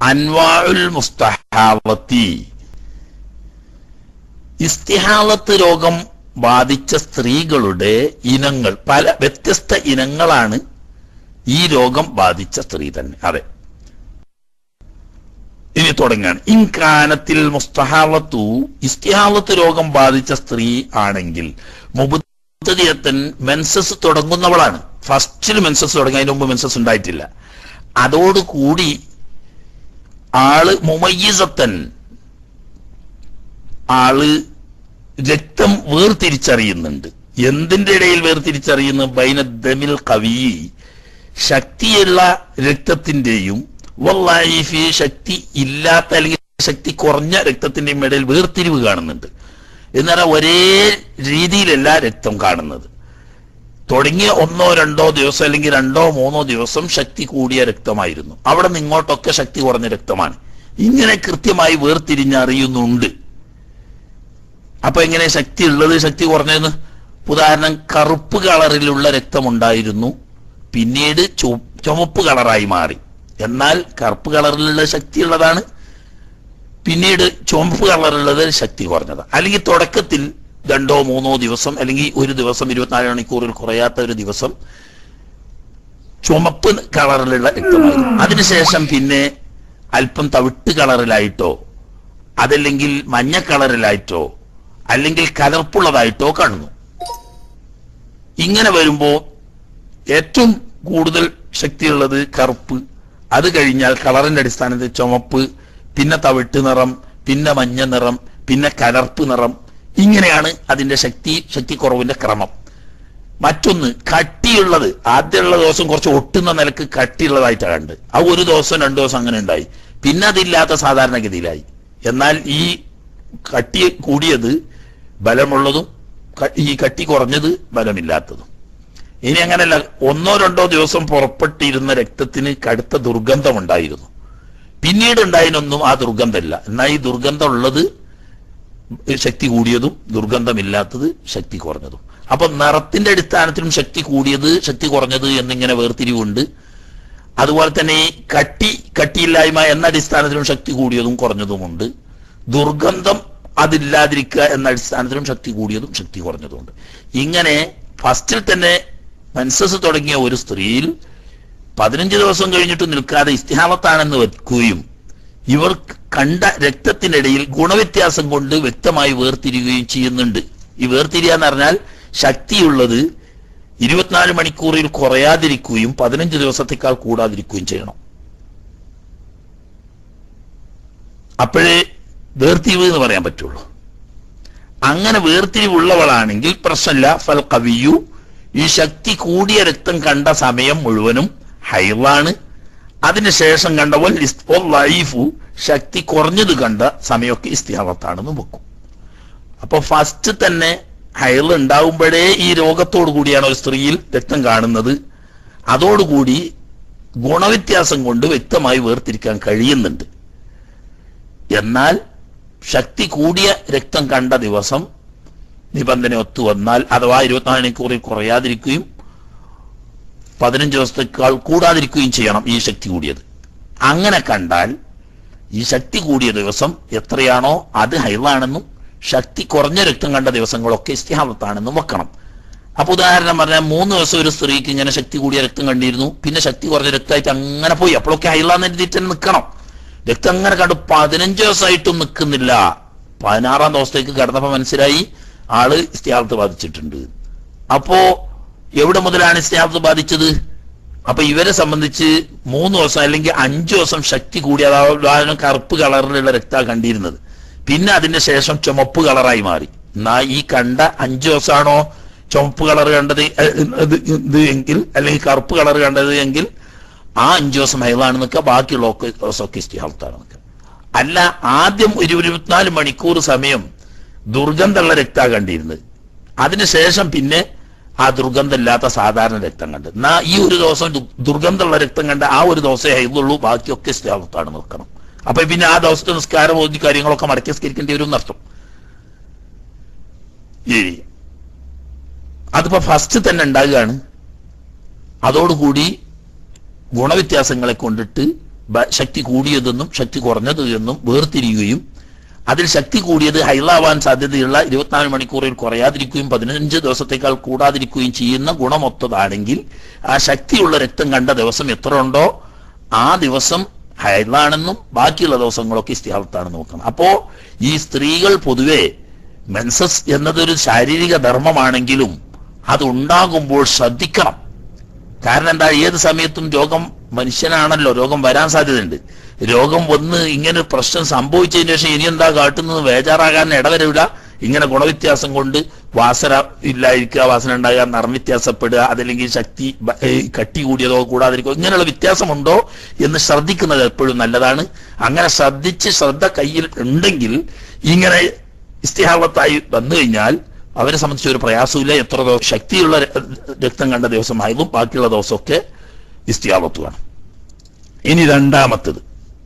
അൻവാഉൽ മുസ്തഹാവത്തി ഇസ്തിഹാലത്ത് രോഗം ബാധിച്ച സ്ത്രീകളുടെ ഇനങ്ങൾ പല വ്യത്യസ്ത ഇനങ്ങളാണ് ഈ രോഗം ബാധിച്ച സ്ത്രീ തന്നെ അതെ ഇനി തുടങ്ങാണ് ഇൻകാനത്തിൽ മുസ്തഹാലത്തു ഇസ്തിഹാലത്ത് രോഗം ബാധിച്ച സ്ത്രീ ആണെങ്കിൽ മുബുദ്ധതിയത്തൻ മെൻസസ് തുടങ്ങുന്നവളാണ് ഫസ്റ്റിൽ മെൻസസ് തുടങ്ങി അതിന് മുമ്പ് മെൻസസ് ഉണ്ടായിട്ടില്ല അതോടുകൂടി ആള് മുമയ്യിസത്തൻ ആള് രക്തം വേർതിരിച്ചറിയുന്നുണ്ട് എന്തിന്റെ ഇടയിൽ വേർതിരിച്ചറിയുന്നു ബൈനദ്ദമിൽ കവി ശക്തിയുള്ള രക്തത്തിന്റെയും വല്ലായിഫി ശക്തി ഇല്ലാത്ത അല്ലെങ്കിൽ ശക്തി കുറഞ്ഞ രക്തത്തിന്റെയും ഇടയിൽ വേർതിരിവ് കാണുന്നുണ്ട് എന്നാൽ ഒരേ രീതിയിലല്ല രക്തം കാണുന്നത് തുടങ്ങിയ ഒന്നോ രണ്ടോ ദിവസം അല്ലെങ്കിൽ രണ്ടോ മൂന്നോ ദിവസം ശക്തി കൂടിയ രക്തമായിരുന്നു അവിടെ നിന്ന് ഇങ്ങോട്ടൊക്കെ ശക്തി കുറഞ്ഞ രക്തമാണ് ഇങ്ങനെ കൃത്യമായി വേർതിരിഞ്ഞറിയുന്നുണ്ട് അപ്പൊ എങ്ങനെ ശക്തി ഉള്ളത് ശക്തി കുറഞ്ഞതെന്ന് ഉദാഹരണം കറുപ്പ് കളറിലുള്ള രക്തമുണ്ടായിരുന്നു പിന്നീട് ചു- ചുമപ്പ് കളറായി മാറി എന്നാൽ കറുപ്പ് കളറിലുള്ള ശക്തിയുള്ളതാണ് പിന്നീട് ചുമപ്പ് കളറുള്ളത് ശക്തി കുറഞ്ഞത് അല്ലെങ്കിൽ തുടക്കത്തിൽ രണ്ടോ മൂന്നോ ദിവസം അല്ലെങ്കിൽ ഒരു ദിവസം ഇരുപത്തിനാല് മണിക്കൂറിൽ കുറയാത്ത ഒരു ദിവസം ചുമപ്പ് കളറിലുള്ള രക്തമായിരുന്നു അതിനുശേഷം പിന്നെ അല്പം തവിട്ട് കളറിലായിട്ടോ അതല്ലെങ്കിൽ മഞ്ഞ കളറിലായിട്ടോ അല്ലെങ്കിൽ കലർപ്പുള്ളതായിട്ടോ കാണുന്നു ഇങ്ങനെ വരുമ്പോ ഏറ്റവും കൂടുതൽ ശക്തിയുള്ളത് കറുപ്പ് അത് കഴിഞ്ഞാൽ കളറിന്റെ അടിസ്ഥാനത്തിൽ ചുമപ്പ് പിന്നെ തവിട്ട് നിറം പിന്നെ മഞ്ഞ നിറം പിന്നെ കലർപ്പ് നിറം ഇങ്ങനെയാണ് അതിന്റെ ശക്തി ശക്തിക്കുറവിന്റെ ക്രമം മറ്റൊന്ന് കട്ടിയുള്ളത് ആദ്യമുള്ള ദിവസം കുറച്ച് ഒട്ടുന്ന നിലക്ക് കട്ടിയുള്ളതായിട്ടാണ് കണ്ട് ആ ഒരു ദിവസം രണ്ടു ദിവസം അങ്ങനെ ഉണ്ടായി പിന്നെ അതില്ലാത്ത സാധാരണഗതിയിലായി എന്നാൽ ഈ കട്ടി കൂടിയത് ബലമുള്ളതും ക- ഈ കട്ടി കുറഞ്ഞത് ബലമില്ലാത്തതും ഇനി അങ്ങനെയല്ല ഒന്നോ രണ്ടോ ദിവസം പുറപ്പെട്ടിരുന്ന രക്തത്തിന് കടുത്ത ദുർഗന്ധമുണ്ടായിരുന്നു പിന്നീട് ഉണ്ടായതിനൊന്നും ആ ദുർഗന്ധമില്ല എന്നാൽ ഈ ദുർഗന്ധം ഉള്ളത് ശക്തി കൂടിയതും ദുർഗന്ധമില്ലാത്തത് ശക്തി കുറഞ്ഞതും അപ്പൊ നിറത്തിന്റെ അടിസ്ഥാനത്തിലും ശക്തി കൂടിയത് ശക്തി കുറഞ്ഞത് എന്നിങ്ങനെ വേർതിരിവുണ്ട് അതുപോലെ തന്നെ ഈ കട്ടി കട്ടിയില്ലായ്മ എന്ന അടിസ്ഥാനത്തിലും ശക്തി കൂടിയതും കുറഞ്ഞതുമുണ്ട് ദുർഗന്ധം അതില്ലാതിരിക്കുക എന്ന അടിസ്ഥാനത്തിലും ശക്തി കൂടിയതും ശക്തി കുറഞ്ഞതുമുണ്ട് ഇങ്ങനെ ഫസ്റ്റിൽ തന്നെ മെൻസസ് തുടങ്ങിയ ഒരു സ്ത്രീയിൽ പതിനഞ്ച് ദിവസം കഴിഞ്ഞിട്ട് നിൽക്കാതെ ഇസ്തിഹാലത്താണെന്ന് വെക്കുകയും ഇവർ കണ്ട രക്തത്തിനിടയിൽ ഗുണവ്യത്യാസം കൊണ്ട് വ്യക്തമായി വേർതിരിയുകയും ചെയ്യുന്നുണ്ട് ഈ വേർതിരിയാന്ന് പറഞ്ഞാൽ ശക്തിയുള്ളത് ഇരുപത്തിനാല് മണിക്കൂറിൽ കുറയാതിരിക്കുകയും പതിനഞ്ച് ദിവസത്തേക്കാൾ കൂടാതിരിക്കുകയും ചെയ്യണം അപ്പോഴേ വേർതിരിവ് എന്ന് പറയാൻ പറ്റുള്ളൂ അങ്ങനെ വേർതിരിവുള്ളവളാണെങ്കിൽ പ്രശ്നമില്ല ഫൽ കവിയു ഈ ശക്തി കൂടിയ രക്തം കണ്ട സമയം മുഴുവനും ഹൈറാണ് അതിനുശേഷം കണ്ടവൽ ലൈഫു ശക്തി കുറഞ്ഞത് കണ്ട സമയമൊക്കെ ഇസ്തിഹാവത്താണെന്ന് വെക്കും അപ്പൊ ഫസ്റ്റ് തന്നെ ഹൈർ ഉണ്ടാവുമ്പോഴേ ഈ രോഗത്തോടു കൂടിയാണ് ഒരു സ്ത്രീയിൽ രക്തം കാണുന്നത് അതോടുകൂടി ഗുണവ്യത്യാസം കൊണ്ട് വ്യക്തമായി വേർതിരിക്കാൻ കഴിയുന്നുണ്ട് എന്നാൽ ശക്തി കൂടിയ രക്തം കണ്ട ദിവസം നിബന്ധന ഒത്തു വന്നാൽ അഥവാ ഇരുപത്തിനാല് മണിക്കൂറിൽ കുറയാതിരിക്കുകയും പതിനഞ്ച് ദിവസത്തേക്കാൾ കൂടാതിരിക്കുകയും ചെയ്യണം ഈ ശക്തി കൂടിയത് അങ്ങനെ കണ്ടാൽ ഈ ശക്തി കൂടിയ ദിവസം എത്രയാണോ അത് ഹൈറാണെന്നും ശക്തി കുറഞ്ഞ രക്തം കണ്ട ദിവസങ്ങളൊക്കെ ഇസ്തിഹാവത്താണെന്നും വെക്കണം അപ്പൊ ഉദാഹരണം പറഞ്ഞാൽ മൂന്ന് ദിവസം ഒരു സ്ത്രീക്ക് ഇങ്ങനെ ശക്തി കൂടിയ രക്തം കണ്ടിരുന്നു പിന്നെ ശക്തി കുറഞ്ഞ രക്തമായിട്ട് അങ്ങനെ പോയി അപ്പോഴൊക്കെ ഹൈറാന്ന് എഴുതിയിട്ട് തന്നെ നിൽക്കണം രക്തം അങ്ങനെ കണ്ടു പതിനഞ്ച് ദിവസമായിട്ടും നിൽക്കുന്നില്ല പതിനാറാം ദിവസത്തേക്ക് കടന്നപ്പോ മനസ്സിലായി ആള് ഇസ്തിഹാലത്ത് ബാധിച്ചിട്ടുണ്ട് അപ്പോ എവിടെ മുതലാണ് ഇസ്തിഹാലത്ത് ബാധിച്ചത് അപ്പൊ ഇവരെ സംബന്ധിച്ച് മൂന്ന് ദിവസം അല്ലെങ്കിൽ അഞ്ചു ദിവസം ശക്തി കൂടി അതായത് കറുപ്പ് കളറിലുള്ള രക്ത കണ്ടിരുന്നത് പിന്നെ അതിന്റെ ശേഷം ചുമപ്പ് കളറായി മാറി എന്നാ ഈ കണ്ട അഞ്ചു ദിവസമാണോ ചുമപ്പ് കളർ കണ്ടത് എ, ഇത് ഇത് എങ്കിൽ അല്ലെങ്കിൽ കറുപ്പ് കളർ കണ്ടത് എങ്കിൽ ആ അഞ്ചു ദിവസം ഹൈലാണ് നിൽക്കുക ബാക്കിയുള്ള ഒക്കെ ദിവസമൊക്കെ ഇസ്തിഹാലത്താണ് നിൽക്കുക അല്ല ആദ്യം ഒരു ഇരുപത്തിനാല് മണിക്കൂർ സമയം ദുർഗന്ധമുള്ള രക്ത കണ്ടിരുന്നത് അതിനുശേഷം പിന്നെ ആ ദുർഗന്ധമില്ലാത്ത സാധാരണ രക്തം കണ്ട് എന്നാ ഈ ഒരു ദിവസം ദു- ദുർഗന്ധമുള്ള രക്തം കണ്ട ആ ഒരു ദിവസമേ ഹൈദുള്ളൂ ബാക്കിയൊക്കെ സ്ഥലത്താണ് നിൽക്കണം അപ്പൊ പിന്നെ ആ ദിവസത്തെ നിസ്കാരം ഓതി കാര്യങ്ങളൊക്കെ മടക്കി സ്കരിക്കേണ്ടി വരും എന്നർത്ഥം ഈ അതിപ്പോ ഫസ്റ്റ് തന്നെ ഉണ്ടാകുകയാണ് അതോടുകൂടി ഗുണവ്യത്യാസങ്ങളെ കൊണ്ടിട്ട് ബ- ശക്തി കൂടിയതെന്നും ശക്തി കുറഞ്ഞത് എന്നും വേർതിരിയുകയും അതിൽ ശക്തി കൂടിയത് ഹൈലാവാൻ സാധ്യതയുള്ള ഇരുപത്തിനാല് മണിക്കൂറിൽ കുറയാതിരിക്കുകയും പതിനഞ്ച് ദിവസത്തേക്കാൾ കൂടാതിരിക്കുകയും ചെയ്യുന്ന ഗുണമൊത്തതാണെങ്കിൽ ആ ശക്തിയുള്ള രക്തം കണ്ട ദിവസം എത്ര ഉണ്ടോ ആ ദിവസം ഹൈലാണെന്നും ബാക്കിയുള്ള ദിവസങ്ങളൊക്കെ ഇസ്തിഹാലത്താണെന്ന് നോക്കണം അപ്പോ ഈ സ്ത്രീകൾ പൊതുവെ മെൻസസ് എന്നതൊരു ശാരീരിക ധർമ്മമാണെങ്കിലും അത് ഉണ്ടാകുമ്പോൾ ശ്രദ്ധിക്കണം കാരണം എന്താ ഏത് സമയത്തും രോഗം മനുഷ്യനാണല്ലോ രോഗം വരാൻ സാധ്യതയുണ്ട് രോഗം വന്ന് ഇങ്ങനെ ഒരു പ്രശ്നം സംഭവിച്ചതിന് ശേഷം ഇനി എന്താ കാട്ടുന്നത് ബേജാറാകാൻ ഇടവരില്ല ഇങ്ങനെ ഗുണവ്യത്യാസം കൊണ്ട് വാസന ഇല്ലായിരിക്കുക വാസന ഉണ്ടാകുക നിറം വ്യത്യാസപ്പെടുക അതല്ലെങ്കിൽ ശക്തി ബ- ഏ, കട്ടി കൂടിയതോ കൂടാതിരിക്കോ ഇങ്ങനെയുള്ള വ്യത്യാസമുണ്ടോ എന്ന് ശ്രദ്ധിക്കുന്നത് എപ്പോഴും നല്ലതാണ് അങ്ങനെ ശ്രദ്ധിച്ച് ശ്രദ്ധ കയ്യിൽ ഉണ്ടെങ്കിൽ ഇങ്ങനെ ഇസ്തിഹാവത്തായി വന്നു കഴിഞ്ഞാൽ അവരെ സംബന്ധിച്ച് ഒരു പ്രയാസമില്ല എത്ര ദിവ- ശക്തിയുള്ള ര- രക്തം കണ്ട ദിവസമായതും ബാക്കിയുള്ള ദിവസമൊക്കെ ഇസ്തിഹാവത്ത് വേണം ഇനി രണ്ടാമത്തത്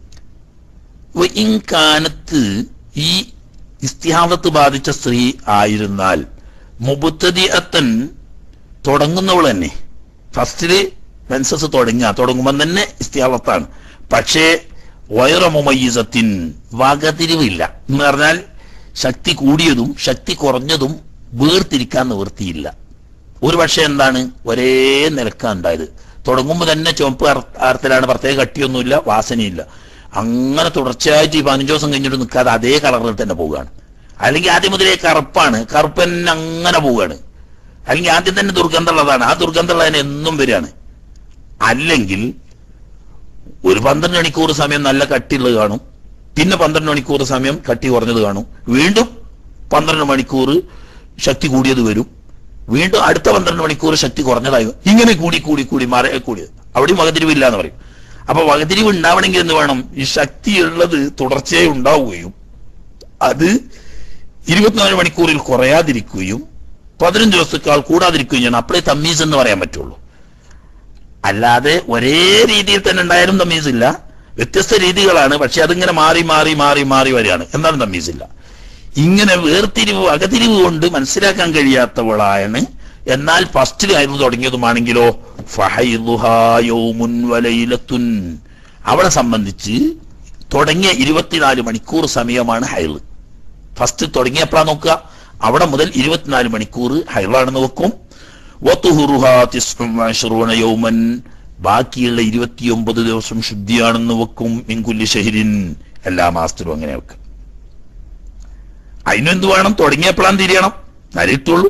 ഇൻകാനത്ത് ഈ ഇസ്തിഹാവത്ത് ബാധിച്ച സ്ത്രീ ആയിരുന്നാൽ മുബുത്തതിഅത്തൻ തുടങ്ങുന്നവൾ തന്നെ ഫസ്റ്റില് മെൻസസ് തുടങ്ങുക തുടങ്ങുമ്പോൾ തന്നെ ഇസ്തിഹാവത്താണ് പക്ഷേ വൈറമുമയ്യസത്തിൻ വകതിരിവില്ല എന്ന് പറഞ്ഞാൽ ശക്തി കൂടിയതും ശക്തി കുറഞ്ഞതും വേർതിരിക്കാൻ നിവൃത്തിയില്ല ഒരു പക്ഷേ എന്താണ് ഒരേ നിലക്കാണ് ഉണ്ടായത് തുടങ്ങുമ്പോൾ തന്നെ ചുവപ്പ് ആർ- ആർത്തിലാണ് പ്രത്യേക കട്ടിയൊന്നുമില്ല വാസനയില്ല അങ്ങനെ തുടർച്ചയായിട്ട് ഈ പതിനഞ്ച് ദിവസം കഴിഞ്ഞിട്ട് നിൽക്കാതെ അതേ കളറിൽ തന്നെ പോവുകയാണ് അല്ലെങ്കിൽ ആദ്യം മുതലേ കറുപ്പാണ് കറുപ്പ് തന്നെ അങ്ങനെ പോവുകയാണ് അല്ലെങ്കിൽ ആദ്യം തന്നെ ദുർഗന്ധമുള്ളതാണ് ആ ദുർഗന്ധമുള്ളതിന് എന്നും വരികയാണ് അല്ലെങ്കിൽ ഒരു പന്ത്രണ്ട് മണിക്കൂർ സമയം നല്ല കട്ടിയുള്ളത് കാണും പിന്നെ പന്ത്രണ്ട് മണിക്കൂർ സമയം കട്ടി കുറഞ്ഞത് കാണും വീണ്ടും പന്ത്രണ്ട് മണിക്കൂർ ശക്തി കൂടിയത് വരും വീണ്ടും അടുത്ത പന്ത്രണ്ട് മണിക്കൂർ ശക്തി കുറഞ്ഞതായി വരും. ഇങ്ങനെ കൂടി കൂടി കൂടി മാറി കൂടിയത് അവിടെയും വകതിരിവില്ല എന്ന് പറയും അപ്പൊ വകതിരിവ് ഉണ്ടാവണമെങ്കിൽ എന്ത് വേണം ഈ ശക്തിയുള്ളത് തുടർച്ചയായി ഉണ്ടാവുകയും അത് ഇരുപത്തിനാല് മണിക്കൂറിൽ കുറയാതിരിക്കുകയും പതിനഞ്ച് ദിവസത്തേക്കാൾ കൂടാതിരിക്കുകയും ചെയ്യണം അപ്പോഴേ തമ്മീസ് എന്ന് പറയാൻ പറ്റുള്ളൂ അല്ലാതെ ഒരേ രീതിയിൽ തന്നെ ഉണ്ടായാലും തമ്മീസ് ഇല്ല വ്യത്യസ്ത രീതികളാണ് പക്ഷെ അതിങ്ങനെ മാറി മാറി മാറി മാറി വരികയാണ് എന്താണ് തമ്മീസ് ഇല്ല ഇങ്ങനെ വേർതിരിവ് അകതിരിവ് കൊണ്ട് മനസ്സിലാക്കാൻ കഴിയാത്തവളായാണ് എന്നാൽ ഫസ്റ്റിലായിരുന്നു തുടങ്ങിയതുമാണെങ്കിലോ ഫഹൈദുഹാ യൗമുൻ വലൈലത്തുൻ അവളെ സംബന്ധിച്ച് തുടങ്ങിയ ഇരുപത്തിനാല് മണിക്കൂർ സമയമാണ് ഹൈള് ഫസ്റ്റ് തുടങ്ങിയപ്പോഴാ നോക്കുക അവിടെ മുതൽ ഇരുപത്തിനാല് മണിക്കൂർ ഹൈളാണെന്ന് വെക്കും വത്തുഹുറുഹാ തിസ്ഉം വഅശ്റൂന യൗമൻ ബാക്കിയുള്ള ഇരുപത്തിയൊമ്പത് ദിവസം ശുദ്ധിയാണെന്ന് വെക്കും മിൻകുല്ലി ഷഹിരിൻ എല്ലാ മാസത്തിലും അങ്ങനെ വെക്കും അതിനെന്ത് വേണം തുടങ്ങിയപ്പോഴാണ് തിരിയണം നരിട്ടുള്ളൂ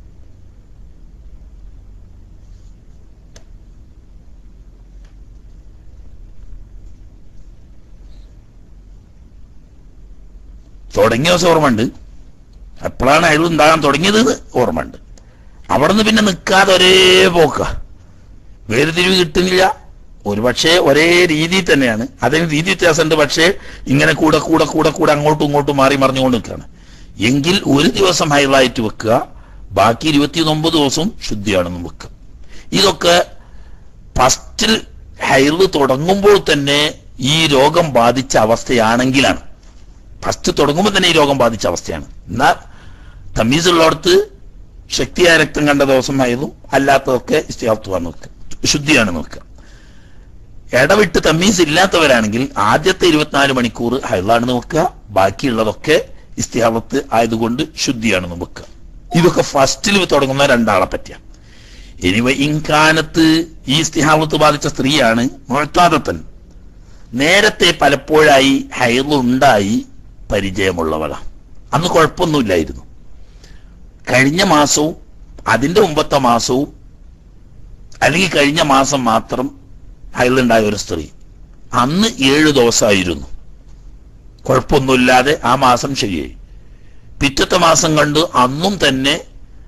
തുടങ്ങിയ ദിവസം ഓർമ്മയുണ്ട് എപ്പോഴാണ് അയാൾ ഉണ്ടാകാൻ തുടങ്ങിയത് എന്ന് ഓർമ്മയുണ്ട് അവിടുന്ന് പിന്നെ നിൽക്കാതെ ഒരേ പോക്ക വേർതിരിവ് കിട്ടുന്നില്ല ഒരുപക്ഷെ ഒരേ രീതിയിൽ തന്നെയാണ് അതിന് രീതി വ്യത്യാസമുണ്ട് പക്ഷേ ഇങ്ങനെ കൂടെ കൂടെ കൂടെ കൂടെ അങ്ങോട്ടും ഇങ്ങോട്ടും മാറി മറിഞ്ഞുകൊണ്ട് നിൽക്കുകയാണ് എങ്കിൽ ഒരു ദിവസം ഹൈലൈറ്റ് വെക്കുക ബാക്കി ഇരുപത്തിയൊമ്പത് ദിവസവും ശുദ്ധിയാണെന്ന് വെക്കുക ഇതൊക്കെ ഫസ്റ്റിൽ ഹൈല് തുടങ്ങുമ്പോൾ തന്നെ ഈ രോഗം ബാധിച്ച അവസ്ഥയാണെങ്കിലാണ് ഫസ്റ്റ് തുടങ്ങുമ്പോൾ തന്നെ ഈ രോഗം ബാധിച്ച അവസ്ഥയാണ് എന്നാൽ തമ്മീസ് ഉള്ളിടത്ത് ശക്തിയായ രക്തം കണ്ട ദിവസം ആയതും അല്ലാത്തതൊക്കെ ഇസ്തിഹാത്തുവാൻ നോക്കുക ശുദ്ധിയാണ് നോക്കുക ഇടവിട്ട് തമ്മീസ് ഇല്ലാത്തവരാണെങ്കിൽ ആദ്യത്തെ ഇരുപത്തിനാല് മണിക്കൂർ ഹൈളാണ് നോക്കുക ബാക്കിയുള്ളതൊക്കെ ഇസ്തിഹാവത്ത് ആയതുകൊണ്ട് ശുദ്ധിയാണ് നോക്കുക ഇതൊക്കെ ഫസ്റ്റിൽ തുടങ്ങുന്ന രണ്ടാളെ പറ്റിയ ഇനിവ ഇൻകാനത്ത് ഈ ഇസ്തിഹാവത്ത് ബാധിച്ച സ്ത്രീയാണ് മുഴത്താദത്തൻ നേരത്തെ പലപ്പോഴായി ഹൈലുണ്ടായി പരിചയമുള്ളവളാണ് അന്ന് കുഴപ്പമൊന്നുമില്ലായിരുന്നു കഴിഞ്ഞ മാസവും അതിന്റെ മുമ്പത്തെ മാസവും അല്ലെങ്കിൽ കഴിഞ്ഞ മാസം മാത്രം ഹൈലുണ്ടായ ഒരു സ്ത്രീ അന്ന് ഏഴ് ദിവസമായിരുന്നു കുഴപ്പമൊന്നുമില്ലാതെ ആ മാസം ശരിയായി പിറ്റത്തെ മാസം കണ്ട് അന്നും തന്നെ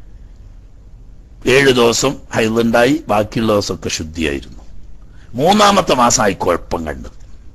ഏഴ് ദിവസം ഹൈലുണ്ടായി ബാക്കിയുള്ള ദിവസമൊക്കെ ശുദ്ധിയായിരുന്നു മൂന്നാമത്തെ മാസമായി കുഴപ്പം കണ്ടു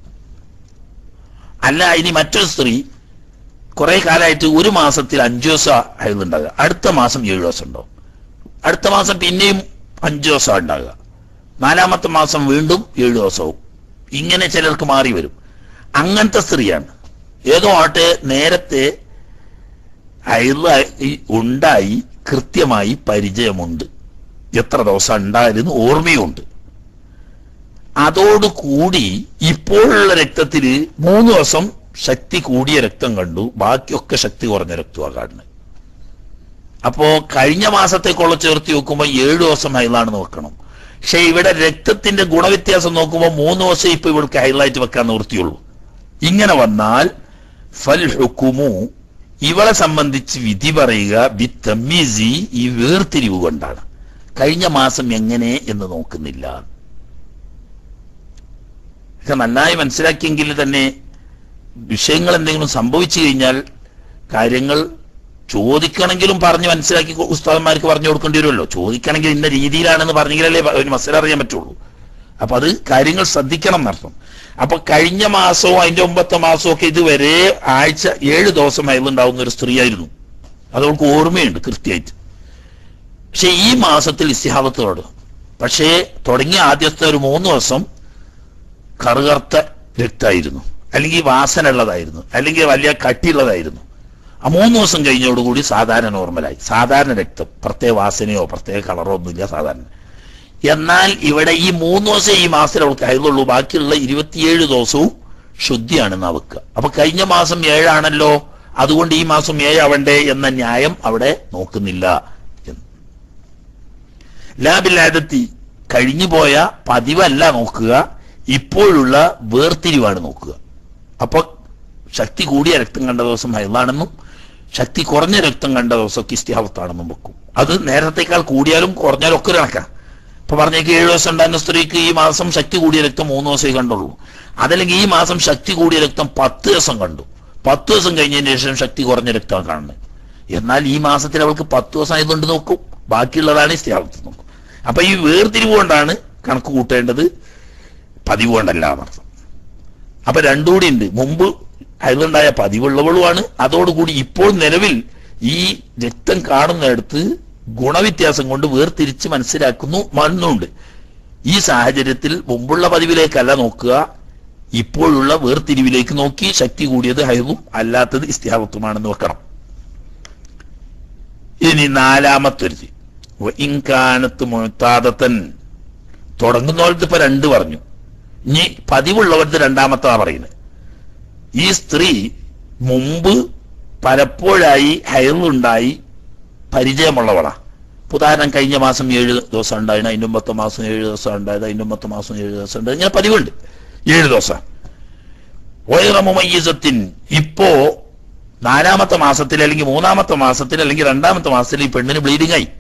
അല്ല ഇനി മറ്റൊരു സ്ത്രീ കുറെ കാലമായിട്ട് ഒരു മാസത്തിൽ അഞ്ചു ദിവസം ഹൈലുണ്ടാകുക അടുത്ത മാസം ഏഴ് ദിവസം ഉണ്ടാവും അടുത്ത മാസം പിന്നെയും അഞ്ചു ദിവസം ഉണ്ടാകുക നാലാമത്തെ മാസം വീണ്ടും ഏഴു ദിവസവും ഇങ്ങനെ ചിലർക്ക് മാറി വരും അങ്ങനത്തെ സ്ത്രീയാണ് ഏതോ ആട്ടെ നേരത്തെ അയൽ ഉണ്ടായി കൃത്യമായി പരിചയമുണ്ട് എത്ര ദിവസം ഉണ്ടായിരുന്നു ഓർമ്മയുണ്ട് അതോടുകൂടി ഇപ്പോഴുള്ള രക്തത്തിൽ മൂന്ന് ദിവസം ശക്തി കൂടിയ രക്തം കണ്ടു ബാക്കിയൊക്കെ ശക്തി കുറഞ്ഞ രക്തമാണ് കാണുന്നത് അപ്പോ കഴിഞ്ഞ മാസത്തേക്കുള്ള ചേർത്ത് നോക്കുമ്പോൾ ഏഴു ദിവസം ഹൈലാണെന്ന് വെക്കണം പക്ഷെ ഇവിടെ രക്തത്തിന്റെ ഗുണവ്യത്യാസം നോക്കുമ്പോൾ മൂന്ന് ദിവസം ഇപ്പൊ ഇവൾക്ക് ഹൈലൈറ്റ് വെക്കാൻ നിവൃത്തിയുള്ളൂ ഇങ്ങനെ വന്നാൽ ഫൽ ഹുക്കുമു ഇവളെ സംബന്ധിച്ച് വിധി പറയുക ബി തമ്മീസി ഈ വേർതിരിവ് കൊണ്ടാണ് കഴിഞ്ഞ മാസം എങ്ങനെ എന്ന് നോക്കുന്നില്ല ഒക്കെ നന്നായി മനസ്സിലാക്കിയെങ്കിൽ തന്നെ വിഷയങ്ങൾ എന്തെങ്കിലും സംഭവിച്ചു കഴിഞ്ഞാൽ കാര്യങ്ങൾ ചോദിക്കണമെങ്കിലും പറഞ്ഞ് മനസ്സിലാക്കി കൊ- ഉസ്താദന്മാർക്ക് പറഞ്ഞു കൊടുക്കേണ്ടി വരുമല്ലോ ചോദിക്കണമെങ്കിൽ ഇന്ന രീതിയിലാണെന്ന് പറഞ്ഞെങ്കിലല്ലേ ഒരു മസല അറിയാൻ പറ്റുള്ളൂ അപ്പൊ അത് കാര്യങ്ങൾ ശ്രദ്ധിക്കണം എന്നർത്ഥം അപ്പൊ കഴിഞ്ഞ മാസവും അതിന്റെ മുമ്പത്തെ മാസവും ഒക്കെ ഇതുവരെ ആഴ്ച ഏഴ് ദിവസം അയലുണ്ടാവുന്ന ഒരു സ്ത്രീയായിരുന്നു അത് അവൾക്ക് ഓർമ്മയുണ്ട് കൃത്യമായിട്ട് പക്ഷെ ഈ മാസത്തിൽ ഇസ്തിഹാബത്തോട് പക്ഷേ തുടങ്ങിയ ആദ്യത്തെ ഒരു മൂന്ന് ദിവസം കറുകറുത്ത രക്തമായിരുന്നു അല്ലെങ്കിൽ വാസന ഉള്ളതായിരുന്നു അല്ലെങ്കിൽ വലിയ കട്ടിയുള്ളതായിരുന്നു ആ മൂന്ന് ദിവസം കഴിഞ്ഞോടുകൂടി സാധാരണ നോർമലായി സാധാരണ രക്തം പ്രത്യേക വാസനയോ പ്രത്യേക കളറോ ഒന്നുമില്ല സാധാരണ എന്നാൽ ഇവിടെ ഈ മൂന്ന് ദിവസം ഈ മാസത്തിൽ അവൾക്ക് ആയതുള്ളൂ ബാക്കിയുള്ള ഇരുപത്തിയേഴ് ദിവസവും ശുദ്ധിയാണെന്ന് അവക്ക് അപ്പൊ കഴിഞ്ഞ മാസം ഏഴാണല്ലോ അതുകൊണ്ട് ഈ മാസം ഏഴാവണ്ടേ എന്ന ന്യായം അവിടെ നോക്കുന്നില്ല എന്ന് ലാബില്ലാതെത്തി കഴിഞ്ഞുപോയ പതിവല്ല നോക്കുക ഇപ്പോഴുള്ള വേർതിരിവാണ് നോക്കുക അപ്പൊ ശക്തി കൂടിയ രക്തം കണ്ട ദിവസം ഹൈലാണെന്നും ശക്തി കുറഞ്ഞ രക്തം കണ്ട ദിവസമൊക്കെ ഇസ്തിഹാവത്താണെന്നും വെക്കും അത് നേരത്തേക്കാൾ കൂടിയാലും കുറഞ്ഞാലും ഒക്കെ ഒരു കണക്കാ ഇപ്പൊ പറഞ്ഞേക്ക് ഏഴു ദിവസം ഉണ്ടായിരുന്ന സ്ത്രീക്ക് ഈ മാസം ശക്തി കൂടിയ രക്തം മൂന്ന് ദിവസമേ കണ്ടുള്ളൂ അതല്ലെങ്കിൽ ഈ മാസം ശക്തി കൂടിയ രക്തം പത്ത് ദിവസം കണ്ടു പത്ത് ദിവസം കഴിഞ്ഞതിന് ശേഷം ശക്തി കുറഞ്ഞ രക്തമാണ് കാണുന്നത് എന്നാൽ ഈ മാസത്തിൽ അവൾക്ക് പത്ത് ദിവസം ആയതുകൊണ്ട് നോക്കും ബാക്കിയുള്ളതാണ് ഇസ്തിഹാവത്ത് നോക്കും അപ്പൊ ഈ വേർതിരിവ് കൊണ്ടാണ് കണക്ക് കൂട്ടേണ്ടത് പതിവ് കൊണ്ടല്ല എന്നർത്ഥം അപ്പൊ രണ്ടുകൂടി ഉണ്ട് മുമ്പ് അതിലുണ്ടായ പതിവുള്ളവളുമാണ് അതോടുകൂടി ഇപ്പോൾ നിലവിൽ ഈ രക്തം കാണുന്നിടത്ത് ഗുണവ്യത്യാസം കൊണ്ട് വേർതിരിച്ച് മനസ്സിലാക്കുന്നു മണ്ണുണ്ട് ഈ സാഹചര്യത്തിൽ മുമ്പുള്ള പതിവിലേക്കല്ല നോക്കുക ഇപ്പോഴുള്ള വേർതിരിവിലേക്ക് നോക്കി ശക്തി കൂടിയത് ഹൈവും അല്ലാത്തത് ഇസ്തിഹാവത്തുമാണെന്ന് വെക്കണം ഇനി നാലാമത്തൊരുതി ഇൻകാനത്ത് മുത്താദത്തൻ തുടങ്ങുന്നവർക്ക് ഇപ്പൊ രണ്ട് പറഞ്ഞു ഇനി പതിവുള്ളവർക്ക് രണ്ടാമത്താ പറയുന്നത് ഈ സ്ത്രീ മുമ്പ് പലപ്പോഴായി ഹയറുണ്ടായി പരിചയമുള്ളവളാ ഇപ്പൊ ഉദാഹരണം കഴിഞ്ഞ മാസം ഏഴ് ദിവസം ഉണ്ടായിരുന്നു അതിന്റെ മുമ്പത്തെ മാസം ഏഴ് ദിവസം ഉണ്ടായത് അതിന്റെ മുമ്പത്തെ മാസം ഏഴ് ദിവസം ഉണ്ട് ഇങ്ങനെ പതിവുണ്ട് ഏഴ് ദിവസം വൈറമുമയ്യസത്തിൻ ഇപ്പോ നാലാമത്തെ മാസത്തിൽ അല്ലെങ്കിൽ മൂന്നാമത്തെ മാസത്തിൽ അല്ലെങ്കിൽ രണ്ടാമത്തെ മാസത്തിൽ ഈ പെണ്ണിന് ബ്ലീഡിംഗ് ആയി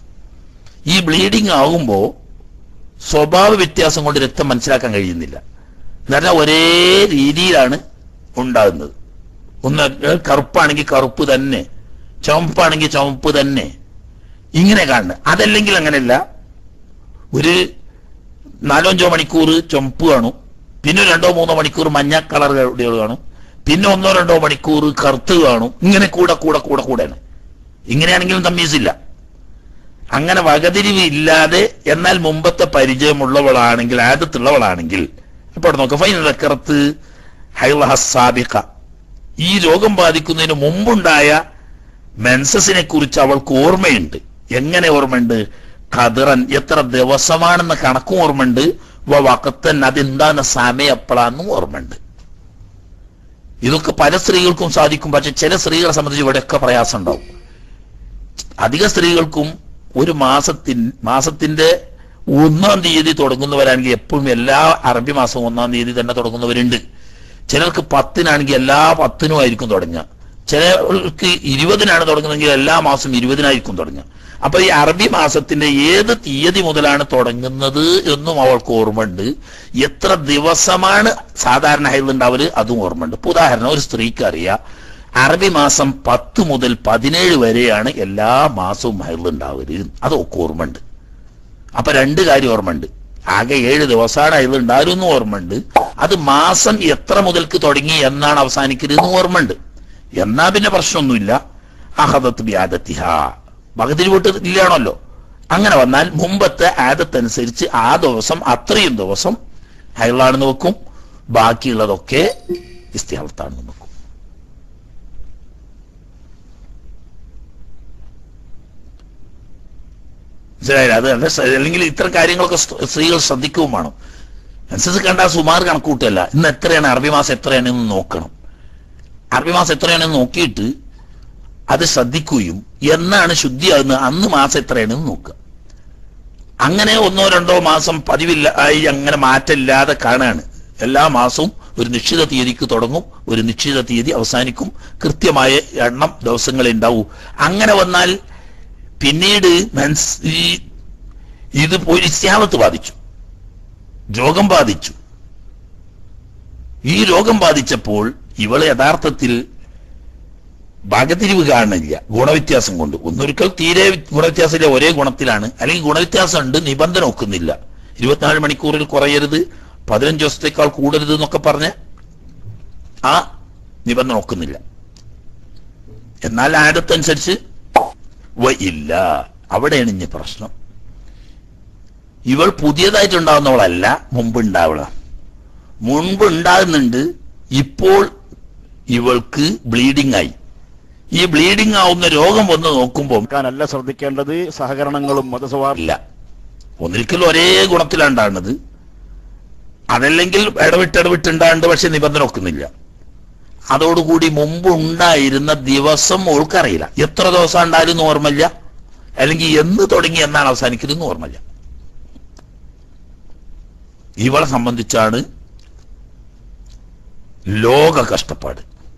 ഈ ബ്ലീഡിംഗ് ആകുമ്പോ സ്വഭാവ വ്യത്യാസം കൊണ്ട് രക്തം മനസ്സിലാക്കാൻ കഴിയുന്നില്ല എന്ന് പറഞ്ഞാൽ ഒരേ രീതിയിലാണ് ഉണ്ടാകുന്നത് ഒന്ന് കറുപ്പാണെങ്കിൽ കറുപ്പ് തന്നെ ചുവപ്പാണെങ്കിൽ ചുവപ്പ് തന്നെ ഇങ്ങനെ കാണുന്നത് അതല്ലെങ്കിൽ അങ്ങനെയല്ല ഒരു നാലോ അഞ്ചോ മണിക്കൂർ ചുമപ്പ് കാണും പിന്നെ രണ്ടോ മൂന്നോ മണിക്കൂർ മഞ്ഞ കളർ കുടികൾ കാണും പിന്നെ ഒന്നോ രണ്ടോ മണിക്കൂർ കറുത്ത് കാണും ഇങ്ങനെ കൂടെ കൂടെ കൂടെ കൂടെയാണ് ഇങ്ങനെയാണെങ്കിലും തമ്മീസില്ല അങ്ങനെ വകതിരിവ് ഇല്ലാതെ എന്നാൽ മുമ്പത്തെ പരിചയമുള്ളവളാണെങ്കിൽ ആദ്യത്തുള്ളവളാണെങ്കിൽ ഇപ്പോൾ ഇവിടെ നോക്കാം ഫൈനക്കറത്ത് ഹൈലഹസാബിക ഈ രോഗം ബാധിക്കുന്നതിന് മുമ്പുണ്ടായ മെൻസസിനെ കുറിച്ച് അവൾക്ക് ഓർമ്മയുണ്ട് എങ്ങനെ ഓർമ്മയുണ്ട് ഖദറൻ എത്ര ദിവസമാണെന്ന കണക്കും ഓർമ്മയുണ്ട് വ വക്കത്തൻ അതെന്താണ് സമയം എപ്പോഴാന്നും ഓർമ്മയുണ്ട് ഇതൊക്കെ പല സ്ത്രീകൾക്കും സാധിക്കും പക്ഷെ ചില സ്ത്രീകളെ സംബന്ധിച്ച് ഇവിടെയൊക്കെ പ്രയാസം ഉണ്ടാവും അധിക സ്ത്രീകൾക്കും ഒരു മാസത്തിൻ മാസത്തിന്റെ ഒന്നാം തീയതി തുടങ്ങുന്നവരാണെങ്കിൽ എപ്പോഴും എല്ലാ അറബി മാസവും ഒന്നാം തീയതി തന്നെ തുടങ്ങുന്നവരുണ്ട് ചിലർക്ക് പത്തിനാണെങ്കിൽ എല്ലാ പത്തിനും ആയിരിക്കും തുടങ്ങുക ചിലർക്ക് ഇരുപതിനാണ് തുടങ്ങുന്നതെങ്കിൽ എല്ലാ മാസവും ഇരുപതിനായിരിക്കും തുടങ്ങുക അപ്പൊ ഈ അറബി മാസത്തിന്റെ ഏത് തീയതി മുതലാണ് തുടങ്ങുന്നത് എന്നും അവൾക്ക് ഓർമ്മയുണ്ട് എത്ര ദിവസമാണ് സാധാരണ ഹൈലുണ്ടാവല് അതും ഓർമ്മയുണ്ട് ഇപ്പൊ ഉദാഹരണം ഒരു സ്ത്രീക്ക് അറിയാം അറബി മാസം പത്ത് മുതൽ പതിനേഴ് വരെയാണ് എല്ലാ മാസവും ഹൈലുണ്ടാവല് അതൊക്കെ ഓർമ്മയുണ്ട് അപ്പൊ രണ്ട് കാര്യം ഓർമ്മയുണ്ട് ആകെ ഏഴ് ദിവസമാണ് അതിൽ ഉണ്ടായിരുന്നു ഓർമ്മയുണ്ട് അത് മാസം എത്ര മുതൽക്ക് തുടങ്ങി എന്നാണ് അവസാനിക്കുന്നത് ഓർമ്മയുണ്ട് എന്നാ പിന്നെ പ്രശ്നമൊന്നുമില്ല അഹദത്ത് ബിയാദത്തിഹ ഭഗതിരി വീട്ട് ഇല്ലാണല്ലോ അങ്ങനെ വന്നാൽ മുമ്പത്തെ ആദത്തനുസരിച്ച് ആ ദിവസം അത്രയും ദിവസം ഹൈലാണെന്ന് വെക്കും ബാക്കിയുള്ളതൊക്കെ ഇസ്തിഹാലത്താണെന്ന് വെക്കും മനസ്സിലായില്ല അത് നല്ല ശ്ര- അല്ലെങ്കിൽ ഇത്തരം കാര്യങ്ങളൊക്കെ സ്ത്രീ- സ്ത്രീകൾ ശ്രദ്ധിക്കുകയും വേണം മെൻസസ് കണ്ടാൽ സുമാർ കണക്കൂട്ടല്ല ഇന്ന് എത്രയാണ് അറബി മാസം എത്രയാണെന്ന് നോക്കണം അറബി മാസം എത്രയാണെന്ന് നോക്കിയിട്ട് അത് ശ്രദ്ധിക്കുകയും എന്നാണ് ശുദ്ധിയാകുന്നത് അന്ന് മാസം എത്രയാണെന്ന് നോക്കുക അങ്ങനെ ഒന്നോ രണ്ടോ മാസം പതിവില്ല ആയി അങ്ങനെ മാറ്റമില്ലാതെ കാണാണ് എല്ലാ മാസവും ഒരു നിശ്ചിത തീയതിക്ക് തുടങ്ങും ഒരു നിശ്ചിത തീയതി അവസാനിക്കും കൃത്യമായ എണ്ണം ദിവസങ്ങളെ ഉണ്ടാവൂ അങ്ങനെ വന്നാൽ പിന്നീട് മെൻസ് ഈ ഇത് പോയി ഇസ്യാമത്ത് ബാധിച്ചു രോഗം ബാധിച്ചു ഈ രോഗം ബാധിച്ചപ്പോൾ ഇവള് യഥാർത്ഥത്തിൽ ഭാഗത്തിരിവ് കാണുന്നില്ല ഗുണവ്യത്യാസം കൊണ്ട് ഒന്നൊരിക്കൽ തീരെ ഗുണവ്യത്യാസമില്ല ഒരേ ഗുണത്തിലാണ് അല്ലെങ്കിൽ ഗുണവ്യത്യാസം ഉണ്ട് നിബന്ധന ഒക്കുന്നില്ല ഇരുപത്തിനാല് മണിക്കൂറിൽ കുറയരുത് പതിനഞ്ച് ദിവസത്തേക്കാൾ കൂടരുത് എന്നൊക്കെ പറഞ്ഞ് ആ നിബന്ധന ഒക്കുന്നില്ല എന്നാൽ ആദത്തനുസരിച്ച് വ- ഇല്ല അവിടെയാണ് ഇനി പ്രശ്നം ഇവൾ പുതിയതായിട്ടുണ്ടാവുന്നവളല്ല മുമ്പ് ഉണ്ടാവള മുൻപ് ഉണ്ടാകുന്നുണ്ട് ഇപ്പോൾ ഇവൾക്ക് ബ്ലീഡിംഗ് ആയി ഈ ബ്ലീഡിംഗ് ആവുന്ന രോഗം വന്ന് നോക്കുമ്പോൾ ാനല്ല ശ്രദ്ധിക്കേണ്ടത് സഹകരണങ്ങളും മതസൗഹാർദ്ദ ഇല്ല ഒന്നിരിക്കലും ഒരേ ഗുണത്തിലാണ് ഉണ്ടാകുന്നത് അതല്ലെങ്കിൽ ഇടവിട്ട് ഇടവിട്ട് ഉണ്ടാകുന്നുണ്ട് പക്ഷെ നിബന്ധന ഒക്കുന്നില്ല അതോടുകൂടി മുമ്പ് ഉണ്ടായിരുന്ന ദിവസം ഓൾക്കറിയില്ല എത്ര ദിവസം ഉണ്ടായാലും ഓർമ്മയില്ല അല്ലെങ്കിൽ എന്ന് തുടങ്ങി എന്നാണ് അവസാനിക്കുന്നത് ഓർമ്മയില്ല ഇവളെ സംബന്ധിച്ചാണ് ലോക കഷ്ടപ്പാട്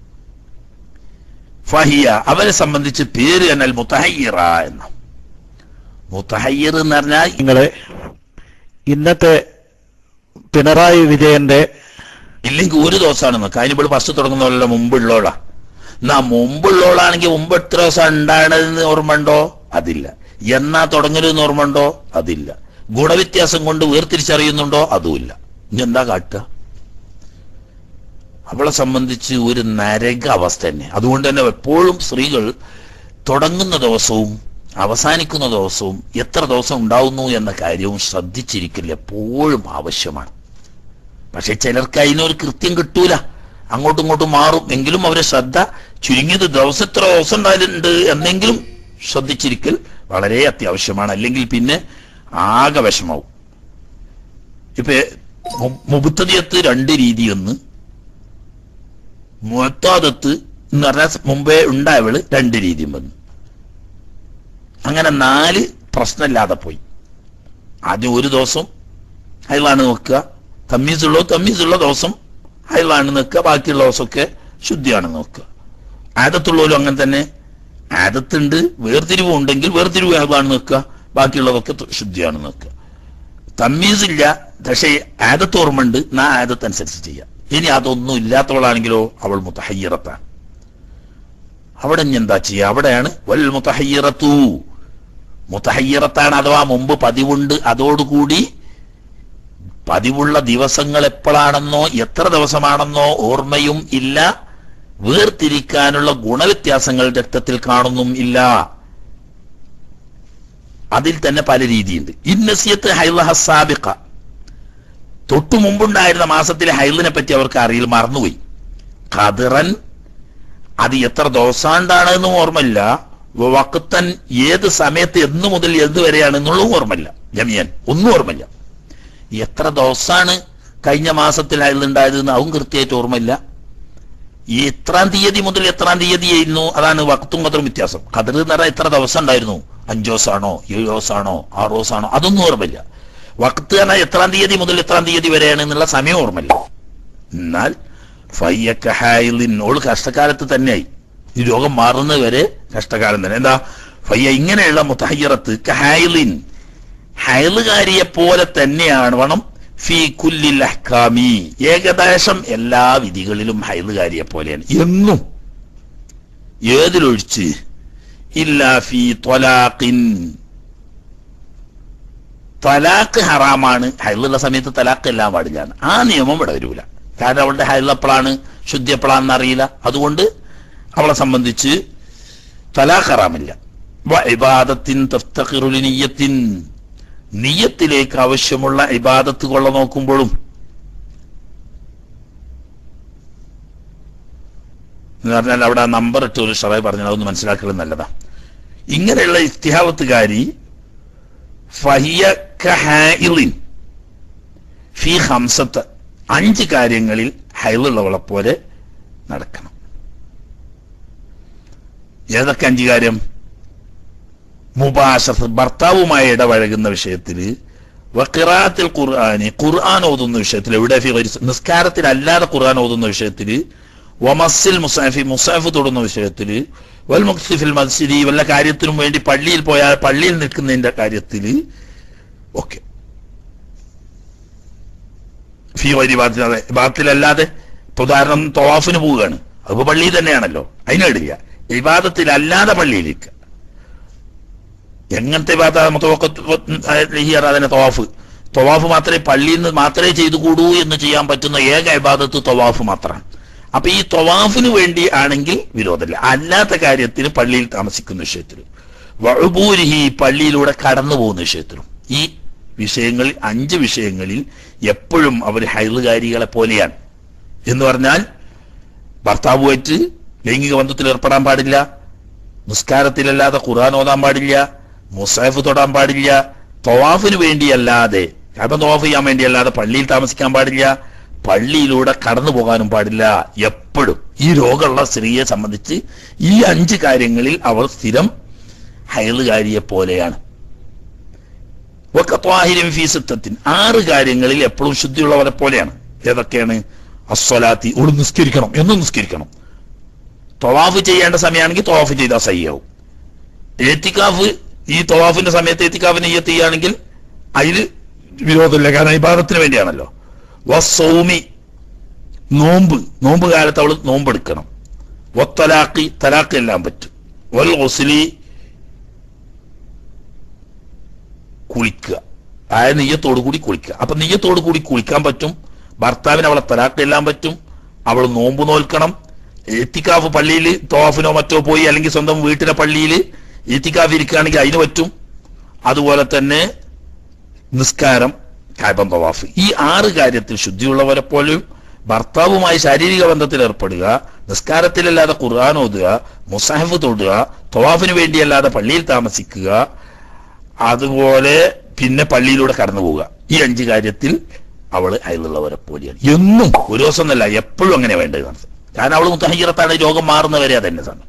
ഫഹിയ അവരെ സംബന്ധിച്ച് പേര് എന്നാൽ മുത്തഹയ്യറ എന്ന മുത്തഹയ്യർ എന്ന് പറഞ്ഞാൽ നിങ്ങളെ ഇന്നത്തെ പിണറായി വിജയന്റെ ഇല്ലെങ്കിൽ ഒരു ദിവസമാണ് നോക്കുക അതിനിപ്പോൾ ഫസ്റ്റ് തുടങ്ങുന്നതല്ല മുമ്പുള്ളോളാ എന്നാ മുമ്പുള്ളോളാണെങ്കിൽ മുമ്പ് എത്ര ദിവസം ഉണ്ടാകണമെന്ന് ഓർമ്മ ഉണ്ടോ അതില്ല എന്നാ തുടങ്ങരുതെന്ന് ഓർമ്മ ഉണ്ടോ അതില്ല ഗുണവ്യത്യാസം കൊണ്ട് വേർതിരിച്ചറിയുന്നുണ്ടോ അതുമില്ല ഇനി എന്താ കാട്ടുക അവളെ സംബന്ധിച്ച് ഒരു നരക അവസ്ഥ തന്നെ അതുകൊണ്ട് തന്നെ എപ്പോഴും സ്ത്രീകൾ തുടങ്ങുന്ന ദിവസവും അവസാനിക്കുന്ന ദിവസവും എത്ര ദിവസം ഉണ്ടാവുന്നു എന്ന കാര്യവും ശ്രദ്ധിച്ചിരിക്കില്ല എപ്പോഴും ആവശ്യമാണ് പക്ഷെ ചിലർക്ക് അതിനൊരു കൃത്യം കിട്ടൂല അങ്ങോട്ടും ഇങ്ങോട്ടും മാറും എങ്കിലും അവരെ ശ്രദ്ധ ചുരുങ്ങിയത് ദിവസം എത്ര ദിവസം ഉണ്ടായിട്ടുണ്ട് എന്നെങ്കിലും ശ്രദ്ധിച്ചിരിക്കൽ വളരെ അത്യാവശ്യമാണ് അല്ലെങ്കിൽ പിന്നെ ആകെ വിഷമാവും ഇപ്പൊ മു- മുബത്തതിയത്ത് രണ്ട് രീതിയൊന്ന് മുഹത്താദത്ത് എന്ന് പറഞ്ഞാൽ മുമ്പേ ഉണ്ടായവള് രണ്ട് രീതിയും വന്നു അങ്ങനെ നാല് പ്രശ്നമില്ലാതെ പോയി ആദ്യം ഒരു ദിവസം അയാളാണ് നോക്കുക തമ്മീസുള്ളോ തമ്മീസുള്ള ദിവസം അയാളാണ് നോക്കുക ബാക്കിയുള്ള ദിവസമൊക്കെ ശുദ്ധിയാണ് നോക്കുക ആദത്തുള്ളവരും അങ്ങനെ തന്നെ ആദത്തുണ്ട് വേർതിരിവ് ഉണ്ടെങ്കിൽ വേർതിരിവ് അയാളാണ് നോക്കുക ബാക്കിയുള്ളതൊക്കെ ത- ശുദ്ധിയാണ് നോക്കുക തമ്മീസില്ല പക്ഷേ ആദത്ത് ഓർമ്മയുണ്ട് നാ ആദത്ത് അനുസരിച്ച് ചെയ്യാം ഇനി അതൊന്നും ഇല്ലാത്തവളാണെങ്കിലോ അവൾ മുത്തഹയ്യറത്താണ് അവിടെ ഇനി എന്താ ചെയ്യുക അവിടെയാണ് വൽ മുത്തഹയ്യറത്തു മുത്തഹയ്യറത്താണ് അഥവാ മുമ്പ് പതിവുണ്ട് അതോടുകൂടി പതിവുള്ള ദിവസങ്ങൾ എപ്പോഴാണെന്നോ എത്ര ദിവസമാണെന്നോ ഓർമ്മയും ഇല്ല വേർതിരിക്കാനുള്ള ഗുണവ്യത്യാസങ്ങൾ രക്തത്തിൽ കാണുന്നും ഇല്ല അതിൽ തന്നെ പല രീതിയുണ്ട് ഇന്നസിയത്ത് ഹൈലഹ സാബിഖ തൊട്ടു മുമ്പുണ്ടായിരുന്ന മാസത്തിലെ ഹൈലിനെ പറ്റി അവർക്ക് അറിയില്ല മറന്നുപോയി ഖദറൻ അത് എത്ര ദിവസാണ്ടാണ് എന്നും ഓർമ്മയില്ല വക്കത്തൻ ഏത് സമയത്ത് എന്ന് മുതൽ എന്ത് വരെയാണെന്നുള്ളതും ഓർമ്മയില്ല ജമിയാൻ ഒന്നും ഓർമ്മയില്ല എത്ര ദിവസമാണ് കഴിഞ്ഞ മാസത്തിൽ അയലുണ്ടായത് എന്ന് അതും കൃത്യമായിട്ട് ഓർമ്മയില്ല ഈ എത്രാം തീയതി മുതൽ എത്രാം തീയതി ആയിരുന്നു അതാണ് വക്തും കതറും വ്യത്യാസം കതിർ എന്ന് പറഞ്ഞാൽ എത്ര ദിവസം ഉണ്ടായിരുന്നു അഞ്ചോ ദിവസമാണോ ഏഴോ ദിവസമാണോ ആറോ ദിവസമാണോ അതൊന്നും ഓർമ്മയില്ല വക്ത് പറഞ്ഞാൽ എത്രാം തീയതി മുതൽ എത്രാം തീയതി വരെയാണ് എന്നുള്ള സമയം ഓർമ്മയില്ല എന്നാൽ ഫയ്യക്ക ഹായിലിൻ ഓള് കഷ്ടകാലത്ത് തന്നെയായി ഈ രോഗം മാറുന്നത് വരെ കഷ്ടകാലം തന്നെ എന്താ ഫയ്യ ഇങ്ങനെയുള്ള മുത്തഹയ്യറത്ത് കഹായിലിൻ ഹയലുകാരിയെ പോലെ തന്നെയാണ് വേണം ഫി കുല്ലിൽ അഹ്കാമി ഏകദേശം എല്ലാ വിധികളിലും ഹയലുകാരിയെ പോലെയാണ് എന്നും ഏതിലൊഴിച്ച് ഇല്ലാ ഫി ത്വലാഖിൻ തലാഖ് ഹറാമാണ് ഹൈലുള്ള സമയത്ത് തലാഖ് എല്ലാം പാടില്ലാണ് ആ നിയമം ഇവിടെ വരൂല കാരണം അവളുടെ ഹൈൽ എപ്പോഴാണ് ശുദ്ധി എപ്പോഴാണെന്ന് അറിയില്ല അതുകൊണ്ട് അവളെ സംബന്ധിച്ച് തലാഖ് ഹറാമില്ല വ ഇബാദത്തിൻ തഫ്തഖിറുലി നിയ്യത്തിൻ നിയ്യത്തിലേക്ക് ആവശ്യമുള്ള ഇബാദത്ത് കൊള്ള നോക്കുമ്പോഴും എന്ന് പറഞ്ഞാൽ അവിടെ ആ നമ്പർ ഇട്ട് ഒരു ഷറായി പറഞ്ഞാൽ അതൊന്ന് മനസ്സിലാക്കുന്നത് നല്ലതാ ഇങ്ങനെയുള്ള ഇസ്തിഹാവത്തുകാരി ഫഹിയ കഹായിലിൻ ഫി ഹംസത്ത് അഞ്ച് കാര്യങ്ങളിൽ ഹൈലുള്ളവളെ പോലെ നടക്കണം ഏതൊക്കെ അഞ്ച് കാര്യം മുബാഷത്ത് ഭർത്താവുമായി ഇടപഴകുന്ന വിഷയത്തിൽ വക്കിറാത്തിൽ ഖുർആാനി ഖുർആൻ ഓതുന്ന വിഷയത്തിൽ എവിടെ ഫി ഗൈരി- നിസ്കാരത്തിലല്ലാതെ ഖുർആൻ ഓതുന്ന വിഷയത്തിൽ വമസ്സിൽ മുസാഫി മുസാഫ് തൊടുന്ന വിഷയത്തിൽ വൽ മുക്സിഫിൽ മസ്ജിദി വല്ല കാര്യത്തിനും വേണ്ടി പള്ളിയിൽ പോയാൽ പള്ളിയിൽ നിൽക്കുന്നതിന്റെ കാര്യത്തിൽ ഓക്കെ ഫീ വരി ബാത്തിലതെ ബാത്തിലല്ലാതെ ഇപ്പൊ ഉദാഹരണം തവാഫിന് പോവുകയാണ് അതിപ്പോ പള്ളിയിൽ തന്നെയാണല്ലോ അതിനിടില്ല വിവാദത്തിലല്ലാതെ പള്ളിയിലേക്ക് എങ്ങനത്തെ അതിനെ തവാഫ് തവാഫ് മാത്രമേ പള്ളിയിൽ നിന്ന് മാത്രമേ ചെയ്തു കൂടൂ എന്ന് ചെയ്യാൻ പറ്റുന്ന ഏക ഇബാദത്ത് തവാഫ് മാത്രമാണ് അപ്പൊ ഈ തവാഫിന് വേണ്ടി ആണെങ്കിൽ വിരോധമില്ല അല്ലാത്ത കാര്യത്തിന് പള്ളിയിൽ താമസിക്കുന്ന വിഷയത്തിൽ വഴുപൂരിഹി പള്ളിയിലൂടെ കടന്നു പോകുന്ന വിഷയത്തിലും ഈ വിഷയങ്ങളിൽ അഞ്ച് വിഷയങ്ങളിൽ എപ്പോഴും അവർ ഹൈറുകാരികളെ പോലെയാണ് എന്ന് പറഞ്ഞാൽ ഭർത്താവുമായിട്ട് ലൈംഗിക ബന്ധത്തിൽ ഏർപ്പെടാൻ പാടില്ല നിസ്കാരത്തിലല്ലാതെ ഖുർആൻ ഓതാൻ പാടില്ല മുസാഫ് തൊടാൻ പാടില്ല തവാഫിന് വേണ്ടിയല്ലാതെ കാരണം തവാഫ് ചെയ്യാൻ വേണ്ടിയല്ലാതെ പള്ളിയിൽ താമസിക്കാൻ പാടില്ല പള്ളിയിലൂടെ കടന്നു പോകാനും പാടില്ല എപ്പോഴും ഈ രോഗമുള്ള സ്ത്രീയെ സംബന്ധിച്ച് ഈ അഞ്ച് കാര്യങ്ങളിൽ അവൾ സ്ഥിരം ഹൈറുകാരിയെ പോലെയാണ് വക്കത്വാഹിരം ഫീസത്തത്തിൻ ആറ് കാര്യങ്ങളിൽ എപ്പോഴും ശുദ്ധിയുള്ളവരെ പോലെയാണ് ഏതൊക്കെയാണ് അസ്വലാത്തി ഒരു നിസ്കരിക്കണം എന്നും നിസ്കരിക്കണം തൊവാഫ് ചെയ്യേണ്ട സമയമാണെങ്കിൽ തൊവാഫ് ചെയ്താൽ സയ്യാവും ഏത്തിക്കാഫ് ഈ തൊവാഫിന്റെ സമയത്ത് ഏത്തിക്കാഫ് നെയ്യത്ത് ചെയ്യുകയാണെങ്കിൽ അതിൽ വിരോധമില്ല കാരണം ഇബാദത്തിന് വേണ്ടിയാണല്ലോ വസൗമി നോമ്പ് നോമ്പ് കാലത്ത് അവൾ നോമ്പെടുക്കണം വത്തലാഖി തലാഖ് എല്ലാം പറ്റും വൽ ഒസ്ലി കുളിക്കുക ആ നെയ്യത്തോടു കൂടി കുളിക്കുക അപ്പൊ നെയ്യത്തോടു കൂടി കുളിക്കാൻ പറ്റും ഭർത്താവിന് അവളെ തലാഖ് എല്ലാം പറ്റും അവൾ നോമ്പ് നോൽക്കണം എത്തിക്കാഫ് പള്ളിയിൽ തോഫിനോ മറ്റോ പോയി അല്ലെങ്കിൽ സ്വന്തം വീട്ടിലെ പള്ളിയിൽ എത്തിക്കാഫ് ഇരിക്കുകയാണെങ്കിൽ അതിന് പറ്റും അതുപോലെ തന്നെ നിസ്കാരം കാബം തവാഫ് ഈ ആറ് കാര്യത്തിൽ ശുദ്ധിയുള്ളവരെ പോലും ഭർത്താവുമായി ശാരീരിക ബന്ധത്തിൽ ഏർപ്പെടുക നിസ്കാരത്തിലല്ലാതെ ഖുർആൻ ഓതുക മുസാഹിഫ് തൊടുക തവാഫിന് വേണ്ടിയല്ലാതെ പള്ളിയിൽ താമസിക്കുക അതുപോലെ പിന്നെ പള്ളിയിലൂടെ കടന്നു പോവുക ഈ അഞ്ച് കാര്യത്തിൽ അവള് അയലുള്ളവരെ പോലെയാണ് എന്നും ഒരു ദിവസം എന്നല്ല എപ്പോഴും അങ്ങനെ വേണ്ടതാണ് കാരണം അവള് മുത്തഹീറത്താണ് രോഗം മാറുന്നവരെ അതന്നെ സമയം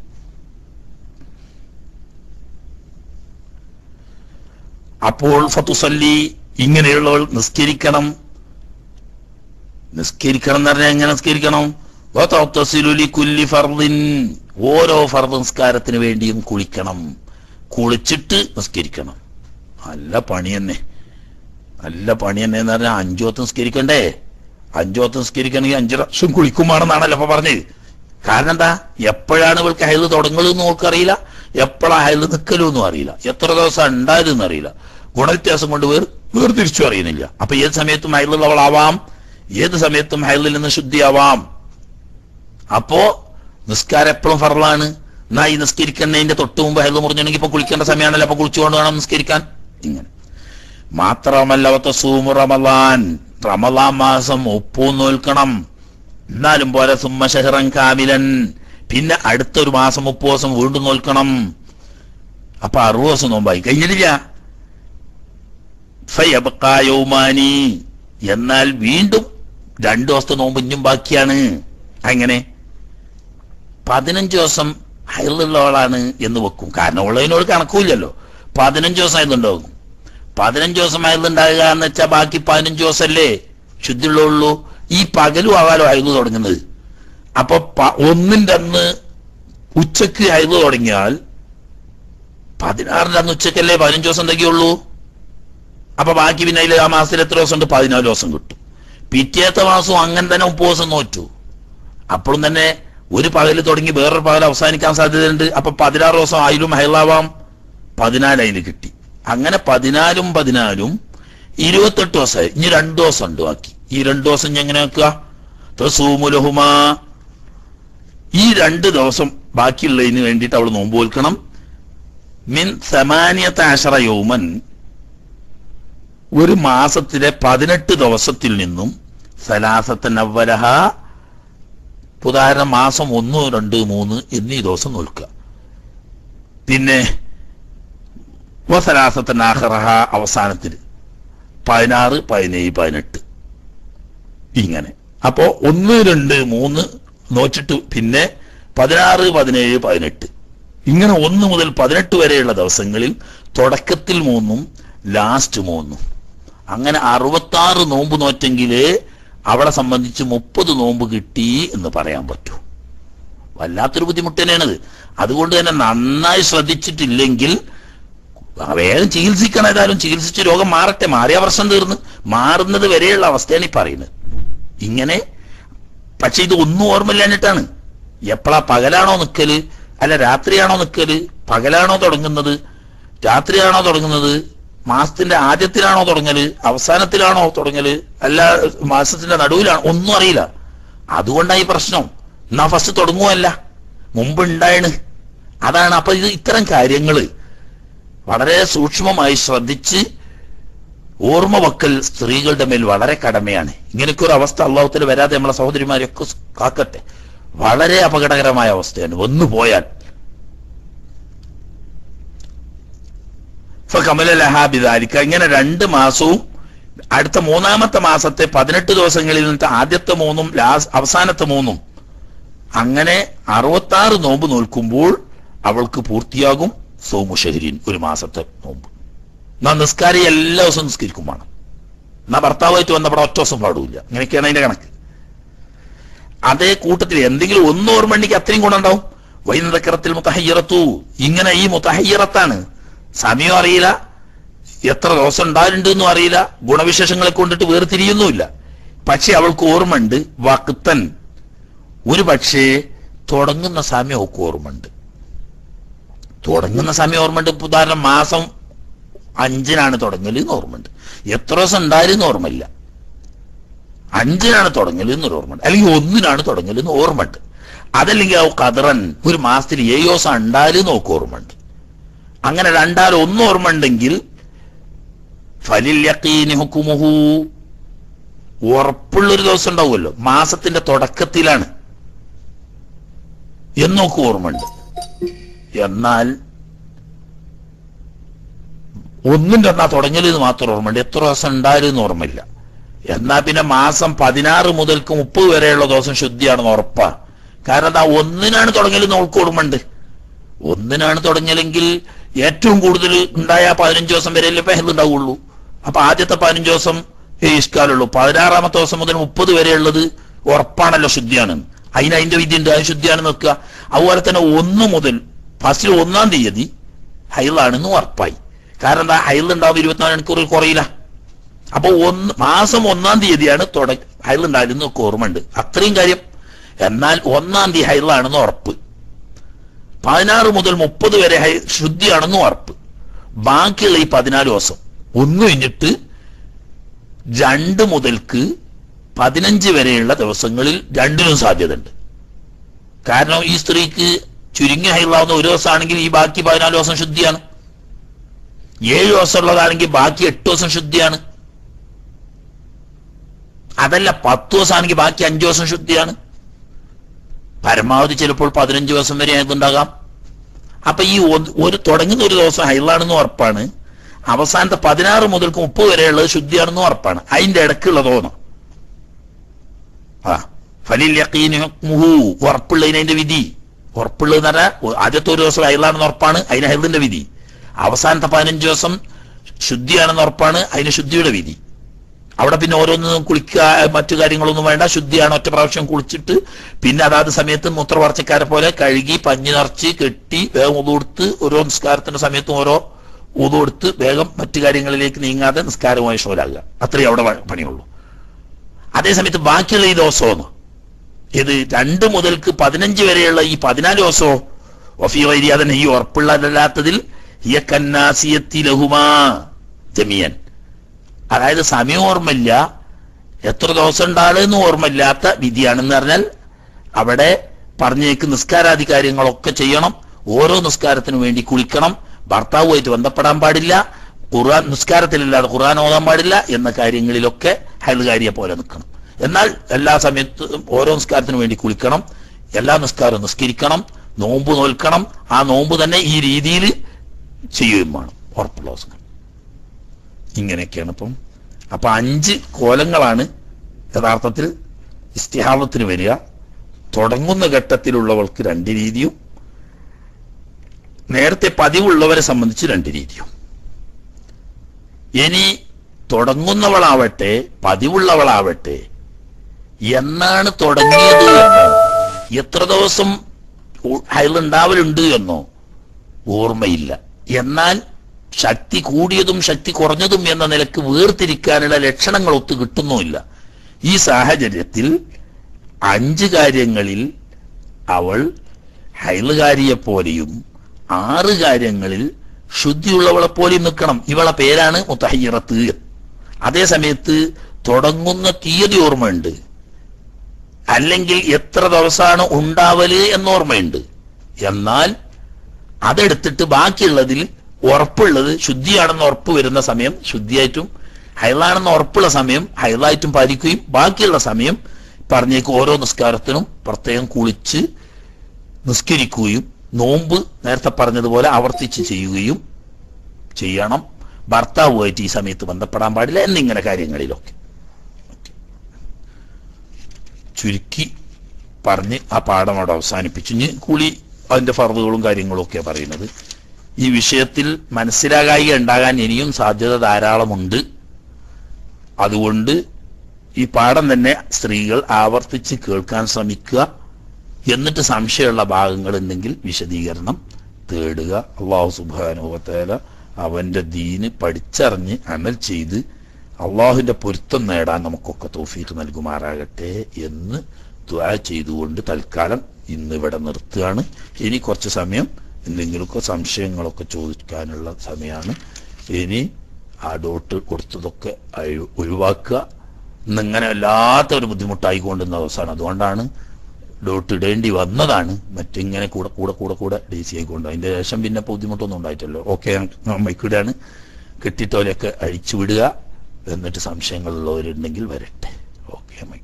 അപ്പോൾ ഫത്തുസല്ലി ഇങ്ങനെയുള്ളവൾ നിസ്കരിക്കണം നിസ്കരിക്കണം എന്ന് പറഞ്ഞാൽ എങ്ങനെ നിസ്കരിക്കണം വതഗ്തസിലു ലികുല്ലി ഫർദിൻ ഓരോ ഫർദ് നിസ്കാരത്തിന് വേണ്ടിയും കുളിക്കണം കുളിച്ചിട്ട് നിസ്കരിക്കണം നല്ല പണി തന്നെ നല്ല പണി തന്നെ എന്ന് പറഞ്ഞാൽ അഞ്ചു വത്ത് നിസ്കരിക്കണ്ടേ അഞ്ചു വത്ത് നിസ്കരിക്കണമെങ്കിൽ അഞ്ചു പ്രാവശ്യം കുളിക്കുമാണെന്നാണല്ലോ അപ്പൊ പറഞ്ഞത് കാരണം എന്താ എപ്പോഴാണ് ഇവൾക്ക് ഹൈല് തുടങ്ങുന്നതെന്ന് ഓൾക്കറിയില്ല എപ്പോഴാ ഹൈല് നിൽക്കലും അറിയില്ല എത്ര ദിവസം ഉണ്ടായതെന്ന് അറിയില്ല ഗുണവ്യത്യാസം കൊണ്ട് വേർ വേർതിരിച്ചു അറിയുന്നില്ല അപ്പൊ ഏത് സമയത്തും ഹൈലുള്ളവളാവാം ഏത് സമയത്തും ഹൈലിൽ നിന്ന് ശുദ്ധിയാവാം അപ്പോ നിസ്കാരം എപ്പോഴും ഫറലാണ് എന്നാ ഈ നിസ്കരിക്കുന്നതിന്റെ തൊട്ട് മുമ്പ് ഹൈല് മുറിഞ്ഞിട്ടുണ്ടെങ്കിൽ ഇപ്പൊ കുളിക്കേണ്ട സമയമാണല്ലോ അപ്പൊ കുളിച്ചുകൊണ്ട് വേണം നിസ്കരിക്കാൻ ഇങ്ങനെ മാത്രമല്ല വത്തസൂമു റമലാൻ റമലാൻ മാസം ഒപ്പൂ നോൽക്കണം എന്നാലും പോലെ സുമ്മ ഷഹറൻ കാമിലൻ പിന്നെ അടുത്തൊരു മാസം മുപ്പത് ദിവസം വീണ്ടും നോൽക്കണം അപ്പൊ അറുപത് ദിവസം നോമ്പായി കഴിഞ്ഞിട്ടില്ല ഫയബ്ഖാ യൗമാനി എന്നാൽ വീണ്ടും രണ്ടു ദിവസത്തെ നോമ്പ് ഇഞ്ഞും ബാക്കിയാണ് അങ്ങനെ പതിനഞ്ച് ദിവസം ഹൈറുള്ളവളാണ് എന്ന് വെക്കും കാരണം ഉള്ളതിനോട് കണക്കൂല്ലല്ലോ പതിനഞ്ച് ദിവസം ആയതുണ്ടാകും പതിനഞ്ച് ദിവസം ആയതുണ്ടാകുക എന്ന് വെച്ചാൽ ബാക്കി പതിനഞ്ച് ദിവസമല്ലേ ശുദ്ധിയുള്ളൂ ഈ പകലും ആകാലോ ഹൈദ് തുടങ്ങുന്നത് അപ്പൊ പ- ഒന്നിന്റെ അന്ന് ഉച്ചക്ക് ഹൈദ് തുടങ്ങിയാൽ പതിനാറിന്റെ അന്ന് ഉച്ചക്കല്ലേ പതിനഞ്ച് ദിവസം എന്തൊക്കെയുള്ളൂ അപ്പൊ ബാക്കി പിന്നെ അതിൽ ആ മാസത്തിൽ എത്ര ദിവസം ഉണ്ട് പതിനാല് ദിവസം കിട്ടും പിറ്റേത്തെ മാസം അങ്ങനെ തന്നെ മുപ്പത് ദിവസം നോറ്റു അപ്പോഴും തന്നെ ഒരു പകല് തുടങ്ങി വേറൊരു പകൽ അവസാനിക്കാൻ സാധ്യതയുണ്ട് അപ്പൊ പതിനാറ് ദിവസം ആയിലും ഹൈലാവാം പതിനാല് അതിൽ കിട്ടി അങ്ങനെ പതിനാലും പതിനാലും ഇരുപത്തെട്ട് ദിവസമായി ഇനി രണ്ടു ദിവസം ഉണ്ട് ബാക്കി ഈ രണ്ടു ദിവസം ഇനി എങ്ങനെ വെക്കുക തസൂമുലഹുമാ ഈ രണ്ട് ദിവസം ബാക്കിയുള്ളതിന് വേണ്ടിയിട്ട് അവൾ നോമ്പ് വിൽക്കണം മിൻ സമാനിയത്തെ ആശറ യൗമൻ ഒരു മാസത്തിലെ പതിനെട്ട് ദിവസത്തിൽ നിന്നും സലാസത്തൻ അവലഹ ഉദാഹരണം മാസം ഒന്ന് രണ്ട് മൂന്ന് എന്നീ ദിവസം നോക്കുക പിന്നെ വസലാസത്തൻ ആഹറഹ അവസാനത്തിൽ പതിനാറ് പതിനേഴ് പതിനെട്ട് ഇങ്ങനെ അപ്പോ ഒന്ന് രണ്ട് മൂന്ന് നോച്ചിട്ട് പിന്നെ പതിനാറ് പതിനേഴ് പതിനെട്ട് ഇങ്ങനെ ഒന്ന് മുതൽ പതിനെട്ട് വരെയുള്ള ദിവസങ്ങളിൽ തുടക്കത്തിൽ മൂന്നും ലാസ്റ്റ് മൂന്നും അങ്ങനെ അറുപത്താറ് നോമ്പ് നോറ്റെങ്കിലേ അവളെ സംബന്ധിച്ച് മുപ്പത് നോമ്പ് കിട്ടി എന്ന് പറയാൻ പറ്റൂ വല്ലാത്തൊരു ബുദ്ധിമുട്ട് തന്നെയാണത് അതുകൊണ്ട് തന്നെ നന്നായി ശ്രദ്ധിച്ചിട്ടില്ലെങ്കിൽ വേഗം ചികിത്സിക്കണം ഏതായാലും ചികിത്സിച്ച് രോഗം മാറട്ടെ മാറിയ പ്രശ്നം തീർന്ന് മാറുന്നത് വരെയുള്ള അവസ്ഥയാണ് ഈ പറയുന്നത് ഇങ്ങനെ പക്ഷെ ഇത് ഒന്നും ഓർമ്മയില്ലാഞ്ഞിട്ടാണ് എപ്പോഴാ പകലാണോ നിക്കല് അല്ല രാത്രിയാണോ നിക്കല് പകലാണോ തുടങ്ങുന്നത് രാത്രിയാണോ തുടങ്ങുന്നത് മാസത്തിന്റെ ആദ്യത്തിലാണോ തുടങ്ങല് അവസാനത്തിലാണോ തുടങ്ങല് അല്ല മാസത്തിന്റെ നടുവിലാണോ ഒന്നും അറിയില്ല അതുകൊണ്ടായി പ്രശ്നം എന്നാ ഫസ്റ്റ് തുടങ്ങുമല്ല മുമ്പ് ഉണ്ടായാണ് അതാണ് അപ്പൊ ഇത് ഇത്തരം കാര്യങ്ങള് വളരെ സൂക്ഷ്മമായി ശ്രദ്ധിച്ച് ഓർമ്മ വക്കൽ സ്ത്രീകളുടെ മേൽ വളരെ കടമയാണ് ഇങ്ങനെയൊക്കെ ഒരു അവസ്ഥ അള്ളാഹുത്തിൽ വരാതെ നമ്മളെ സഹോദരിമാരെയൊക്കെ കാക്കട്ടെ വളരെ അപകടകരമായ അവസ്ഥയാണ് വന്നു പോയാൽ കമല ലഹാബിദാലിക്ക ഇങ്ങനെ രണ്ട് മാസവും അടുത്ത മൂന്നാമത്തെ മാസത്തെ പതിനെട്ട് ദിവസങ്ങളിൽ നിന്നിട്ട് ആദ്യത്തെ മൂന്നും ലാസ്റ്റ് അവസാനത്തെ മൂന്നും അങ്ങനെ അറുപത്താറ് നോമ്പ് നോൽക്കുമ്പോൾ അവൾക്ക് പൂർത്തിയാകും സോമു ഷഹരീൻ ഒരു മാസത്തെ നോമ്പ് എന്നാ നിസ്കാരം എല്ലാ ദിവസവും നിസ്കരിക്കും വേണം എന്നാ ഭർത്താവായിട്ട് വന്നപ്പോൾ ഒറ്റ ദിവസം പാടില്ല ഇങ്ങനെയൊക്കെയാണ് അതിന്റെ കണക്ക് അതേ കൂട്ടത്തിൽ എന്തെങ്കിലും ഒന്ന് ഓർമ്മണ്ടെങ്കിൽ അത്രയും ഗുണമുണ്ടാവും വൈനതക്കരത്തിൽ മുത്തഹയ്യറത്തു ഇങ്ങനെ ഈ മുത്തഹയ്യറത്താണ് സമയം അറിയില്ല എത്ര ദിവസം ഉണ്ടായിട്ടുണ്ട് എന്നും അറിയില്ല ഗുണവിശേഷങ്ങളെ കൊണ്ടിട്ട് വേർതിരിയൊന്നുമില്ല പക്ഷെ അവൾക്ക് ഓർമ്മയുണ്ട് വക്തൻ ഒരു പക്ഷേ തുടങ്ങുന്ന സമയം ഒക്കെ ഓർമ്മയുണ്ട് തുടങ്ങുന്ന സമയം ഓർമ്മയുണ്ട് ഇപ്പൊ ഉദാഹരണം മാസം അഞ്ചിനാണ് തുടങ്ങല് എന്ന് ഓർമ്മയുണ്ട് എത്ര ദിവസം ഉണ്ടായിരുന്നു ഓർമ്മയില്ല അഞ്ചിനാണ് തുടങ്ങല് എന്നൊരു ഓർമ്മയുണ്ട് അല്ലെങ്കിൽ ഒന്നിനാണ് തുടങ്ങല് എന്ന് ഓർമ്മയുണ്ട് അതല്ലെങ്കിൽ ആ കതറൻ ഒരു മാസത്തിൽ ഏഴ് ദിവസം ഉണ്ടാലും നോക്ക് ഓർമ്മയുണ്ട് അങ്ങനെ രണ്ടാൽ ഒന്ന് ഓർമ്മ ഉണ്ടെങ്കിൽ ഫലിൽ യഖീനി ഹുക്കുമുഹു ഉറപ്പുള്ളൊരു ദിവസം ഉണ്ടാവുമല്ലോ മാസത്തിന്റെ തുടക്കത്തിലാണ് എന്നൊക്കെ ഓർമ്മയുണ്ട് എന്നാൽ ഒന്നിന്റെ എന്നാ തുടങ്ങലെന്ന് മാത്രം ഓർമ്മയുണ്ട് എത്ര ദിവസം ഉണ്ടായിരുന്നു ഓർമ്മയില്ല എന്നാ പിന്നെ മാസം പതിനാറ് മുതൽക്ക് മുപ്പത് വരെയുള്ള ദിവസം ശുദ്ധിയാണെന്ന് ഉറപ്പാ കാരണം ആ ഒന്നിനാണ് തുടങ്ങലെന്ന് ഓൾക്ക് ഓർമ്മയുണ്ട് ഒന്നിനാണ് തുടങ്ങിയല്ലെങ്കിൽ ഏറ്റവും കൂടുതൽ ഉണ്ടായ പതിനഞ്ച് ദിവസം വരെയല്ലേ പെഹൽ ഉണ്ടാവുള്ളൂ അപ്പൊ ആദ്യത്തെ പതിനഞ്ച് ദിവസം ഇഷ്കാലുള്ളൂ പതിനാറാമത്തെ ദിവസം മുതൽ മുപ്പത് വരെയുള്ളത് ഉറപ്പാണല്ലോ ശുദ്ധിയാണ് അതിന് അതിന്റെ വിധി ഉണ്ട് അത് ശുദ്ധിയാണ് നിൽക്കുക അതുപോലെ തന്നെ ഒന്ന് മുതൽ ഫസ്റ്റ് ഒന്നാം തീയതി ഹൈലാണെന്ന് ഉറപ്പായി കാരണം എന്താ ഹൈൽ ഉണ്ടാവും ഇരുപത്തിനാല് മണിക്കൂറിൽ കുറയില്ല അപ്പൊ ഒന്ന് മാസം ഒന്നാം തീയതിയാണ് തുടങ്ങി ഹൈൽ ഉണ്ടായിരുന്നു ഒക്കെ ഓർമ്മയുണ്ട് അത്രയും കാര്യം എന്നാൽ ഒന്നാം തീയതി ഹൈലാണെന്ന് ഉറപ്പ് പതിനാറ് മുതൽ മുപ്പത് വരെ ഹൈ ശുദ്ധിയാണെന്നും ഉറപ്പ് ബാക്കിയുള്ള ഈ പതിനാല് ദിവസം ഒന്ന് കഴിഞ്ഞിട്ട് രണ്ട് മുതൽക്ക് പതിനഞ്ച് വരെയുള്ള ദിവസങ്ങളിൽ രണ്ടിനും സാധ്യതയുണ്ട് കാരണം ഈ സ്ത്രീക്ക് ചുരുങ്ങി ഹൈറാവുന്ന ഒരു ദിവസമാണെങ്കിൽ ഈ ബാക്കി പതിനാല് ദിവസം ശുദ്ധിയാണ് ഏഴ് ദിവസം ഉള്ളതാണെങ്കിൽ ബാക്കി എട്ട് ദിവസം ശുദ്ധിയാണ് അതല്ല പത്ത് ദിവസമാണെങ്കിൽ ബാക്കി അഞ്ചു ദിവസം ശുദ്ധിയാണ് പരമാവധി ചിലപ്പോൾ പതിനഞ്ച് ദിവസം വരെ ഇതുണ്ടാകാം അപ്പൊ ഈ ഒന്ന് ഒരു തുടങ്ങുന്ന ഒരു ദിവസം ഹൈലാണെന്ന് ഉറപ്പാണ് അവസാനത്തെ പതിനാറ് മുതൽക്ക് മുപ്പത് വരെയുള്ളത് ശുദ്ധിയാണെന്ന് ഉറപ്പാണ് അതിന്റെ ഇടയ്ക്കുള്ള തോന്നും ആ ഫലിൽ യഖീനി ഹുക്മുഹു ഉറപ്പുള്ളതിന് അതിന്റെ വിധി ഉറപ്പുള്ളതെന്ന് പറഞ്ഞാൽ ആദ്യത്തെ ഒരു ദിവസം ഹൈലാണെന്ന് ഉറപ്പാണ് അതിന് ഹൈലിന്റെ വിധി അവസാനത്തെ പതിനഞ്ച് ദിവസം ശുദ്ധിയാണെന്ന് ഉറപ്പാണ് അതിന് ശുദ്ധിയുടെ വിധി അവിടെ പിന്നെ ഓരോന്നും കുളിക്കുക മറ്റു കാര്യങ്ങളൊന്നും വേണ്ട ശുദ്ധിയാണ് ഒറ്റ പ്രാവശ്യം കുളിച്ചിട്ട് പിന്നെ അതാത് സമയത്ത് മൂത്രവാർച്ചക്കാരെ പോലെ കഴുകി പഞ്ഞി നിറച്ച് കെട്ടി വേഗം ഉതുകൊടുത്ത് ഓരോ നിസ്കാരത്തിന്റെ സമയത്തും ഓരോ ഉതുകൊടുത്ത് വേഗം മറ്റു കാര്യങ്ങളിലേക്ക് നീങ്ങാതെ നിസ്കാരമായി ഷോലാകുക അത്രയും അവിടെ വ- പണിയുള്ളൂ അതേസമയത്ത് ബാക്കിയുള്ള ഈ ദിവസമൊന്ന് ഇത് രണ്ട് മുതൽക്ക് പതിനഞ്ച് വരെയുള്ള ഈ പതിനാല് ദിവസമോ ഒഫി വൈരി അതന്നെ ഈ ഉറപ്പുള്ളതല്ലാത്തതിൽ ഹിയ കന്നാസിയത്തി ലഹുമാ ജമിയൻ അതായത് സമയം ഓർമ്മയില്ല എത്ര ദിവസം ഉണ്ടാകുന്ന ഓർമ്മയില്ലാത്ത വിധിയാണെന്ന് പറഞ്ഞാൽ അവിടെ പറഞ്ഞേക്ക് നിസ്കാരാദി കാര്യങ്ങളൊക്കെ ചെയ്യണം ഓരോ നിസ്കാരത്തിനു വേണ്ടി കുളിക്കണം ഭർത്താവുമായിട്ട് ബന്ധപ്പെടാൻ പാടില്ല ഖുർആൻ നിസ്കാരത്തിലില്ലാതെ ഖുർആൻ ഓതാൻ പാടില്ല എന്ന കാര്യങ്ങളിലൊക്കെ ഹൈൽകാരിയെ പോലെ നിൽക്കണം എന്നാൽ എല്ലാ സമയത്തും ഓരോ നിസ്കാരത്തിനു വേണ്ടി കുളിക്കണം എല്ലാ നിസ്കാരവും നിസ്കരിക്കണം നോമ്പ് നോൽക്കണം ആ നോമ്പ് തന്നെ ഈ രീതിയിൽ ചെയ്യുകയും വേണം ഉറപ്പുള്ള ദിവസങ്ങൾ ഇങ്ങനെയൊക്കെയാണ് ഇപ്പം അപ്പൊ അഞ്ച് കോലങ്ങളാണ് യഥാർത്ഥത്തിൽ ഇസ്തിഹാബത്തിന് വരിക തുടങ്ങുന്ന ഘട്ടത്തിലുള്ളവൾക്ക് രണ്ട് രീതിയും നേരത്തെ പതിവുള്ളവരെ സംബന്ധിച്ച് രണ്ട് രീതിയും ഇനി തുടങ്ങുന്നവളാവട്ടെ പതിവുള്ളവളാവട്ടെ എന്നാണ് തുടങ്ങിയത് എന്നോ എത്ര ദിവസം ഹൈലുണ്ടാവലുണ്ട് എന്നോ ഓർമ്മയില്ല എന്നാൽ ശക്തി കൂടിയതും ശക്തി കുറഞ്ഞതും എന്ന നിലക്ക് വേർതിരിക്കാനുള്ള ലക്ഷണങ്ങൾ ഒത്തു കിട്ടുന്നുമില്ല ഈ സാഹചര്യത്തിൽ അഞ്ച് കാര്യങ്ങളിൽ അവൾ ഹൈലുകാരിയെപ്പോലെയും ആറ് കാര്യങ്ങളിൽ ശുദ്ധിയുള്ളവളെ പോലെയും നിൽക്കണം ഇവളെ പേരാണ് മുത്തഹയ്യറത്ത് അതേ സമയത്ത് തുടങ്ങുന്ന തീയതി ഓർമ്മയുണ്ട് അല്ലെങ്കിൽ എത്ര ദിവസമാണ് ഉണ്ടാവല് എന്ന് ഓർമ്മയുണ്ട് എന്നാൽ അതെടുത്തിട്ട് ബാക്കിയുള്ളതിൽ ഉറപ്പുള്ളത് ശുദ്ധിയാണെന്ന് ഉറപ്പ് വരുന്ന സമയം ശുദ്ധിയായിട്ടും ഹൈലാണെന്ന് ഉറപ്പുള്ള സമയം ഹൈലായിട്ടും പാലിക്കുകയും ബാക്കിയുള്ള സമയം പറഞ്ഞേക്ക് ഓരോ നിസ്കാരത്തിനും പ്രത്യേകം കുളിച്ച് നിസ്കരിക്കുകയും നോമ്പ് നേരത്തെ പറഞ്ഞതുപോലെ ആവർത്തിച്ച് ചെയ്യുകയും ചെയ്യണം ഭർത്താവുമായിട്ട് ഈ സമയത്ത് ബന്ധപ്പെടാൻ പാടില്ല എന്നിങ്ങനെ കാര്യങ്ങളിലൊക്കെ ചുരുക്കി പറഞ്ഞ് ആ പാഠം അവിടെ അവസാനിപ്പിച്ചു ഇനി കൂലി അതിന്റെ ഫർദുകളും കാര്യങ്ങളും ഒക്കെ പറയുന്നത് ഈ വിഷയത്തിൽ മനസ്സിലാകായി ഉണ്ടാകാൻ ഇനിയും സാധ്യത ധാരാളമുണ്ട് അതുകൊണ്ട് ഈ പാഠം തന്നെ സ്ത്രീകൾ ആവർത്തിച്ച് കേൾക്കാൻ ശ്രമിക്കുക എന്നിട്ട് സംശയമുള്ള ഭാഗങ്ങൾ ഉണ്ടെങ്കിൽ വിശദീകരണം തേടുക അള്ളാഹു സുബാനുഭവത്തേല അവന്റെ ദീന് പഠിച്ചറിഞ്ഞ് അമൽ ചെയ്ത് അള്ളാഹുവിന്റെ പൊരുത്തം നേടാൻ നമുക്കൊക്കെ തോഫീക്ക് നൽകുമാറാകട്ടെ എന്ന് ദ്വാ ചെയ്തുകൊണ്ട് തൽക്കാലം ഇന്ന് ഇവിടെ നിർത്തുകയാണ് ഇനി കുറച്ച് സമയം എന്തെങ്കിലുമൊക്കെ സംശയങ്ങളൊക്കെ ചോദിക്കാനുള്ള സമയമാണ് ഇനി ആ ഡോട്ട് കൊടുത്തതൊക്കെ അഴി- ഒഴിവാക്കുക ഇന്നിങ്ങനെ വല്ലാത്ത ഒരു ബുദ്ധിമുട്ടായിക്കൊണ്ടുന്ന ദിവസമാണ് അതുകൊണ്ടാണ് ഡോട്ട് ഇടേണ്ടി വന്നതാണ് മറ്റിങ്ങനെ കൂടെ കൂടെ കൂടെ കൂടെ ഡി സി ആയിക്കൊണ്ട് അതിന്റെ ശേഷം പിന്നെ ബുദ്ധിമുട്ടൊന്നും ഉണ്ടായിട്ടല്ലോ ഓക്കെ മൈക്കിടാണ് കെട്ടിട്ടോലൊക്കെ അഴിച്ചു വിടുക എന്നിട്ട് സംശയങ്ങളുള്ളവരുണ്ടെങ്കിൽ വരട്ടെ ഓക്കെ മൈക്കോട്ടെ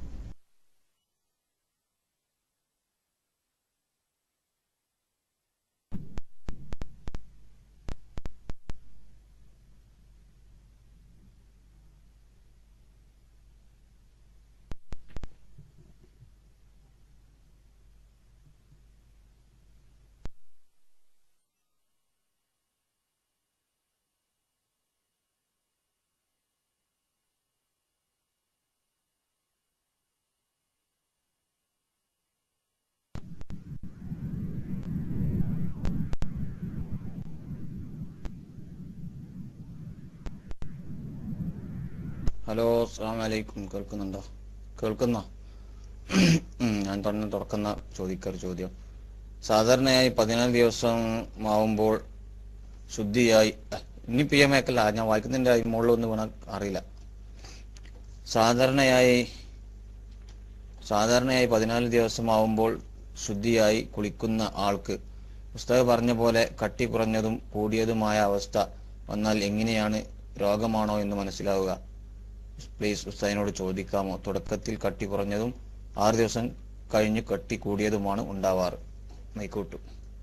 ഹലോ അസ്സാം വലൈക്കും കേൾക്കുന്നുണ്ടോ കേൾക്കുന്നോ ഉം, ഞാൻ തന്നെ തുറക്കുന്ന ചോദിക്കൊരു ചോദ്യം സാധാരണയായി പതിനാല് ദിവസം ആവുമ്പോൾ ശുദ്ധിയായി അഹ്, ഇനി പി എം ഏക്കല്ല ഞാൻ വായിക്കുന്നതിന്റെ മുകളിൽ ഒന്ന് വീണ അറിയില്ല സാധാരണയായി സാധാരണയായി പതിനാല് ദിവസം ആവുമ്പോൾ ശുദ്ധിയായി കുളിക്കുന്ന ആൾക്ക് പുസ്തകം പറഞ്ഞ പോലെ കട്ടി കുറഞ്ഞതും കൂടിയതുമായ അവസ്ഥ വന്നാൽ എങ്ങനെയാണ് രോഗമാണോ എന്ന് മനസ്സിലാവുക പ്ലീസ് ഉസ്താദിനോട് ചോദിക്കാമോ തുടക്കത്തിൽ കട്ടി കുറഞ്ഞതും ആറ് ദിവസം കഴിഞ്ഞ് കട്ടി കൂടിയതുമാണ് ഉണ്ടാവാറ് മൈക്കൂട്ടു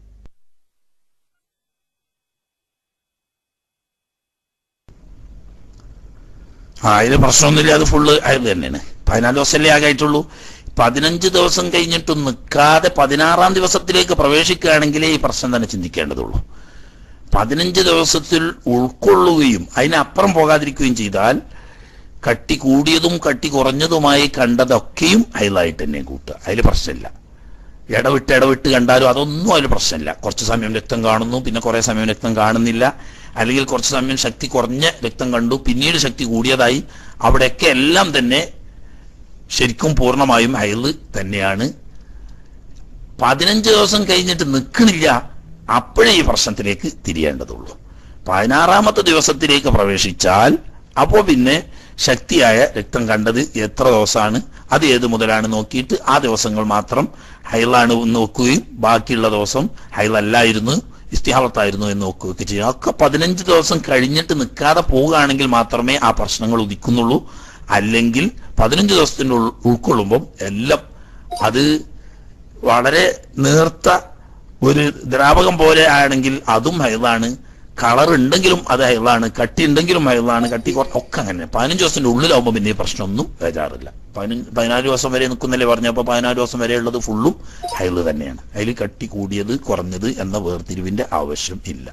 ആ അതിന് പ്രശ്നമൊന്നുമില്ല അത് ഫുള്ള് ആയത് തന്നെയാണ് പതിനാല് ദിവസമല്ലേ ആകായിട്ടുള്ളൂ പതിനഞ്ച് ദിവസം കഴിഞ്ഞിട്ടും നിൽക്കാതെ പതിനാറാം ദിവസത്തിലേക്ക് പ്രവേശിക്കുകയാണെങ്കിലേ ഈ പ്രശ്നം തന്നെ ചിന്തിക്കേണ്ടതുള്ളൂ പതിനഞ്ച് ദിവസത്തിൽ ഉൾക്കൊള്ളുകയും അതിനപ്പുറം പോകാതിരിക്കുകയും ചെയ്താൽ കട്ടി കൂടിയതും കട്ടി കുറഞ്ഞതുമായി കണ്ടതൊക്കെയും ഹൈലായിട്ട് തന്നെ കൂട്ടുക അതിൽ പ്രശ്നമില്ല ഇടവിട്ട് ഇടവിട്ട് കണ്ടാലും അതൊന്നും അതിൽ പ്രശ്നമില്ല കുറച്ച് സമയം രക്തം കാണുന്നു പിന്നെ കുറെ സമയം രക്തം കാണുന്നില്ല അല്ലെങ്കിൽ കുറച്ച് സമയം ശക്തി കുറഞ്ഞ രക്തം കണ്ടു പിന്നീട് ശക്തി കൂടിയതായി അവിടെയൊക്കെ എല്ലാം തന്നെ ശരിക്കും പൂർണ്ണമായും ഹൈല് തന്നെയാണ് പതിനഞ്ച് ദിവസം കഴിഞ്ഞിട്ട് നിൽക്കണില്ല അപ്പോഴേ ഈ പ്രശ്നത്തിലേക്ക് തിരിയേണ്ടതുള്ളൂ പതിനാറാമത്തെ ദിവസത്തിലേക്ക് പ്രവേശിച്ചാൽ അപ്പോൾ പിന്നെ ശക്തിയായ രക്തം കണ്ടത് എത്ര ദിവസമാണ് അത് ഏത് മുതലാണ് നോക്കിയിട്ട് ആ ദിവസങ്ങൾ മാത്രം ഹൈലാണ് എന്ന് നോക്കുകയും ബാക്കിയുള്ള ദിവസം ഹൈലല്ലായിരുന്നു ഇസ്തിഹാവത്തായിരുന്നു എന്ന് നോക്കുകയൊക്കെ ചെയ്യും ഒക്കെ പതിനഞ്ച് ദിവസം കഴിഞ്ഞിട്ട് നിൽക്കാതെ പോവുകയാണെങ്കിൽ മാത്രമേ ആ പ്രശ്നങ്ങൾ ഉദിക്കുന്നുള്ളൂ അല്ലെങ്കിൽ പതിനഞ്ച് ദിവസത്തിന്റെ ഉൾ- ഉൾക്കൊള്ളുമ്പം എല്ലാം അത് വളരെ നേർത്ത ഒരു ദ്രാവകം പോലെ ആണെങ്കിൽ അതും ഹൈതാണ് കളർ ഉണ്ടെങ്കിലും അത് ഹൈളാണ് കട്ടി ഉണ്ടെങ്കിലും ഹൈളാണ് കട്ടി കുറ- ഒക്കെ അങ്ങനെ പതിനഞ്ച് ദിവസത്തിന്റെ ഉള്ളിലാവുമ്പോൾ പിന്നെ ഈ പ്രശ്നമൊന്നും ബേജാറില്ല പതിനഞ്ച് പതിനാല് ദിവസം വരെ നിൽക്കുന്നല്ലേ പറഞ്ഞപ്പോൾ പതിനാല് ദിവസം വരെ ഉള്ളത് ഫുള്ളും ഹൈള് തന്നെയാണ് അതിൽ കട്ടി കൂടിയത് കുറഞ്ഞത് എന്ന വേർതിരിവിന്റെ ആവശ്യം ഇല്ല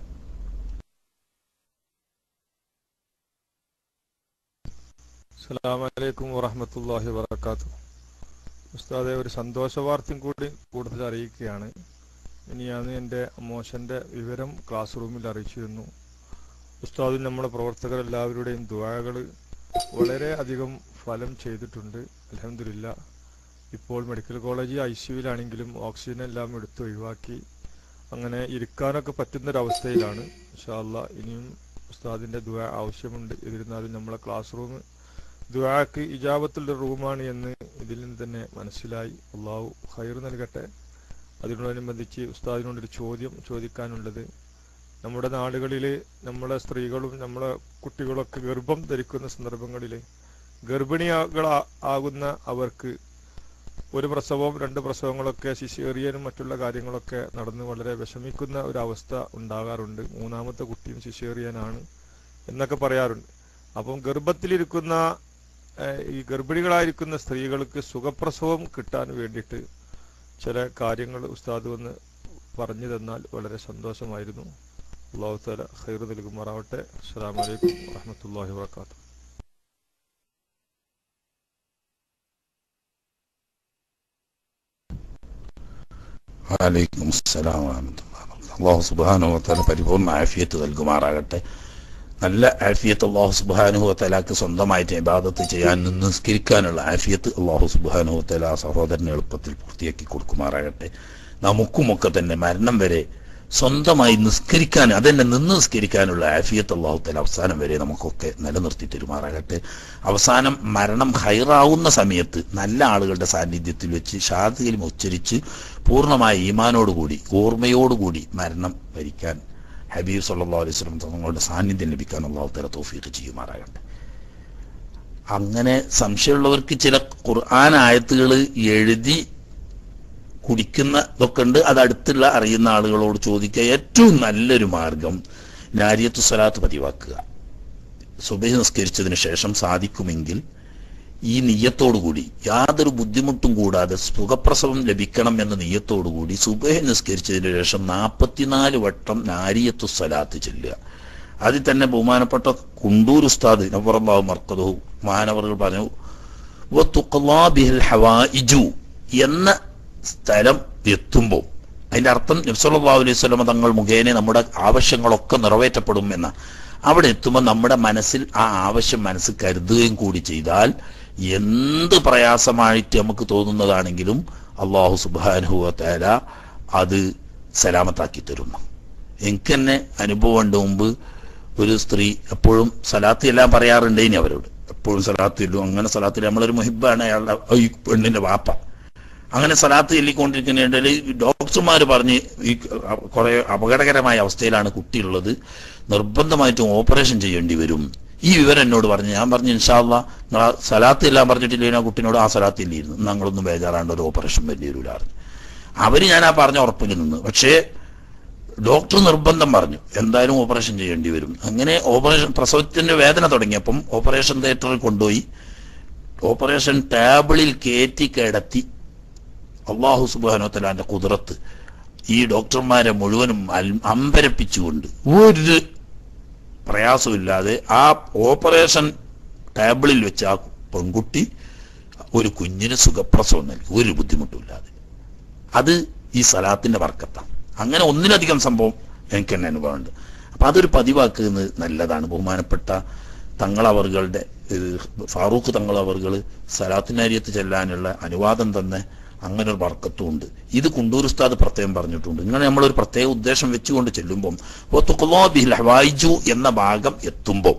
അസ്സലാമലൈക്കും വറഹമത്തല്ലാഹി വബർക്കാത്തു ഉസ്താദെ ഒരു സന്തോഷ വാർത്തയും കൂടി കൂടുതൽ അറിയിക്കുകയാണ് ഇനിയാണ് എൻ്റെ മോശൻ്റെ വിവരം ക്ലാസ് റൂമിൽ അറിയിച്ചിരുന്നു ഉസ്താദും നമ്മുടെ പ്രവർത്തകർ എല്ലാവരുടെയും ദുആകൾ വളരെ അധികം ഫലം ചെയ്തിട്ടുണ്ട് അലഹമില്ല ഇപ്പോൾ മെഡിക്കൽ കോളേജ് ഐ സിയുവിലാണെങ്കിലും ഓക്സിജൻ എല്ലാം എടുത്ത് ഒഴിവാക്കി അങ്ങനെ ഇരിക്കാനൊക്കെ പറ്റുന്നൊരവസ്ഥയിലാണ് ഇൻഷാല്ല ഇനിയും ഉസ്താദിൻ്റെ ദുആ ആവശ്യമുണ്ട് എന്നിരുന്നാലും നമ്മളെ ക്ലാസ് റൂം ദുആക്ക് ഇജാബത്തുള്ള റൂമാണ് എന്ന് ഇതിൽ നിന്ന് തന്നെ മനസ്സിലായി അള്ളാഹു ഹൈർ നൽകട്ടെ അതിനോടനുബന്ധിച്ച് ഉസ്താദിനോടൊരു ചോദ്യം ചോദിക്കാനുള്ളത് നമ്മുടെ നാടുകളിൽ നമ്മളെ സ്ത്രീകളും നമ്മളെ കുട്ടികളൊക്കെ ഗർഭം ധരിക്കുന്ന സന്ദർഭങ്ങളിൽ ഗർഭിണികൾ ആകുന്ന അവർക്ക് ഒരു പ്രസവവും രണ്ട് പ്രസവങ്ങളൊക്കെ സിസേറിയനും മറ്റുള്ള കാര്യങ്ങളൊക്കെ നടന്ന് വളരെ വിഷമിക്കുന്ന ഒരു അവസ്ഥ ഉണ്ടാകാറുണ്ട് മൂന്നാമത്തെ കുട്ടിയും സിസേറിയനാണ് എന്നൊക്കെ പറയാറുണ്ട് അപ്പം ഗർഭത്തിലിരിക്കുന്ന ഏഹ്, ഈ ഗർഭിണികളായിരിക്കുന്ന സ്ത്രീകൾക്ക് സുഖപ്രസവം കിട്ടാൻ വേണ്ടിയിട്ട് ചില കാര്യങ്ങൾ ഉസ്താദ് വന്ന് പറഞ്ഞു തന്നാൽ വളരെ സന്തോഷമായിരുന്നു അള്ളാഹു താല ഖൈർ നൽകുമാറാവട്ടെ അസ്സാം വലൈക്കും വാഹമത്തല്ലാഹി വാത്തു വലൈക്കും അസ്സലാം വറഹ്മത്തുള്ളാഹി വബറകാതുഹു. അള്ളാഹു സുബ്ഹാനഹു വതആല പരിപൂർണ്ണ ആഫിയത്ത് നൽകുമാറാകട്ടെ നല്ല ആഫിയത്ത് അള്ളാഹു സുബ്ഹാനഹു വതആലക്ക് സ്വന്തമായിട്ട് ഇബാദത്ത് ചെയ്യാൻ നിസ്കരിക്കാനുള്ള ആഫിയത്ത് അള്ളാഹു സുബ്ഹാനഹു വതആല ആ സഹോദരന് എളുപ്പത്തിൽ പൂർത്തിയാക്കി കൊടുക്കുമാറാകട്ടെ നമുക്കുമൊക്കെ തന്നെ മരണം വരെ സ്വന്തമായി നിസ്കരിക്കാൻ അതെന്നെ നിന്ന് നിസ്കരിക്കാനുള്ള ആഫിയത്ത് അള്ളാഹു തല അവസാനം വരെ നമുക്കൊക്കെ നിലനിർത്തി തരുമാറാകട്ടെ അവസാനം മരണം ഹൈറാവുന്ന സമയത്ത് നല്ല ആളുകളുടെ സാന്നിധ്യത്തിൽ വെച്ച് ഷാദിലും ഉച്ചരിച്ച് പൂർണ്ണമായ ഈമാനോടുകൂടി ഓർമ്മയോടുകൂടി മരണം ഭരിക്കാൻ ഹബീബ് സല്ലാ അലൈഹി സ്വലം തങ്ങളുടെ സാന്നിധ്യം ലഭിക്കാൻ അള്ളാഹു തല തോഫീക്ക് ചെയ്യുമാറാകട്ടെ അങ്ങനെ സംശയമുള്ളവർക്ക് ചില ഖുർആൻ ആയത്തുകൾ എഴുതി കുടിക്കുന്ന ഇതൊക്കെ ഉണ്ട് അത് അടുത്തുള്ള അറിയുന്ന ആളുകളോട് ചോദിക്കുക ഏറ്റവും നല്ലൊരു മാർഗം നാരിയത്തു സ്വലാത്ത് പതിവാക്കുക സുബഹി നിസ്കരിച്ചതിന് ശേഷം സാധിക്കുമെങ്കിൽ ഈ നീയത്തോടുകൂടി യാതൊരു ബുദ്ധിമുട്ടും കൂടാതെ സുഖപ്രസവം ലഭിക്കണം എന്ന നീയത്തോടുകൂടി സുബഹി നിസ്കരിച്ചതിന് ശേഷം നാൽപ്പത്തിനാല് വട്ടം നാരിയത്തു സ്വലാത്ത് ചെല്ലുക അതിൽ തന്നെ ബഹുമാനപ്പെട്ട കുണ്ടൂർ ഉസ്താദ് നവറല്ലാഹു മർക്കദു മാനവറുകൾ പറഞ്ഞു "വത്തുഖ്ലാ ബിഹിൽ ഹവായിജു" എന്ന സ്ഥലം എത്തുമ്പോൾ അതിന്റെ അർത്ഥം നബ്സല്ലാ അലൈഹി സ്വലമ തങ്ങൾ മുഖേന നമ്മുടെ ആവശ്യങ്ങളൊക്കെ നിറവേറ്റപ്പെടും എന്ന അവിടെ എത്തുമ്പോൾ നമ്മുടെ മനസ്സിൽ ആ ആവശ്യം മനസ്സിൽ കരുതുകയും കൂടി ചെയ്താൽ എന്ത് പ്രയാസമായിട്ട് നമുക്ക് തോന്നുന്നതാണെങ്കിലും അള്ളാഹു സുബാനുഹുവ തേല അത് സലാമത്താക്കി തരുന്നു എനിക്ക് തന്നെ അനുഭവം ഉണ്ട് മുമ്പ് ഒരു സ്ത്രീ എപ്പോഴും സലാത്ത് എല്ലാം പറയാറുണ്ട് ഇനി അവരോട് എപ്പോഴും സലാത്ത് ഇല്ലും അങ്ങനെ സലാത്തിൽ നമ്മളൊരു മുഹിബാണ് അയാളുടെ ഈ പെണ്ണിന്റെ വാപ്പ അങ്ങനെ സലാത്ത് ചൊല്ലിക്കൊണ്ടിരിക്കുന്നതിൽ ഡോക്ടർമാർ പറഞ്ഞ് ഈ കുറെ അപകടകരമായ അവസ്ഥയിലാണ് കുട്ടിയുള്ളത് നിർബന്ധമായിട്ടും ഓപ്പറേഷൻ ചെയ്യേണ്ടി വരും ഈ വിവരം എന്നോട് പറഞ്ഞു ഞാൻ പറഞ്ഞു ഇൻഷാല്ല നിങ്ങൾ ആ സലാത്ത് എല്ലാം പറഞ്ഞിട്ടില്ല ആ കുട്ടിനോട് ആ സലാത്ത് ഇല്ലായിരുന്നു ഞങ്ങളൊന്നും ബേജാറാണ്ട് ഒരു ഓപ്പറേഷൻ വേണ്ടി വരില്ലായിരുന്നു അവര് ഞാൻ ആ പറഞ്ഞ ഉറപ്പിൽ നിന്ന് പക്ഷേ ഡോക്ടർ നിർബന്ധം പറഞ്ഞു എന്തായാലും ഓപ്പറേഷൻ ചെയ്യേണ്ടി വരും അങ്ങനെ ഓപ്പറേഷൻ പ്രസവത്തിന്റെ വേദന തുടങ്ങിയപ്പം ഓപ്പറേഷൻ തിയേറ്ററിൽ കൊണ്ടുപോയി ഓപ്പറേഷൻ ടേബിളിൽ കയറ്റി കിടത്തി അള്ളാഹു സുബാനോത്തലാന്റെ കുതിരത്ത് ഈ ഡോക്ടർമാരെ മുഴുവനും അൽ- അമ്പരപ്പിച്ചുകൊണ്ട് ഒരു പ്രയാസമില്ലാതെ ആ ഓപ്പറേഷൻ ടേബിളിൽ വെച്ച് ആ പെൺകുട്ടി ഒരു കുഞ്ഞിന് സുഖപ്രസവം നൽകി ഒരു ബുദ്ധിമുട്ടുമില്ലാതെ അത് ഈ സലാത്തിന്റെ വർക്കത്താണ് അങ്ങനെ ഒന്നിലധികം സംഭവം എനിക്ക് തന്നെ അനുഭവമുണ്ട് അപ്പൊ അതൊരു പതിവാക്കുന്നത് നല്ലതാണ് ബഹുമാനപ്പെട്ട തങ്ങളവറുകളുടെ ഏഹ്, ഫാറൂഖ് തങ്ങളവറുകൾ സലാത്തിനാരിയത്ത് ചെല്ലാനുള്ള അനുവാദം തന്നെ അങ്ങനെ ഒരു വർക്കത്തും ഉണ്ട് ഇത് കുണ്ടൂർ ഉസ്താദ് പ്രത്യേകം പറഞ്ഞിട്ടുണ്ട് ഇങ്ങനെ നമ്മളൊരു പ്രത്യേക ഉദ്ദേശം വെച്ചുകൊണ്ട് ചെല്ലുമ്പം "വത്തുഖ്ലാ ബിഹിൽ ഹവായിജു എന്ന ഭാഗം എത്തുമ്പോൾ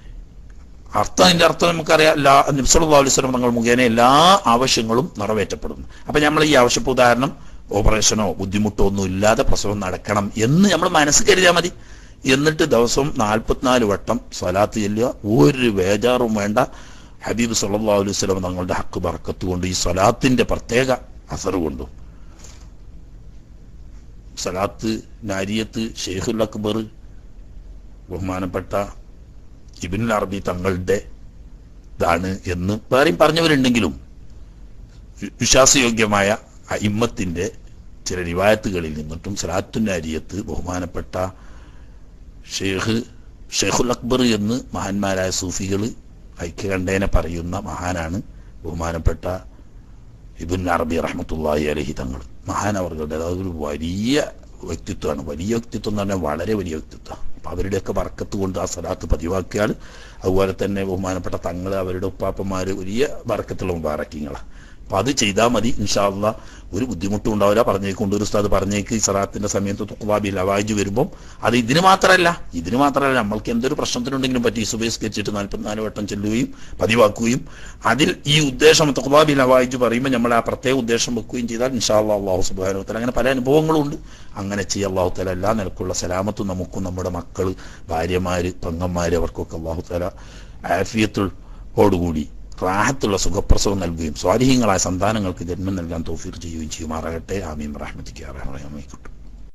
അർത്ഥം അതിന്റെ അർത്ഥം നമുക്കറിയാം എല്ലാ നബ്സല്ലാ അലൈഹി സ്വലം തങ്ങൾ മുഖേന എല്ലാ ആവശ്യങ്ങളും നിറവേറ്റപ്പെടുന്നു അപ്പൊ നമ്മൾ ഈ ആവശ്യപ്പ് ഉദാഹരണം ഓപ്പറേഷനോ ബുദ്ധിമുട്ടോ ഒന്നും ഇല്ലാതെ പ്രസവം നടക്കണം എന്ന് നമ്മൾ മനസ്സ് കരുതിയാൽ മതി എന്നിട്ട് ദിവസവും നാൽപ്പത്തിനാല് വട്ടം സ്വലാത്ത് ചെല്ലുക ഒരു ബേജാറും വേണ്ട ഹബീബ് സല്ലാ അലൈഹി സ്വലം തങ്ങളുടെ ഹക്ക് ബർക്കത്ത് കൊണ്ട് ഈ സ്വലാത്തിന്റെ പ്രത്യേക അസർ കൊണ്ടും സലാത്ത് നാരിയത്ത് ഷെയ്ഖുൽ അക്ബർ ബഹുമാനപ്പെട്ട ഇബിൻ അറബി തങ്ങളുടെ ഇതാണ് എന്ന് വേറെയും പറഞ്ഞവരുണ്ടെങ്കിലും വി- വിശ്വാസയോഗ്യമായ ഇമ്മത്തിന്റെ ചില റിവായത്തുകളിൽ നിന്നിട്ടും സലാത്തുൻ അരിയത്ത് ബഹുമാനപ്പെട്ട ഷെയ്ഖ് ഷെയ്ഖുൽ അക്ബർ എന്ന് മഹാന്മാരായ സൂഫികൾ ഐക്യകണ്ഠേനെ പറയുന്ന മഹാനാണ് ബഹുമാനപ്പെട്ട ഇബുൻ അറബി റഹ്മത്തുള്ളാഹി അലഹി തങ്ങൾ മഹാനവർകളുടെ അതൊരു വലിയ വ്യക്തിത്വമാണ് വലിയ വ്യക്തിത്വം എന്ന് പറഞ്ഞാൽ വളരെ വലിയ വ്യക്തിത്വം അപ്പൊ അവരുടെയൊക്കെ വർക്കത്ത് കൊണ്ട് ആ സ്ഥലത്ത് പതിവാക്കിയാൽ അതുപോലെ തന്നെ ബഹുമാനപ്പെട്ട തങ്ങൾ അവരുടെ ഉപ്പാപ്പന്മാര് വലിയ വർക്കത്തുള്ള മുബാറക്കിങ്ങളാണ് അപ്പൊ അത് ചെയ്താൽ മതി ഇൻഷാല്ല ഒരു ബുദ്ധിമുട്ടും ഉണ്ടാവില്ല പറഞ്ഞേക്കൊണ്ട് ഒരു ഉസ്താദ് പറഞ്ഞേക്ക് ഈ സറാത്തിന്റെ സമയത്ത് തുക്വാബി ലവാജ് വരുമ്പം അത് ഇതിന് മാത്രമല്ല ഇതിന് മാത്രമല്ല നമ്മൾക്ക് എന്തൊരു പ്രശ്നത്തിനുണ്ടെങ്കിലും പറ്റി സുബേസ് കെച്ചിട്ട് നാൽപ്പത്തിനാല് വട്ടം ചെല്ലുകയും പതിവാക്കുകയും അതിൽ ഈ ഉദ്ദേശം തുക്വാബി ലവാജ് പറയുമ്പോൾ നമ്മൾ ആ പ്രത്യേക ഉദ്ദേശം വെക്കുകയും ചെയ്താൽ ഇൻഷാല്ല അള്ളാഹു സുബാനുത്തല അങ്ങനെ പല അനുഭവങ്ങളും ഉണ്ട് അങ്ങനെ ചെയ്യുക അള്ളാഹു തല എല്ലാ നിലക്കുള്ള സലാമത്തും നമുക്കും നമ്മുടെ മക്കള് ഭാര്യമാര് പെങ്ങന്മാര് അവർക്കൊക്കെ അള്ളാഹു തല ആഫിയത്തോടുകൂടി റാഹത്തുള്ള സുഖപ്രസവം നൽകുകയും സ്വാധീനങ്ങളായ സന്താനങ്ങൾക്ക് ജന്മം നൽകാൻ തോഫീർ ചെയ്യുകയും ചെയ്യുമാറാകട്ടെ ആമീൻ റഹ്മത്തിക്ക് അറിയാമേക്കട്ടെ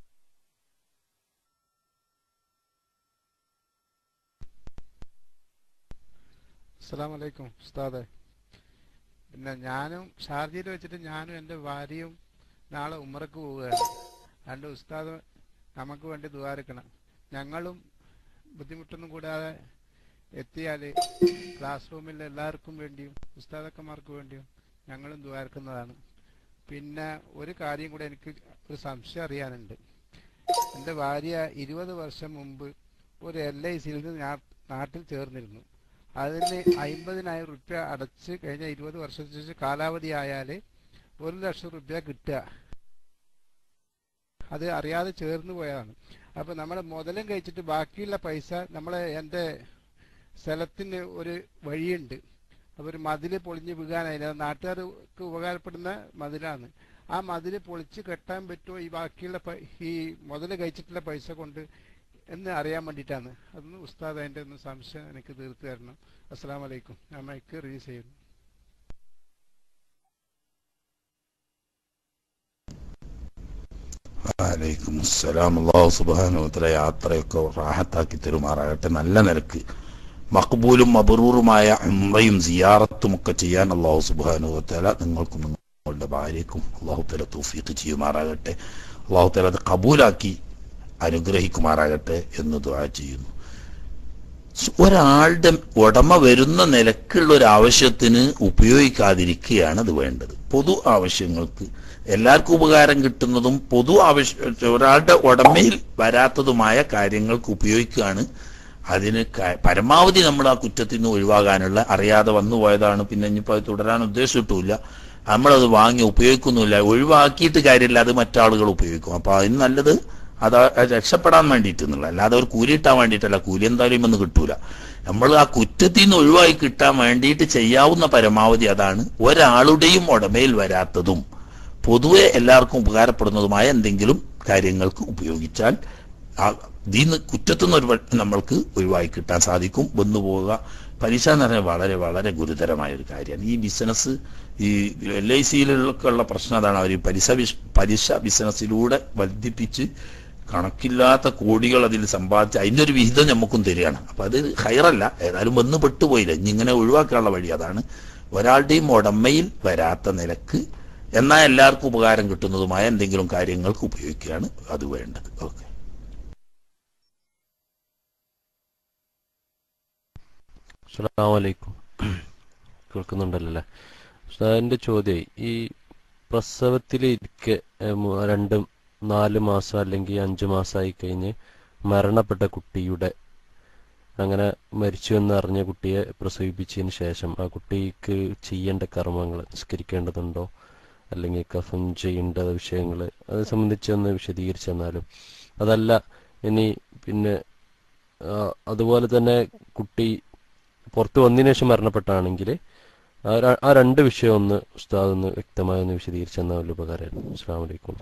അസ്സാം വലൈക്കും ഉസ്താദെ പിന്നെ ഞാനും ഷാർജയിൽ വെച്ചിട്ട് ഞാനും എൻ്റെ ഭാര്യയും നാളെ ഉമ്മറക്ക് പോവുകയാണ് രണ്ട് ഉസ്താദ് നമുക്ക് വേണ്ടി ദ്വാരക്കണം ഞങ്ങളും ബുദ്ധിമുട്ടൊന്നും കൂടാതെ എത്തിയാൽ ക്ലാസ് റൂമിൽ എല്ലാവർക്കും വേണ്ടിയും ഉസ്താദക്കന്മാർക്ക് വേണ്ടിയും ഞങ്ങളും ദ്വാരക്കുന്നതാണ് പിന്നെ ഒരു കാര്യം കൂടെ എനിക്ക് ഒരു സംശയം അറിയാനുണ്ട് എൻ്റെ ഭാര്യ ഇരുപത് വർഷം മുമ്പ് ഒരു എൽ ഐ സിയിൽ നാട്ടിൽ ചേർന്നിരുന്നു അതിന് അമ്പതിനായിരം റുപ്യ അടച്ച് കഴിഞ്ഞ ഇരുപത് വർഷത്തിന് ശേഷം കാലാവധി ആയാൽ ഒരു ലക്ഷം റുപ്യ കിട്ടുക അത് അറിയാതെ ചേർന്ന് പോയതാണ് അപ്പൊ നമ്മൾ മുതലും കഴിച്ചിട്ട് ബാക്കിയുള്ള പൈസ നമ്മളെ എൻ്റെ സ്ഥലത്തിന് ഒരു വഴിയുണ്ട് അപ്പൊ ഒരു മതില് പൊളിഞ്ഞ് വീകാനായില്ല അത് നാട്ടുകാർക്ക് ഉപകാരപ്പെടുന്ന മതിലാണ് ആ മതില് പൊളിച്ച് കെട്ടാൻ പറ്റുമോ ഈ ബാക്കിയുള്ള പൈ- ഈ മുതല് കഴിച്ചിട്ടുള്ള പൈസ കൊണ്ട് എന്ന് അറിയാൻ വേണ്ടിയിട്ടാണ് അതൊന്ന് ഉസ്താദ് അതിൻ്റെ ഒന്ന് സംശയം എനിക്ക് തീർത്തു തരണം അസ്സാം വലൈക്കും ഞാൻ മൈക്ക് റിലീസ് ചെയ്യുന്നു വലൈക്കും അസ്സലാം അള്ളാഹു സുബാനുത്തല യാത്രയൊക്കെ റാഹത്താക്കി തരുമാറാകട്ടെ നല്ല നിലക്ക് മക്ബൂലും മബറൂറുമായ ഉംറയും സിയാറത്തും ഒക്കെ ചെയ്യാൻ അള്ളാഹു സുബാനുവത്തല നിങ്ങൾക്കും നിങ്ങളുടെ ഭാര്യയ്ക്കും അള്ളാഹു തല തൗഫീഖ് ചെയ്യുമാറാകട്ടെ അള്ളാഹു തല അത് കബൂലാക്കി അനുഗ്രഹിക്കുമാറാകട്ടെ എന്ന് ദുആ ചെയ്യുന്നു സ് ഒരാളുടെ ഉടമ വരുന്ന നിലക്കുള്ള ഒരു ആവശ്യത്തിന് ഉപയോഗിക്കാതിരിക്കുകയാണ് അത് വേണ്ടത് പൊതു ആവശ്യങ്ങൾക്ക് എല്ലാവർക്കും ഉപകാരം കിട്ടുന്നതും പൊതു ആവശ്യ ഒരാളുടെ ഉടമയിൽ വരാത്തതുമായ കാര്യങ്ങൾക്ക് ഉപയോഗിക്കുകയാണ് അതിന് ക- പരമാവധി നമ്മൾ ആ കുറ്റത്തിൽ നിന്ന് ഒഴിവാകാനുള്ള അറിയാതെ വന്നു പോയതാണ് പിന്നെ ഇനിയിപ്പോൾ അത് തുടരാൻ ഉദ്ദേശിച്ചിട്ടുമില്ല നമ്മളത് വാങ്ങി ഉപയോഗിക്കുന്നില്ല ഒഴിവാക്കിയിട്ട് കാര്യമില്ല അത് മറ്റാളുകൾ ഉപയോഗിക്കും അപ്പൊ അതിന് നല്ലത് അത് ആ രക്ഷപ്പെടാൻ വേണ്ടിയിട്ട് എന്നുള്ള അല്ലാതെ ഒരു കൂലി കിട്ടാൻ വേണ്ടിയിട്ടല്ല കൂലി എന്തായാലും ഒന്നും കിട്ടൂല നമ്മൾ ആ കുറ്റത്തിൽ നിന്ന് ഒഴിവായി കിട്ടാൻ വേണ്ടിയിട്ട് ചെയ്യാവുന്ന പരമാവധി അതാണ് ഒരാളുടെയും ഉടമയിൽ വരാത്തതും പൊതുവെ എല്ലാവർക്കും ഉപകാരപ്പെടുന്നതുമായ എന്തെങ്കിലും കാര്യങ്ങൾക്ക് ഉപയോഗിച്ചാൽ ആ ഇതിന്ന് കുറ്റത്തുനിന്ന് ഒരു വ- നമ്മൾക്ക് ഒഴിവായി കിട്ടാൻ സാധിക്കും വന്നു പോവുക പലിശ എന്ന് പറഞ്ഞാൽ വളരെ വളരെ ഗുരുതരമായ ഒരു കാര്യമാണ് ഈ ബിസിനസ് ഈ എൽ ഐ സിയിലൊക്കെ ഉള്ള പ്രശ്നം അതാണ് അവർ പലിശ ബിസ്- പലിശ ബിസിനസ്സിലൂടെ വർദ്ധിപ്പിച്ച് കണക്കില്ലാത്ത കോടികൾ അതിൽ സമ്പാദിച്ച് അതിന്റെ ഒരു വിഹിതം നമുക്കും തരികയാണ് അപ്പൊ അത് ഹൈറല്ല ഏതായാലും വന്ന് പെട്ടുപോയില്ല ഇനി ഇങ്ങനെ ഒഴിവാക്കാനുള്ള വഴി അതാണ് ഒരാളുടെയും ഉടമയിൽ വരാത്ത നിലക്ക് എന്നാൽ എല്ലാവർക്കും ഉപകാരം കിട്ടുന്നതുമായ എന്തെങ്കിലും കാര്യങ്ങൾക്ക് ഉപയോഗിക്കുകയാണ് അത് വേണ്ടത് ഓക്കെ അസ്സലാമലൈക്കും കേൾക്കുന്നുണ്ടല്ലോ അല്ലേ ഉസ്താദിന്റെ ചോദ്യം ഈ പ്രസവത്തിലിരിക്കെ ഏഹ്, മു- രണ്ട് നാല് മാസം അല്ലെങ്കിൽ അഞ്ച് മാസമായി കഴിഞ്ഞ് മരണപ്പെട്ട കുട്ടിയുടെ അങ്ങനെ മരിച്ചു എന്ന് അറിഞ്ഞ കുട്ടിയെ പ്രസവിപ്പിച്ചതിന് ശേഷം ആ കുട്ടിക്ക് ചെയ്യേണ്ട കർമ്മങ്ങൾ നിസ്കരിക്കേണ്ടതുണ്ടോ അല്ലെങ്കിൽ കഫൻ ചെയ്യേണ്ട വിഷയങ്ങൾ അത് സംബന്ധിച്ച് ഒന്ന് വിശദീകരിച്ചു തന്നാലും അതല്ല ഇനി പിന്നെ ആ, അതുപോലെ തന്നെ കുട്ടി പുറത്ത് വന്നതിന് ശേഷം മരണപ്പെട്ടാണെങ്കിൽ ആ ര- ആ രണ്ട് വിഷയം ഒന്ന് ഉസ്താദ് ഒന്ന് വ്യക്തമായി ഒന്ന് വിശദീകരിച്ചു തന്നാൽ വലിയ ഉപകാരമായിരുന്നു അസ്സാം വലൈക്കും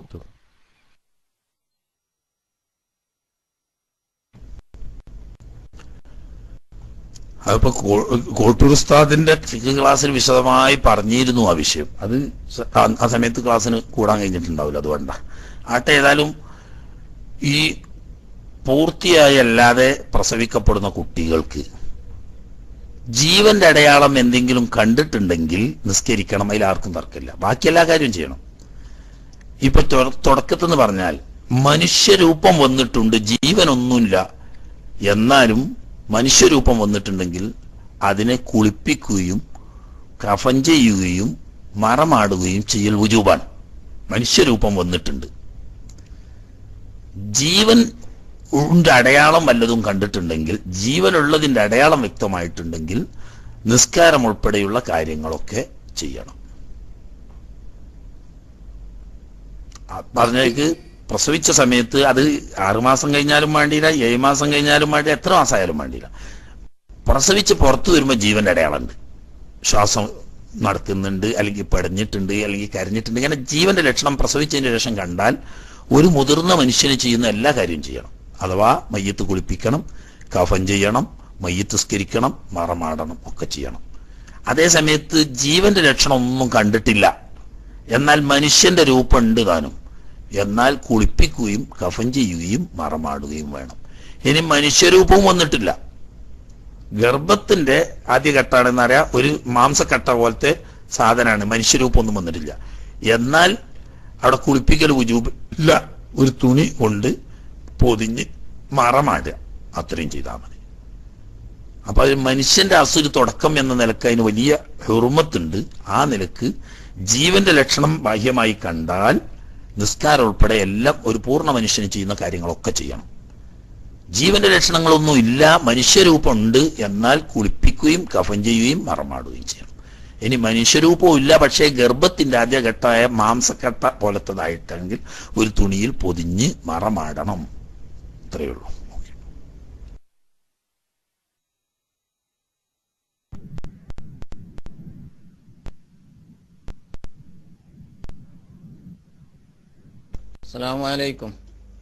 അതിപ്പോ കോ- കോട്ടൂർ ഉസ്താദിന്റെ ഫിഖ് ക്ലാസ്സിൽ വിശദമായി പറഞ്ഞിരുന്നു ആ വിഷയം അത് സ- ആ- ആ സമയത്ത് ക്ലാസ്സിന് കൂടാൻ കഴിഞ്ഞിട്ടുണ്ടാവില്ല അതുകൊണ്ടാ ആട്ടെ ഏതായാലും ഈ പൂർത്തിയായി അല്ലാതെ പ്രസവിക്കപ്പെടുന്ന കുട്ടികൾക്ക് ജീവന്റെ അടയാളം എന്തെങ്കിലും കണ്ടിട്ടുണ്ടെങ്കിൽ നിസ്കരിക്കണം അതിൽ ആർക്കും തർക്കമില്ല ബാക്കി എല്ലാ കാര്യവും ചെയ്യണം ഇപ്പൊ തുടക്കത്തിൽ നിന്ന് പറഞ്ഞാൽ മനുഷ്യരൂപം വന്നിട്ടുണ്ട് ജീവനൊന്നുമില്ല എന്നാലും മനുഷ്യരൂപം വന്നിട്ടുണ്ടെങ്കിൽ അതിനെ കുളിപ്പിക്കുകയും കഫൻ ചെയ്യുകയും മറമാടുകയും ചെയ്യൽ വുജൂബാണ് മനുഷ്യരൂപം വന്നിട്ടുണ്ട് ജീവൻ ന്റെ അടയാളം വല്ലതും കണ്ടിട്ടുണ്ടെങ്കിൽ ജീവനുള്ളതിന്റെ അടയാളം വ്യക്തമായിട്ടുണ്ടെങ്കിൽ നിസ്കാരം ഉൾപ്പെടെയുള്ള കാര്യങ്ങളൊക്കെ ചെയ്യണം ആ പറഞ്ഞേക്ക് പ്രസവിച്ച സമയത്ത് അത് ആറുമാസം കഴിഞ്ഞാലും വേണ്ടിയില്ല ഏഴ് മാസം കഴിഞ്ഞാലും വേണ്ടില്ല എത്ര മാസമായാലും വേണ്ടിയില്ല പ്രസവിച്ച് പുറത്തു വരുമ്പോൾ ജീവന്റെ അടയാളമുണ്ട് ശ്വാസം നടക്കുന്നുണ്ട് അല്ലെങ്കിൽ പടഞ്ഞിട്ടുണ്ട് അല്ലെങ്കിൽ കരഞ്ഞിട്ടുണ്ട് ഇങ്ങനെ ജീവന്റെ ലക്ഷണം പ്രസവിച്ചതിന്റെ ശേഷം കണ്ടാൽ ഒരു മുതിർന്ന മനുഷ്യന് ചെയ്യുന്ന എല്ലാ കാര്യവും ചെയ്യണം അഥവാ മയ്യത്ത് കുളിപ്പിക്കണം കഫൻ ചെയ്യണം മയ്യത്ത് സ്കരിക്കണം മറമാടണം ഒക്കെ ചെയ്യണം അതേ സമയത്ത് ജീവന്റെ ലക്ഷണം ഒന്നും കണ്ടിട്ടില്ല എന്നാൽ മനുഷ്യന്റെ രൂപമുണ്ട് താനും എന്നാൽ കുളിപ്പിക്കുകയും കഫൻ ചെയ്യുകയും മറമാടുകയും വേണം ഇനി മനുഷ്യരൂപവും വന്നിട്ടില്ല ഗർഭത്തിന്റെ ആദ്യഘട്ടാണെന്ന് അറിയാം ഒരു മാംസക്കട്ട പോലത്തെ സാധനമാണ് മനുഷ്യരൂപമൊന്നും വന്നിട്ടില്ല എന്നാൽ അവിടെ കുളിപ്പിക്കൽ ഉജൂബ് ഇല്ല ഒരു തുണി കൊണ്ട് പൊതിഞ്ഞ് മറമാടുക അത്രയും ചെയ്താൽ മതി അപ്പൊ അത് മനുഷ്യന്റെ അസുര തുടക്കം എന്ന നിലക്ക് അതിന് വലിയ ഹെറുമത്തുണ്ട് ആ നിലക്ക് ജീവന്റെ ലക്ഷണം ബാഹ്യമായി കണ്ടാൽ നിസ്കാരം ഉൾപ്പെടെ എല്ലാം ഒരു പൂർണ്ണ മനുഷ്യന് ചെയ്യുന്ന കാര്യങ്ങളൊക്കെ ചെയ്യണം ജീവന്റെ ലക്ഷണങ്ങളൊന്നും ഇല്ല മനുഷ്യരൂപമുണ്ട് എന്നാൽ കുളിപ്പിക്കുകയും കഫൻ ചെയ്യുകയും മറമാടുകയും ചെയ്യണം ഇനി മനുഷ്യരൂപവും ഇല്ല പക്ഷേ ഗർഭത്തിന്റെ ആദ്യഘട്ടമായ മാംസക്കട്ട പോലത്തതായിട്ടെങ്കിൽ ഒരു തുണിയിൽ പൊതിഞ്ഞ് മറമാടണം ഇത്രയേ ഉള്ളൂ ഓക്കേ. അസ്സലാമലൈക്കും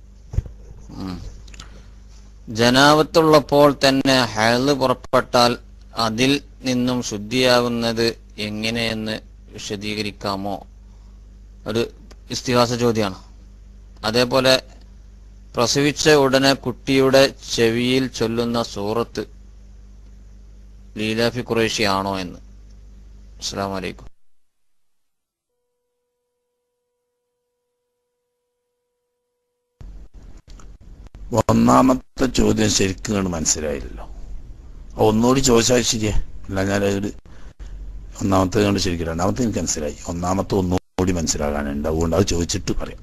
ജനാവത്തുള്ളപ്പോൾ തന്നെ ഹയല് പുറപ്പെട്ടാൽ അതിൽ നിന്നും ശുദ്ധിയാകുന്നത് എങ്ങനെയെന്ന് വിശദീകരിക്കാമോ ഒരു ഇസ്തിഹാസ ചോദ്യമാണ് അതേപോലെ പ്രസവിച്ച ഉടനെ കുട്ടിയുടെ ചെവിയിൽ ചൊല്ലുന്ന സൂറത്ത് ലീലാഫി ഖുറേഷി ആണോ എന്ന് അസ്സാം വലൈക്കും ഒന്നാമത്തെ ചോദ്യം ശരിക്കും കണ്ട് മനസ്സിലായില്ലല്ലോ ആ ഒന്നുകൂടി ചോദിച്ചാൽ ശരിയാ അല്ല ഞാൻ ഒരു ഒന്നാമത്തെ കൊണ്ട് ശരിക്കും രണ്ടാമത്തെ എനിക്ക് മനസ്സിലായി ഒന്നാമത്തെ ഒന്നുകൂടി മനസ്സിലാകാനുണ്ട് അതുകൊണ്ട് അത് ചോദിച്ചിട്ട് പറയാം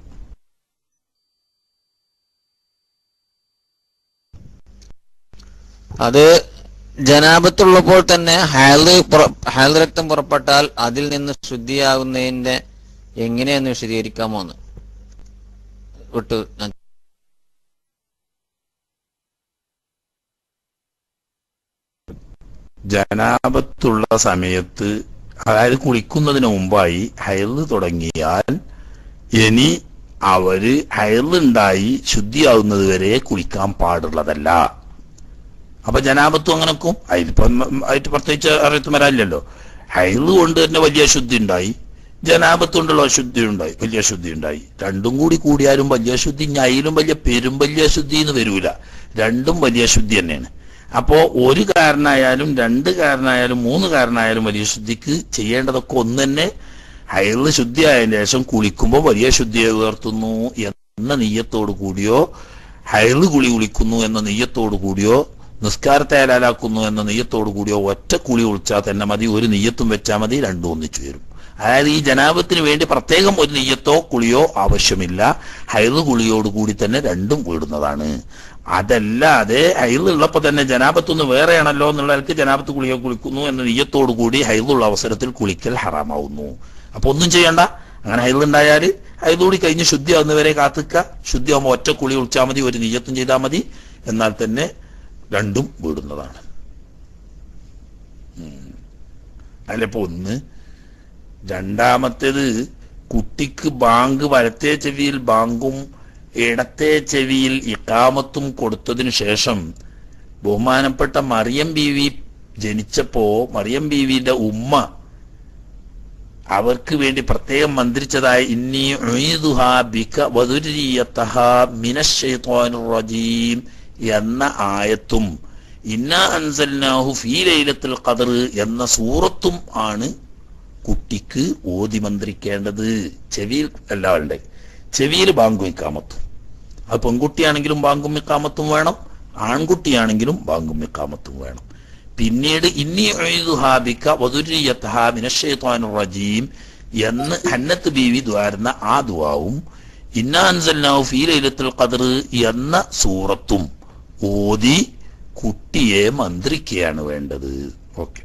അത് ജനാപത്തുള്ളപ്പോൾ തന്നെ ഹയല് പുറ- ഹയല് രക്തം പുറപ്പെട്ടാൽ അതിൽ നിന്ന് ശുദ്ധിയാകുന്നതിന്റെ എങ്ങനെയെന്ന് വിശദീകരിക്കാമോ എന്ന് വിട്ടു ഞാൻ ജനാപത്തുള്ള സമയത്ത് അതായത് കുളിക്കുന്നതിന് മുമ്പായി ഹയല് തുടങ്ങിയാൽ ഇനി അവര് ഹയലുണ്ടായി ശുദ്ധിയാവുന്നത് വരെ കുളിക്കാൻ പാടുള്ളതല്ല അപ്പൊ ജനാപത്തും അങ്ങനൊക്കും അതിലിപ്പം ആയിട്ട് പ്രത്യേകിച്ച് അറിയത്ത് വരാനില്ലല്ലോ ഹൈല് കൊണ്ട് തന്നെ വലിയ ശുദ്ധി ഉണ്ടായി ജനാപത്ത് കൊണ്ടുള്ള ശുദ്ധി ഉണ്ടായി വലിയ ശുദ്ധി ഉണ്ടായി രണ്ടും കൂടി കൂടിയാലും വലിയ ശുദ്ധി ഞയിലും വലിയ പെരും വലിയ ശുദ്ധി എന്ന് വരൂല രണ്ടും വലിയ ശുദ്ധി തന്നെയാണ് അപ്പോ ഒരു കാരണമായാലും രണ്ട് കാരണമായാലും മൂന്ന് കാരണമായാലും വലിയ ശുദ്ധിക്ക് ചെയ്യേണ്ടതൊക്കെ ഒന്ന് തന്നെ ഹൈറിൽ ശുദ്ധിയായതിനു ശേഷം കുളിക്കുമ്പോൾ വലിയ ശുദ്ധിയെ ഉയർത്തുന്നു എന്ന നെയ്യത്തോടു കൂടിയോ ഹൈറ് കുളി കുളിക്കുന്നു എന്ന നെയ്യത്തോടു കൂടിയോ നിസ്കാരത്തെ ഹലാലാക്കുന്നു എന്ന നെയ്യത്തോടു കൂടിയോ ഒറ്റ കുളി ഒളിച്ചാൽ തന്നെ മതി ഒരു നെയ്യത്തും വെച്ചാൽ മതി രണ്ടും ഒന്നിച്ചു വരും അതായത് ഈ ജനാപത്തിന് വേണ്ടി പ്രത്യേകം ഒരു നെയ്യത്തോ കുളിയോ ആവശ്യമില്ല ഹൈറ് കുളിയോട് കൂടി തന്നെ രണ്ടും വീടുന്നതാണ് അതല്ലാതെ ഹൈറുള്ളപ്പോ തന്നെ ജനാപത്തൊന്ന് വേറെയാണല്ലോ എന്നുള്ളവർക്ക് ജനാപത്ത് കുളിയോ കുളിക്കുന്നു എന്ന നെയ്യത്തോടു കൂടി ഹൈറുള്ള അവസരത്തിൽ കുളിക്കൽ ഹറാമാവുന്നു അപ്പൊ ഒന്നും ചെയ്യണ്ട അങ്ങനെ ഹൈറുണ്ടായാല് ഹൈറുകൂടി കഴിഞ്ഞ് ശുദ്ധിയാവുന്നവരെ കാത്തുക്ക ശുദ്ധിയാവുമ്പോൾ ഒറ്റ കുളി ഒളിച്ചാൽ മതി ഒരു നെയ്യത്തും ചെയ്താൽ മതി എന്നാൽ തന്നെ രണ്ടും വീടുന്നതാണ് ഉം. അതിലിപ്പോ ഒന്ന് രണ്ടാമത്തേത് കുട്ടിക്ക് ബാങ്ക് വലത്തേ ചെവിയിൽ ബാങ്കും ഇടത്തെ ചെവിയിൽ ഇക്കാമത്തും കൊടുത്തതിനു ശേഷം ബഹുമാനപ്പെട്ട മറിയം ബീവി ജനിച്ചപ്പോ മറിയം ബീവിയുടെ ഉമ്മ അവർക്ക് വേണ്ടി പ്രത്യേകം മന്ത്രിച്ചതായ ഇന്നി ഉഈദുഹാ ബിക വദുരിയതഹാ മിനശ്ശൈത്വാനിർ റജീം എന്ന ആയത്തും ഇന്നാ അൻസൽനാഹു ഫീ ലൈലത്തുൽ ഖദർ എന്ന സൂറത്തും ആണ് കുട്ടിക്ക് ഓതി മന്ത്രിക്കേണ്ടത് ചെവിയിൽ എല്ലാവരുടെ ചെവിയിൽ ബാങ്കും ഇക്കാമത്തും അത് പെൺകുട്ടിയാണെങ്കിലും ബാങ്കും ഇക്കാമത്തും വേണം ആൺകുട്ടിയാണെങ്കിലും ബാങ്കും ഇക്കാമത്തും വേണം പിന്നീട് ഇന്നി ഹാബിക്ക വധുരിയത്തഹാമിനഷേത്വാനു റജീം എന്ന് ഹന്നത്ത് ബീവി ദ്വാരുന്ന ആ ദുവാവും ഇന്നാൻസല്ലാഹു ഫീ ലൈലത്തുൽ ഖദർ എന്ന സൂറത്തും ഓതി കുട്ടിയെ മന്ത്രിക്കുകയാണ് വേണ്ടത് ഓക്കെ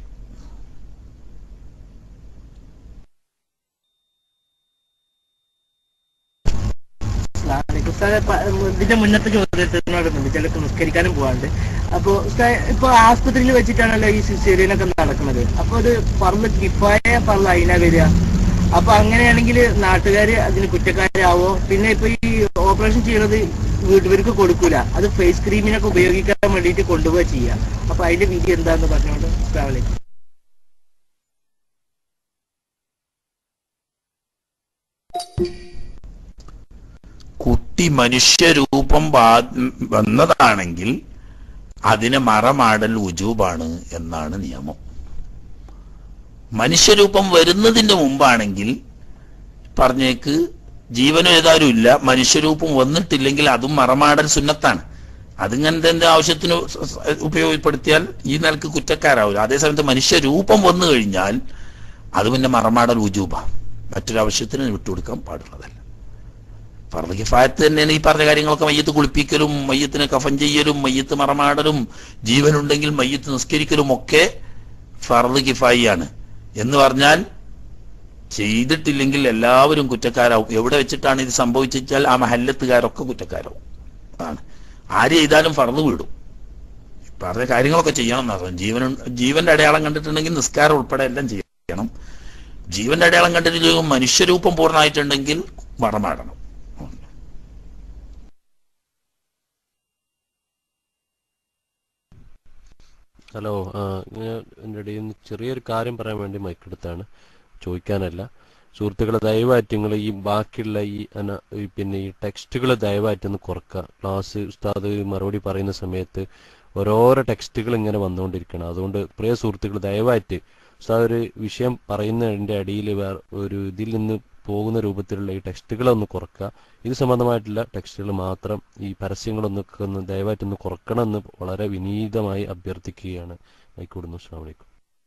ഉസ്താദെ പ- ഇതിന്റെ മുന്നത്തെ ചോദ്യത്തിനോടുണ്ട് ചിലർക്ക് നിസ്കരിക്കാനും പോകാണ്ട് അപ്പൊ ഉസ്താദെ ഇപ്പൊ ആസ്പത്രിയിൽ വെച്ചിട്ടാണല്ലോ ഈ സിസേറിയനൊക്കെ നടക്കുന്നത് അപ്പൊ അത് പറന്ന് കിഫായ പറന്ന് അതിനാ വരിക അപ്പൊ അങ്ങനെയാണെങ്കിൽ നാട്ടുകാര് അതിന് കുറ്റക്കാരാവോ പിന്നെ ഇപ്പൊ ഈ ഓപ്പറേഷൻ ചെയ്യണത് വീട്ടുപേർക്ക് കൊടുക്കൂല അത് ഫേസ് ക്രീമിനൊക്കെ ഉപയോഗിക്കാൻ വേണ്ടിയിട്ട് കൊണ്ടുപോവുക ചെയ്യാം അപ്പൊ അതിന്റെ വിധി എന്താന്ന് പറഞ്ഞുകൊണ്ട് ഉസ്താദെ കുട്ടി മനുഷ്യരൂപം ബാ- വന്നതാണെങ്കിൽ അതിനെ മറമാടൽ ഉജൂബാണ് എന്നാണ് നിയമം മനുഷ്യരൂപം വരുന്നതിന്റെ മുമ്പാണെങ്കിൽ പറഞ്ഞേക്ക് ജീവനും ഏതായാലും ഇല്ല മനുഷ്യരൂപം വന്നിട്ടില്ലെങ്കിൽ അതും മറമാടൽ സുന്നത്താണ് അതിങ്ങനത്തെ എന്ത് ആവശ്യത്തിന് സ- സ- ഉപയോഗപ്പെടുത്തിയാൽ ഈ നിലക്ക് കുറ്റക്കാരാവില്ല അതേസമയത്ത് മനുഷ്യരൂപം വന്നു കഴിഞ്ഞാൽ അത് പിന്നെ മറമാടൽ ഉജൂബ മറ്റൊരാവശ്യത്തിന് വിട്ടുകൊടുക്കാൻ പാടുള്ളതല്ല ഫർദ് കിഫായത്ത് തന്നെയാണ് ഈ പറഞ്ഞ കാര്യങ്ങളൊക്കെ മയ്യത്ത് കുളിപ്പിക്കലും മയ്യത്തിന് കഫൻ ചെയ്യലും മയ്യത്ത് മറമാടലും ജീവനുണ്ടെങ്കിൽ മയ്യത്ത് നിസ്കരിക്കലും ഒക്കെ ഫർദ് കിഫായിയാണ് എന്ന് പറഞ്ഞാൽ ചെയ്തിട്ടില്ലെങ്കിൽ എല്ലാവരും കുറ്റക്കാരാവും എവിടെ വെച്ചിട്ടാണ് ഇത് സംഭവിച്ചാൽ ആ മഹല്ലത്തുകാരൊക്കെ കുറ്റക്കാരാവും ആണ് ആര് ചെയ്താലും ഫർദ് വിടും ഈ പറഞ്ഞ കാര്യങ്ങളൊക്കെ ചെയ്യണം എന്നറിയാം ജീവൻ ജീവന്റെ അടയാളം കണ്ടിട്ടുണ്ടെങ്കിൽ നിസ്കാരം ഉൾപ്പെടെ എല്ലാം ചെയ്യണം ജീവന്റെ അടയാളം കണ്ടിട്ടില്ലെങ്കിൽ മനുഷ്യരൂപം പൂർണ്ണമായിട്ടുണ്ടെങ്കിൽ മറമാടണം ഹലോ ആ ഞാൻ എൻ്റെ ഇടയിൽ നിന്ന് ചെറിയൊരു കാര്യം പറയാൻ വേണ്ടി മൈക്കെടുത്താണ് ചോദിക്കാനല്ല സുഹൃത്തുക്കളെ ദയവായിട്ട് നിങ്ങൾ ഈ ബാക്കിയുള്ള ഈ അന- ഈ പിന്നെ ഈ ടെക്സ്റ്റുകൾ ദയവായിട്ട് ഒന്ന് കുറക്കുക ക്ലാസ് ഉസ്താദ് മറുപടി പറയുന്ന സമയത്ത് ഓരോരോ ടെക്സ്റ്റുകൾ ഇങ്ങനെ വന്നുകൊണ്ടിരിക്കണം അതുകൊണ്ട് പ്രിയ സുഹൃത്തുക്കൾ ദയവായിട്ട് ഉസ്താദ് ഒരു വിഷയം പറയുന്നതിൻ്റെ അടിയിൽ വേറെ ഒരു ഇതിൽ നിന്ന് പോകുന്ന രൂപത്തിലുള്ള ഈ ടെക്സ്റ്റുകളൊന്ന് കുറക്കുക ഇത് സംബന്ധമായിട്ടുള്ള ടെക്സ്റ്റുകൾ മാത്രം ഈ പരസ്യങ്ങളൊന്നൊക്കെ ഒന്ന് ദയവായിട്ടൊന്ന് കുറക്കണമെന്ന് വളരെ വിനീതമായി അഭ്യർത്ഥിക്കുകയാണ് ആയിക്കോടുന്നു അസ്സാം വലൈക്കും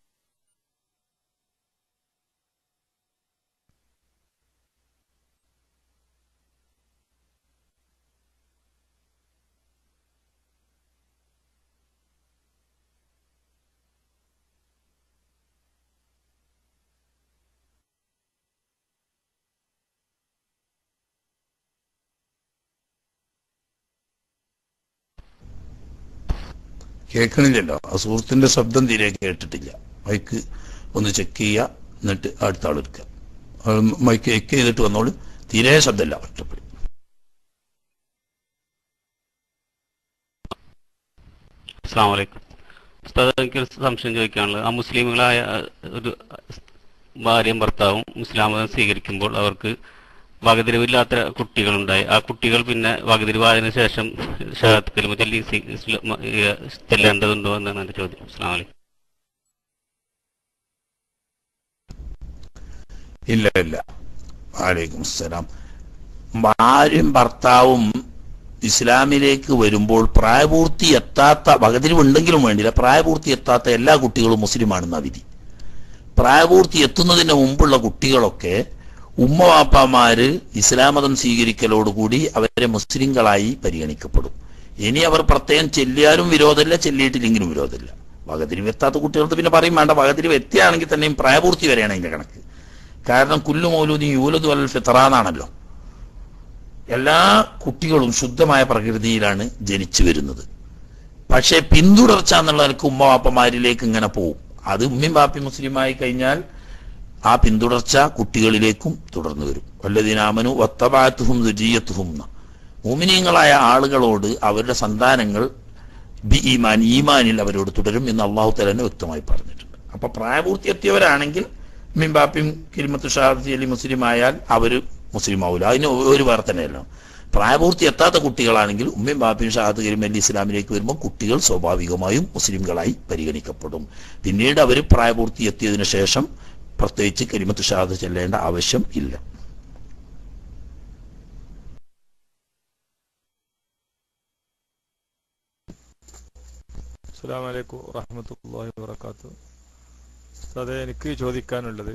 കേൾക്കണില്ലല്ലോ ആ സുഹൃത്തിന്റെ ശബ്ദം തീരെ കേട്ടിട്ടില്ല മൈക്ക് ഒന്ന് ചെക്ക് ചെയ്യുക എന്നിട്ട് അടുത്ത ആൾ എടുക്കുക ആൾ മൈക്ക് ചെക്ക് ചെയ്തിട്ട് വന്നോളൂ തീരെ ശബ്ദമില്ല ഒറ്റപ്പെടും അസ്സാം വലൈക്കും ഉസ്താദ് എനിക്കൊരു സംശയം ചോദിക്കാനുള്ളത് ആ മുസ്ലിമുകളായ അഹ്, ഒരു ഭാര്യയും ഭർത്താവും ഇസ്ലാം മതം സ്വീകരിക്കുമ്പോൾ അവർക്ക് വകതിരിവില്ലാത്ത കുട്ടികളുണ്ടായി ആ കുട്ടികൾ പിന്നെ വകതിരിവായതിനു ശേഷം ഷഹാദത്ത് കലിമ ചൊല്ലി സ്വീ- ഇസ്ലാ- മ- ഏഹ് ചെല്ലേണ്ടതുണ്ടോ എന്നാണ് എൻ്റെ ചോദ്യം അസ്സാം വലൈക്കും ഇല്ല ഇല്ല വാലേക്കും അസ്സലാം ഭാര്യയും ഭർത്താവും ഇസ്ലാമിലേക്ക് വരുമ്പോൾ പ്രായപൂർത്തി എത്താത്ത വകതിരിവുണ്ടെങ്കിലും വേണ്ടില്ല പ്രായപൂർത്തി എത്താത്ത എല്ലാ കുട്ടികളും മുസ്ലിമാണെന്ന വിധി പ്രായപൂർത്തി എത്തുന്നതിന് മുമ്പുള്ള കുട്ടികളൊക്കെ ഉമ്മ വാപ്പാമാര് ഇസ്ലാം മതം സ്വീകരിക്കലോടുകൂടി അവരെ മുസ്ലിങ്ങളായി പരിഗണിക്കപ്പെടും ഇനി അവർ പ്രത്യേകം ചെല്ലിയാലും വിരോധമില്ല ചെല്ലിയിട്ടില്ലെങ്കിലും വിരോധമില്ല വകതിരിവ് എത്താത്ത കുട്ടികൾക്ക് പിന്നെ പറയും വേണ്ട വകതിരിവ് എത്തിയാണെങ്കിൽ തന്നെയും പ്രായപൂർത്തി വരെയാണ് അതിന്റെ കണക്ക് കാരണം കുല്ലു മൗലൂദി യൂലദു അൽ ഫിത്റാന്നാണല്ലോ എല്ലാ കുട്ടികളും ശുദ്ധമായ പ്രകൃതിയിലാണ് ജനിച്ചു വരുന്നത് പക്ഷേ പിന്തുടർച്ച എന്നുള്ള നിലക്ക് ഉമ്മ വാപ്പമാരിലേക്ക് ഇങ്ങനെ പോവും അത് ഉമ്മയും വാപ്പി മുസ്ലിമായി കഴിഞ്ഞാൽ ആ പിന്തുടർച്ച കുട്ടികളിലേക്കും തുടർന്നു വരും വല്ലതിനാമനു വത്തബാത്തുഹും ദുജീയത്തുഹും മോമിനീങ്ങളായ ആളുകളോട് അവരുടെ സന്താനങ്ങൾ ബി ഈമാൻ ഈമാനിൽ അവരോട് തുടരും എന്ന് അള്ളാഹു തലന് വ്യക്തമായി പറഞ്ഞിട്ടുണ്ട് അപ്പൊ പ്രായപൂർത്തി എത്തിയവരാണെങ്കിൽ ഉമ്മയും ബാപ്പയും കിരിമത്ത് ഷഹാദത്ത് ചൊല്ലി മുസ്ലിം ആയാൽ അവര് മുസ്ലിം ആവില്ല അതിന് ഒരു വേറെ തന്നെയല്ലോ പ്രായപൂർത്തി എത്താത്ത കുട്ടികളാണെങ്കിൽ ഉമ്മയും ബാപ്പയും ഷഹാദ് കരിമല്ലി ഇസ്ലാമിലേക്ക് വരുമ്പോൾ കുട്ടികൾ സ്വാഭാവികമായും മുസ്ലിംകളായി പരിഗണിക്കപ്പെടും പിന്നീട് അവർ പ്രായപൂർത്തി എത്തിയതിനു ശേഷം പ്രത്യേകിച്ച് കരിമത്ത് ഷഹാദ് ചെല്ലേണ്ട ആവശ്യം ഇല്ല അസ്സാം വലൈക്കും വറഹമത്തല്ലാഹി വാത്തു അതെ എനിക്ക് ചോദിക്കാനുള്ളത്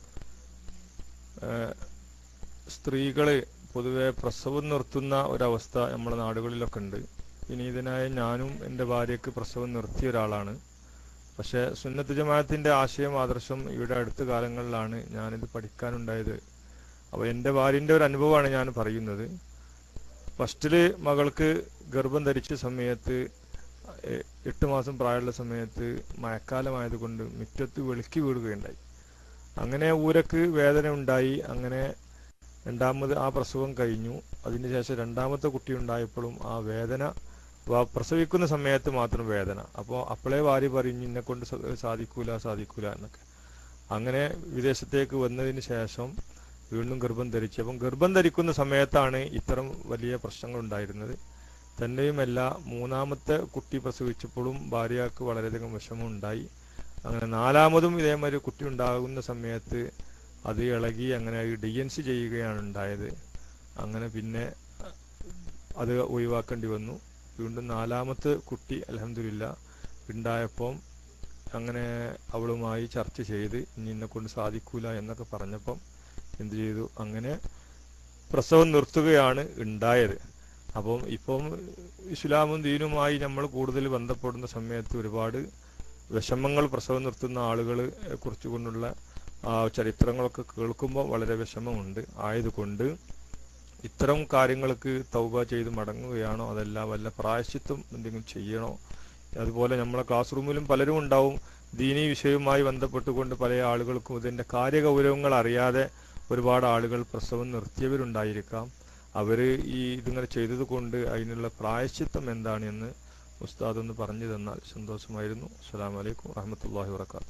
ഏഹ്, സ്ത്രീകള് പൊതുവെ പ്രസവം നിർത്തുന്ന ഒരവസ്ഥ നമ്മുടെ നാടുകളിലൊക്കെ ഉണ്ട് വിനീതനായ ഞാനും എൻ്റെ ഭാര്യയ്ക്ക് പ്രസവം നിർത്തിയ ഒരാളാണ് പക്ഷേ സുന്നത്ത് ജമാഅത്തിന്റെ ആശയം ആദർശം ഇവിടെ അടുത്ത കാലങ്ങളിലാണ് ഞാനിത് പഠിക്കാനുണ്ടായത് അപ്പോൾ എൻ്റെ ഭാര്യൻ്റെ ഒരു അനുഭവമാണ് ഞാൻ പറയുന്നത് ഫസ്റ്റില് മകൾക്ക് ഗർഭം ധരിച്ച സമയത്ത് എ- എട്ട് മാസം പ്രായമുള്ള സമയത്ത് മഴക്കാലമായതുകൊണ്ട് മുറ്റത്ത് വെളുക്കി വീഴുകയുണ്ടായി അങ്ങനെ ഊരക്ക് വേദന ഉണ്ടായി അങ്ങനെ രണ്ടാമത് ആ പ്രസവം കഴിഞ്ഞു അതിനുശേഷം രണ്ടാമത്തെ കുട്ടി ഉണ്ടായപ്പോഴും ആ വേദന വ- പ്രസവിക്കുന്ന സമയത്ത് മാത്രം വേദന അപ്പോൾ അപ്പോഴേ വാരി പറഞ്ഞു എന്നെ കൊണ്ട് സ- സാധിക്കൂല സാധിക്കൂല എന്നൊക്കെ അങ്ങനെ വിദേശത്തേക്ക് വന്നതിന് ശേഷം വീണ്ടും ഗർഭം ധരിച്ചു അപ്പം ഗർഭം ധരിക്കുന്ന സമയത്താണ് ഇത്തരം വലിയ പ്രശ്നങ്ങൾ ഉണ്ടായിരുന്നത് തന്നെയുമല്ല മൂന്നാമത്തെ കുട്ടി പ്രസവിച്ചപ്പോഴും ഭാര്യക്ക് വളരെയധികം വിഷമം ഉണ്ടായി അങ്ങനെ നാലാമതും ഇതേമാതിരി കുട്ടി ഉണ്ടാകുന്ന സമയത്ത് അത് ഇളകി അങ്ങനെ ഡി എൻ സി ചെയ്യുകയാണ് ഉണ്ടായത് അങ്ങനെ പിന്നെ അത് ഒഴിവാക്കേണ്ടി വന്നു വീണ്ടും നാലാമത്തെ കുട്ടി അലഹമില്ല ഉണ്ടായപ്പം അങ്ങനെ അവളുമായി ചർച്ച ചെയ്ത് ഇനി എന്നെ കൊണ്ട് സാധിക്കൂല എന്നൊക്കെ പറഞ്ഞപ്പം എന്ത് ചെയ്തു അങ്ങനെ പ്രസവം നിർത്തുകയാണ് ഉണ്ടായത് അപ്പം ഇപ്പം ഇസ്ലാമും ദീനുമായി നമ്മൾ കൂടുതൽ ബന്ധപ്പെടുന്ന സമയത്ത് ഒരുപാട് വിഷമങ്ങൾ പ്രസവം നിർത്തുന്ന ആളുകളെ കുറിച്ചുകൊണ്ടുള്ള ആ ചരിത്രങ്ങളൊക്കെ കേൾക്കുമ്പോൾ വളരെ വിഷമമുണ്ട് ആയതുകൊണ്ട് ഇത്തരം കാര്യങ്ങൾക്ക് തൗബ ചെയ്ത് മടങ്ങുകയാണോ അതല്ല വല്ല പ്രായശ്ചിത്വം എന്തെങ്കിലും ചെയ്യണോ അതുപോലെ നമ്മളെ ക്ലാസ് റൂമിലും പലരും ഉണ്ടാവും ദീനീ വിഷയവുമായി ബന്ധപ്പെട്ടുകൊണ്ട് പല ആളുകൾക്കും ഇതിന്റെ കാര്യഗൗരവങ്ങൾ അറിയാതെ ഒരുപാട് ആളുകൾ പ്രസവം നിർത്തിയവരുണ്ടായിരിക്കാം അവര് ഈ ഇതിങ്ങനെ ചെയ്തത് കൊണ്ട് അതിനുള്ള പ്രായശ്ചിത്തം എന്താണ് എന്ന് ഉസ്താദ് ഒന്ന് പറഞ്ഞു തന്നാൽ സന്തോഷമായിരുന്നു അസ്സലാമു അലൈക്കും വറഹമത്തല്ലാഹി വാത്തു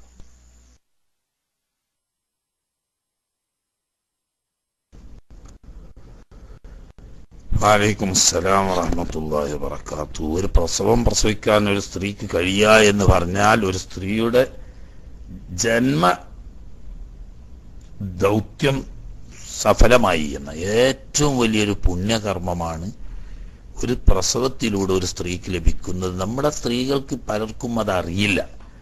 വാലൈക്കും അസ്സലാം വറഹമത്തല്ലാഹി വബറകാത്തു ഒരു പ്രസവം പ്രസവിക്കാൻ ഒരു സ്ത്രീക്ക് കഴിയുക എന്ന് പറഞ്ഞാൽ ഒരു സ്ത്രീയുടെ ജന്മ ദൗത്യം സഫലമായി എന്ന ഏറ്റവും വലിയൊരു പുണ്യകർമ്മമാണ് ഒരു പ്രസവത്തിലൂടെ ഒരു സ്ത്രീക്ക് ലഭിക്കുന്നത് നമ്മുടെ സ്ത്രീകൾക്ക് പലർക്കും അത് അറിയില്ല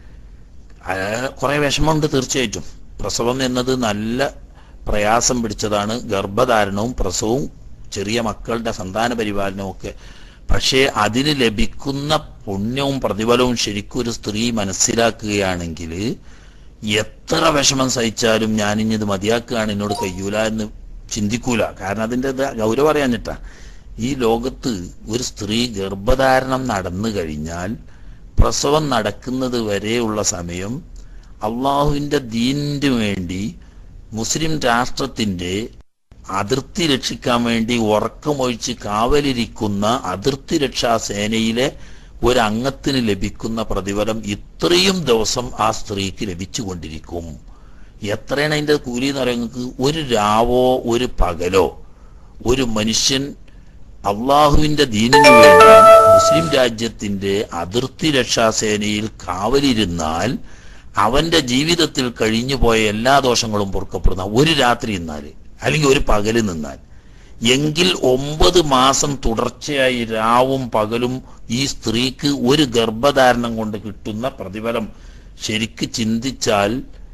കുറെ വിഷമമുണ്ട് തീർച്ചയായിട്ടും പ്രസവം എന്നത് നല്ല പ്രയാസം പിടിച്ചതാണ് ഗർഭധാരണവും പ്രസവവും ചെറിയ മക്കളുടെ സന്താന പരിപാലനവും ഒക്കെ പക്ഷേ അതിന് ലഭിക്കുന്ന പുണ്യവും പ്രതിഫലവും ശരിക്കും ഒരു സ്ത്രീ മനസ്സിലാക്കുകയാണെങ്കിൽ എത്ര വിഷമം സഹിച്ചാലും ഞാനിഞ്ഞത് മതിയാക്കുകയാണ് എന്നോട് കഴിയൂല എന്ന് ചിന്തിക്കൂല കാരണം അതിൻ്റെ ഇത് ഗൗരവം അറിയാഞ്ഞിട്ടാ ഈ ലോകത്ത് ഒരു സ്ത്രീ ഗർഭധാരണം നടന്നു കഴിഞ്ഞാൽ പ്രസവം നടക്കുന്നത് വരെയുള്ള സമയം അള്ളാഹുവിന്റെ ദീനിന് വേണ്ടി മുസ്ലിം രാഷ്ട്രത്തിന്റെ അതിർത്തി രക്ഷിക്കാൻ വേണ്ടി ഉറക്കമൊഴിച്ച് കാവലിരിക്കുന്ന അതിർത്തി രക്ഷാ സേനയിലെ ഒരു അംഗത്തിന് ലഭിക്കുന്ന പ്രതിഫലം ഇത്രയും ദിവസം ആ സ്ത്രീക്ക് ലഭിച്ചുകൊണ്ടിരിക്കും എത്രയാണ് അതിന്റെ കൂലി എന്ന് പറയുന്നത് ഒരു രാവോ ഒരു പകലോ ഒരു മനുഷ്യൻ അള്ളാഹുവിന്റെ ദീനിനു വേണ്ടി മുസ്ലിം രാജ്യത്തിന്റെ അതിർത്തി രക്ഷാ സേനയിൽ കാവലിരുന്നാൽ അവന്റെ ജീവിതത്തിൽ കഴിഞ്ഞു പോയ എല്ലാ ദോഷങ്ങളും പൊറുക്കപ്പെടുന്ന ഒരു രാത്രി നിന്നാൽ അല്ലെങ്കിൽ ഒരു പകല് നിന്നാൽ എങ്കിൽ ഒമ്പത് മാസം തുടർച്ചയായി രാവും പകലും ഈ സ്ത്രീക്ക് ഒരു ഗർഭധാരണം കൊണ്ട് കിട്ടുന്ന പ്രതിഫലം ശരിക്ക് ചിന്തിച്ചാൽ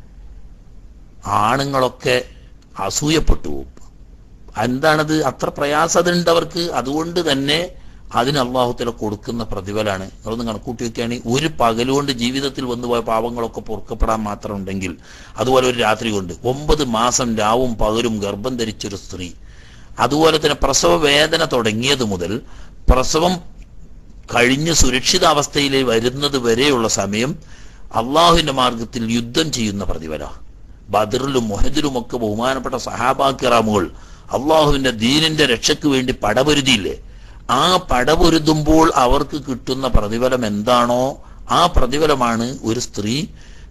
ആണുങ്ങളൊക്കെ അസൂയപ്പെട്ടു പോകും എന്താണത് അത്ര പ്രയാസതുണ്ട് അവർക്ക് അതുകൊണ്ട് തന്നെ അതിന് അള്ളാഹുത്തല കൊടുക്കുന്ന പ്രതിഫലാണ് അതൊന്ന് കണക്കൂട്ടി വെക്കുകയാണെങ്കിൽ ഒരു പകലുകൊണ്ട് ജീവിതത്തിൽ വന്നുപോയ പാവങ്ങളൊക്കെ പൊറുക്കപ്പെടാൻ മാത്രം ഉണ്ടെങ്കിൽ അതുപോലെ ഒരു രാത്രി കൊണ്ട് ഒമ്പത് മാസം രാവും പകലും ഗർഭം ധരിച്ചൊരു സ്ത്രീ അതുപോലെ തന്നെ പ്രസവ വേദന തുടങ്ങിയത് മുതൽ പ്രസവം കഴിഞ്ഞ് സുരക്ഷിതാവസ്ഥയിൽ വരുന്നത് വരെയുള്ള സമയം അള്ളാഹുവിന്റെ മാർഗത്തിൽ യുദ്ധം ചെയ്യുന്ന പ്രതിഫല ബദറിലും മൊഹദിലും ഒക്കെ ബഹുമാനപ്പെട്ട സഹാബാക്കിറാമുകൾ അള്ളാഹുവിന്റെ ദീനിന്റെ രക്ഷയ്ക്ക് വേണ്ടി പടപൊരുതിയില്ലേ ആ പടപൊരുതുമ്പോൾ അവർക്ക് കിട്ടുന്ന പ്രതിഫലം എന്താണോ ആ പ്രതിഫലമാണ് ഒരു സ്ത്രീ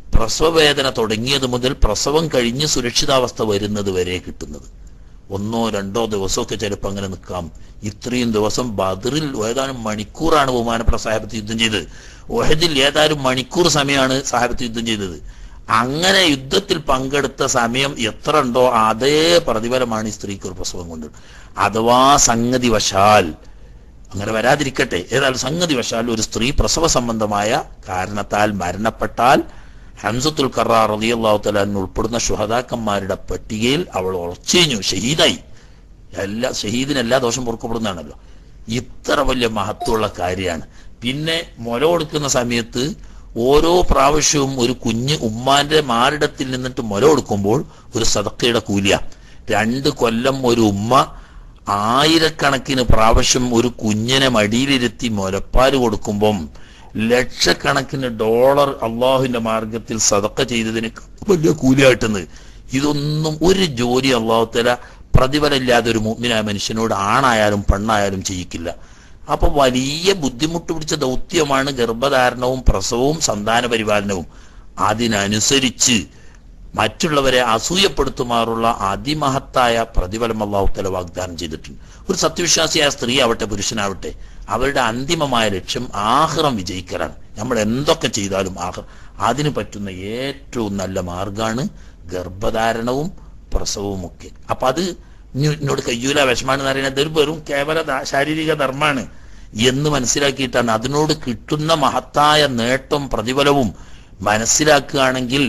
പ്രസവവേദന തുടങ്ങിയത് മുതൽ പ്രസവം കഴിഞ്ഞ് സുരക്ഷിതാവസ്ഥ വരുന്നത് വരെ കിട്ടുന്നത് ഒന്നോ രണ്ടോ ദിവസമൊക്കെ ചിലപ്പോൾ അങ്ങനെ നിൽക്കാം ഇത്രയും ദിവസം ബദറിൽ ഏതാനും മണിക്കൂറാണ് ബഹുമാനപ്പെട്ട സാഹിബത്ത് യുദ്ധം ചെയ്തത് ഒഹദിൽ ഏതാനും മണിക്കൂർ സമയമാണ് സാഹിബത്ത് യുദ്ധം ചെയ്തത് അങ്ങനെ യുദ്ധത്തിൽ പങ്കെടുത്ത സമയം എത്ര ഉണ്ടോ അതേ പ്രതിഫലമാണ് ഈ സ്ത്രീക്ക് ഒരു പ്രസവം കൊണ്ട് അഥവാ സംഗതി വശാൽ അങ്ങനെ വരാതിരിക്കട്ടെ ഏതായാലും സംഗതി വശാൽ ഒരു സ്ത്രീ പ്രസവ സംബന്ധമായ കാരണത്താൽ മരണപ്പെട്ടാൽ ഹംസത്തുൽ കറാർ റളിയല്ലാഹു തആല അൻഹു ഉൾപ്പെടുന്ന ശുഹദാക്കന്മാരുടെ പട്ടികയിൽ അവൾ ഉറച്ചു ഷഹീദായി എല്ലാ ഷഹീദിന് എല്ലാ ദോഷം പൊറുക്കപ്പെടുന്നതാണല്ലോ ഇത്ര വലിയ മഹത്വമുള്ള കാര്യമാണ് പിന്നെ മുല കൊടുക്കുന്ന സമയത്ത് ഓരോ പ്രാവശ്യവും ഒരു കുഞ്ഞ് ഉമ്മാന്റെ മാറിടത്തിൽ നിന്നിട്ട് മുല കൊടുക്കുമ്പോൾ ഒരു സദക്കയുടെ കൂലിയ രണ്ട് കൊല്ലം ഒരു ഉമ്മ ആയിരക്കണക്കിന് പ്രാവശ്യം ഒരു കുഞ്ഞിനെ മടിയിലിരുത്തി മുലപ്പാല് കൊടുക്കുമ്പം ലക്ഷക്കണക്കിന് ഡോളർ അള്ളാഹുവിന്റെ മാർഗത്തിൽ സതക്ക ചെയ്തതിന് വലിയ കൂലിയായിട്ടുന്നത് ഇതൊന്നും ഒരു ജോലി അള്ളാഹുത്തല പ്രതിഫലമില്ലാതെ ഒരു മുഗ്മിനായ മനുഷ്യനോട് ആണായാലും പെണ്ണായാലും ചെയ്യിക്കില്ല അപ്പൊ വലിയ ബുദ്ധിമുട്ട് പിടിച്ച ദൗത്യമാണ് ഗർഭധാരണവും പ്രസവവും സന്താന പരിപാലനവും അതിനനുസരിച്ച് മറ്റുള്ളവരെ അസൂയപ്പെടുത്തുമാറുള്ള അതിമഹത്തായ പ്രതിഫലം അള്ളാഹുത്തല വാഗ്ദാനം ചെയ്തിട്ടുണ്ട് ഒരു സത്യവിശ്വാസിയായ സ്ത്രീ ആവട്ടെ പുരുഷനാവട്ടെ അവരുടെ അന്തിമമായ ലക്ഷ്യം ആഹ്റം വിജയിക്കലാണ് നമ്മൾ എന്തൊക്കെ ചെയ്താലും ആഹ്റം അതിന് പറ്റുന്ന ഏറ്റവും നല്ല മാർഗമാണ് ഗർഭധാരണവും പ്രസവവും ഒക്കെ അപ്പൊ അത് ഇനി എന്നോട് കയ്യൂല വിഷമാണെന്ന് പറയുന്നത് ഇതൊരു വെറും കേവല ദ- ശാരീരിക ധർമ്മാണ് എന്ന് മനസ്സിലാക്കിയിട്ടാണ് അതിനോട് കിട്ടുന്ന മഹത്തായ നേട്ടം പ്രതിഫലവും മനസ്സിലാക്കുകയാണെങ്കിൽ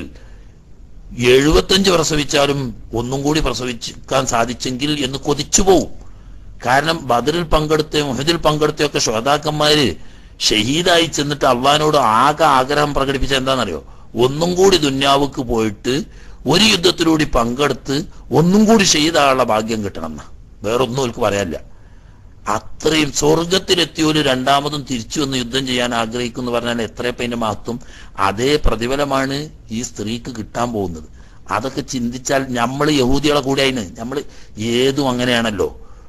എഴുപത്തഞ്ച് പ്രസവിച്ചാലും ഒന്നും കൂടി പ്രസവിക്കാൻ സാധിച്ചെങ്കിൽ എന്ന് കൊതിച്ചു പോവും കാരണം ബദറിൽ പങ്കെടുത്ത മുഹദിൽ പങ്കെടുത്തയൊക്കെ ശ്രോതാക്കന്മാര് ഷഹീദായി ചെന്നിട്ട് അള്ളഹാനോട് ആകെ ആഗ്രഹം പ്രകടിപ്പിച്ച എന്താണെന്നറിയോ ഒന്നും കൂടി ദുന്യാവുക്ക് പോയിട്ട് ഒരു യുദ്ധത്തിലൂടെ പങ്കെടുത്ത് ഒന്നും കൂടി ഷഹീദാകാനുള്ള ഭാഗ്യം കിട്ടണം എന്നാ വേറൊന്നും അവർക്ക് പറയാനില്ല അത്രയും സ്വർഗത്തിലെത്തിയോര് രണ്ടാമതും തിരിച്ചു വന്ന് യുദ്ധം ചെയ്യാൻ ആഗ്രഹിക്കുന്നു പറഞ്ഞാൽ എത്രയപ്പം അതിന്റെ മഹത്വം അതേ പ്രതിഫലമാണ് ഈ സ്ത്രീക്ക് കിട്ടാൻ പോകുന്നത് അതൊക്കെ ചിന്തിച്ചാൽ നമ്മൾ യഹൂദികളെ കൂടെ അതിന് നമ്മൾ ഏതും അങ്ങനെയാണല്ലോ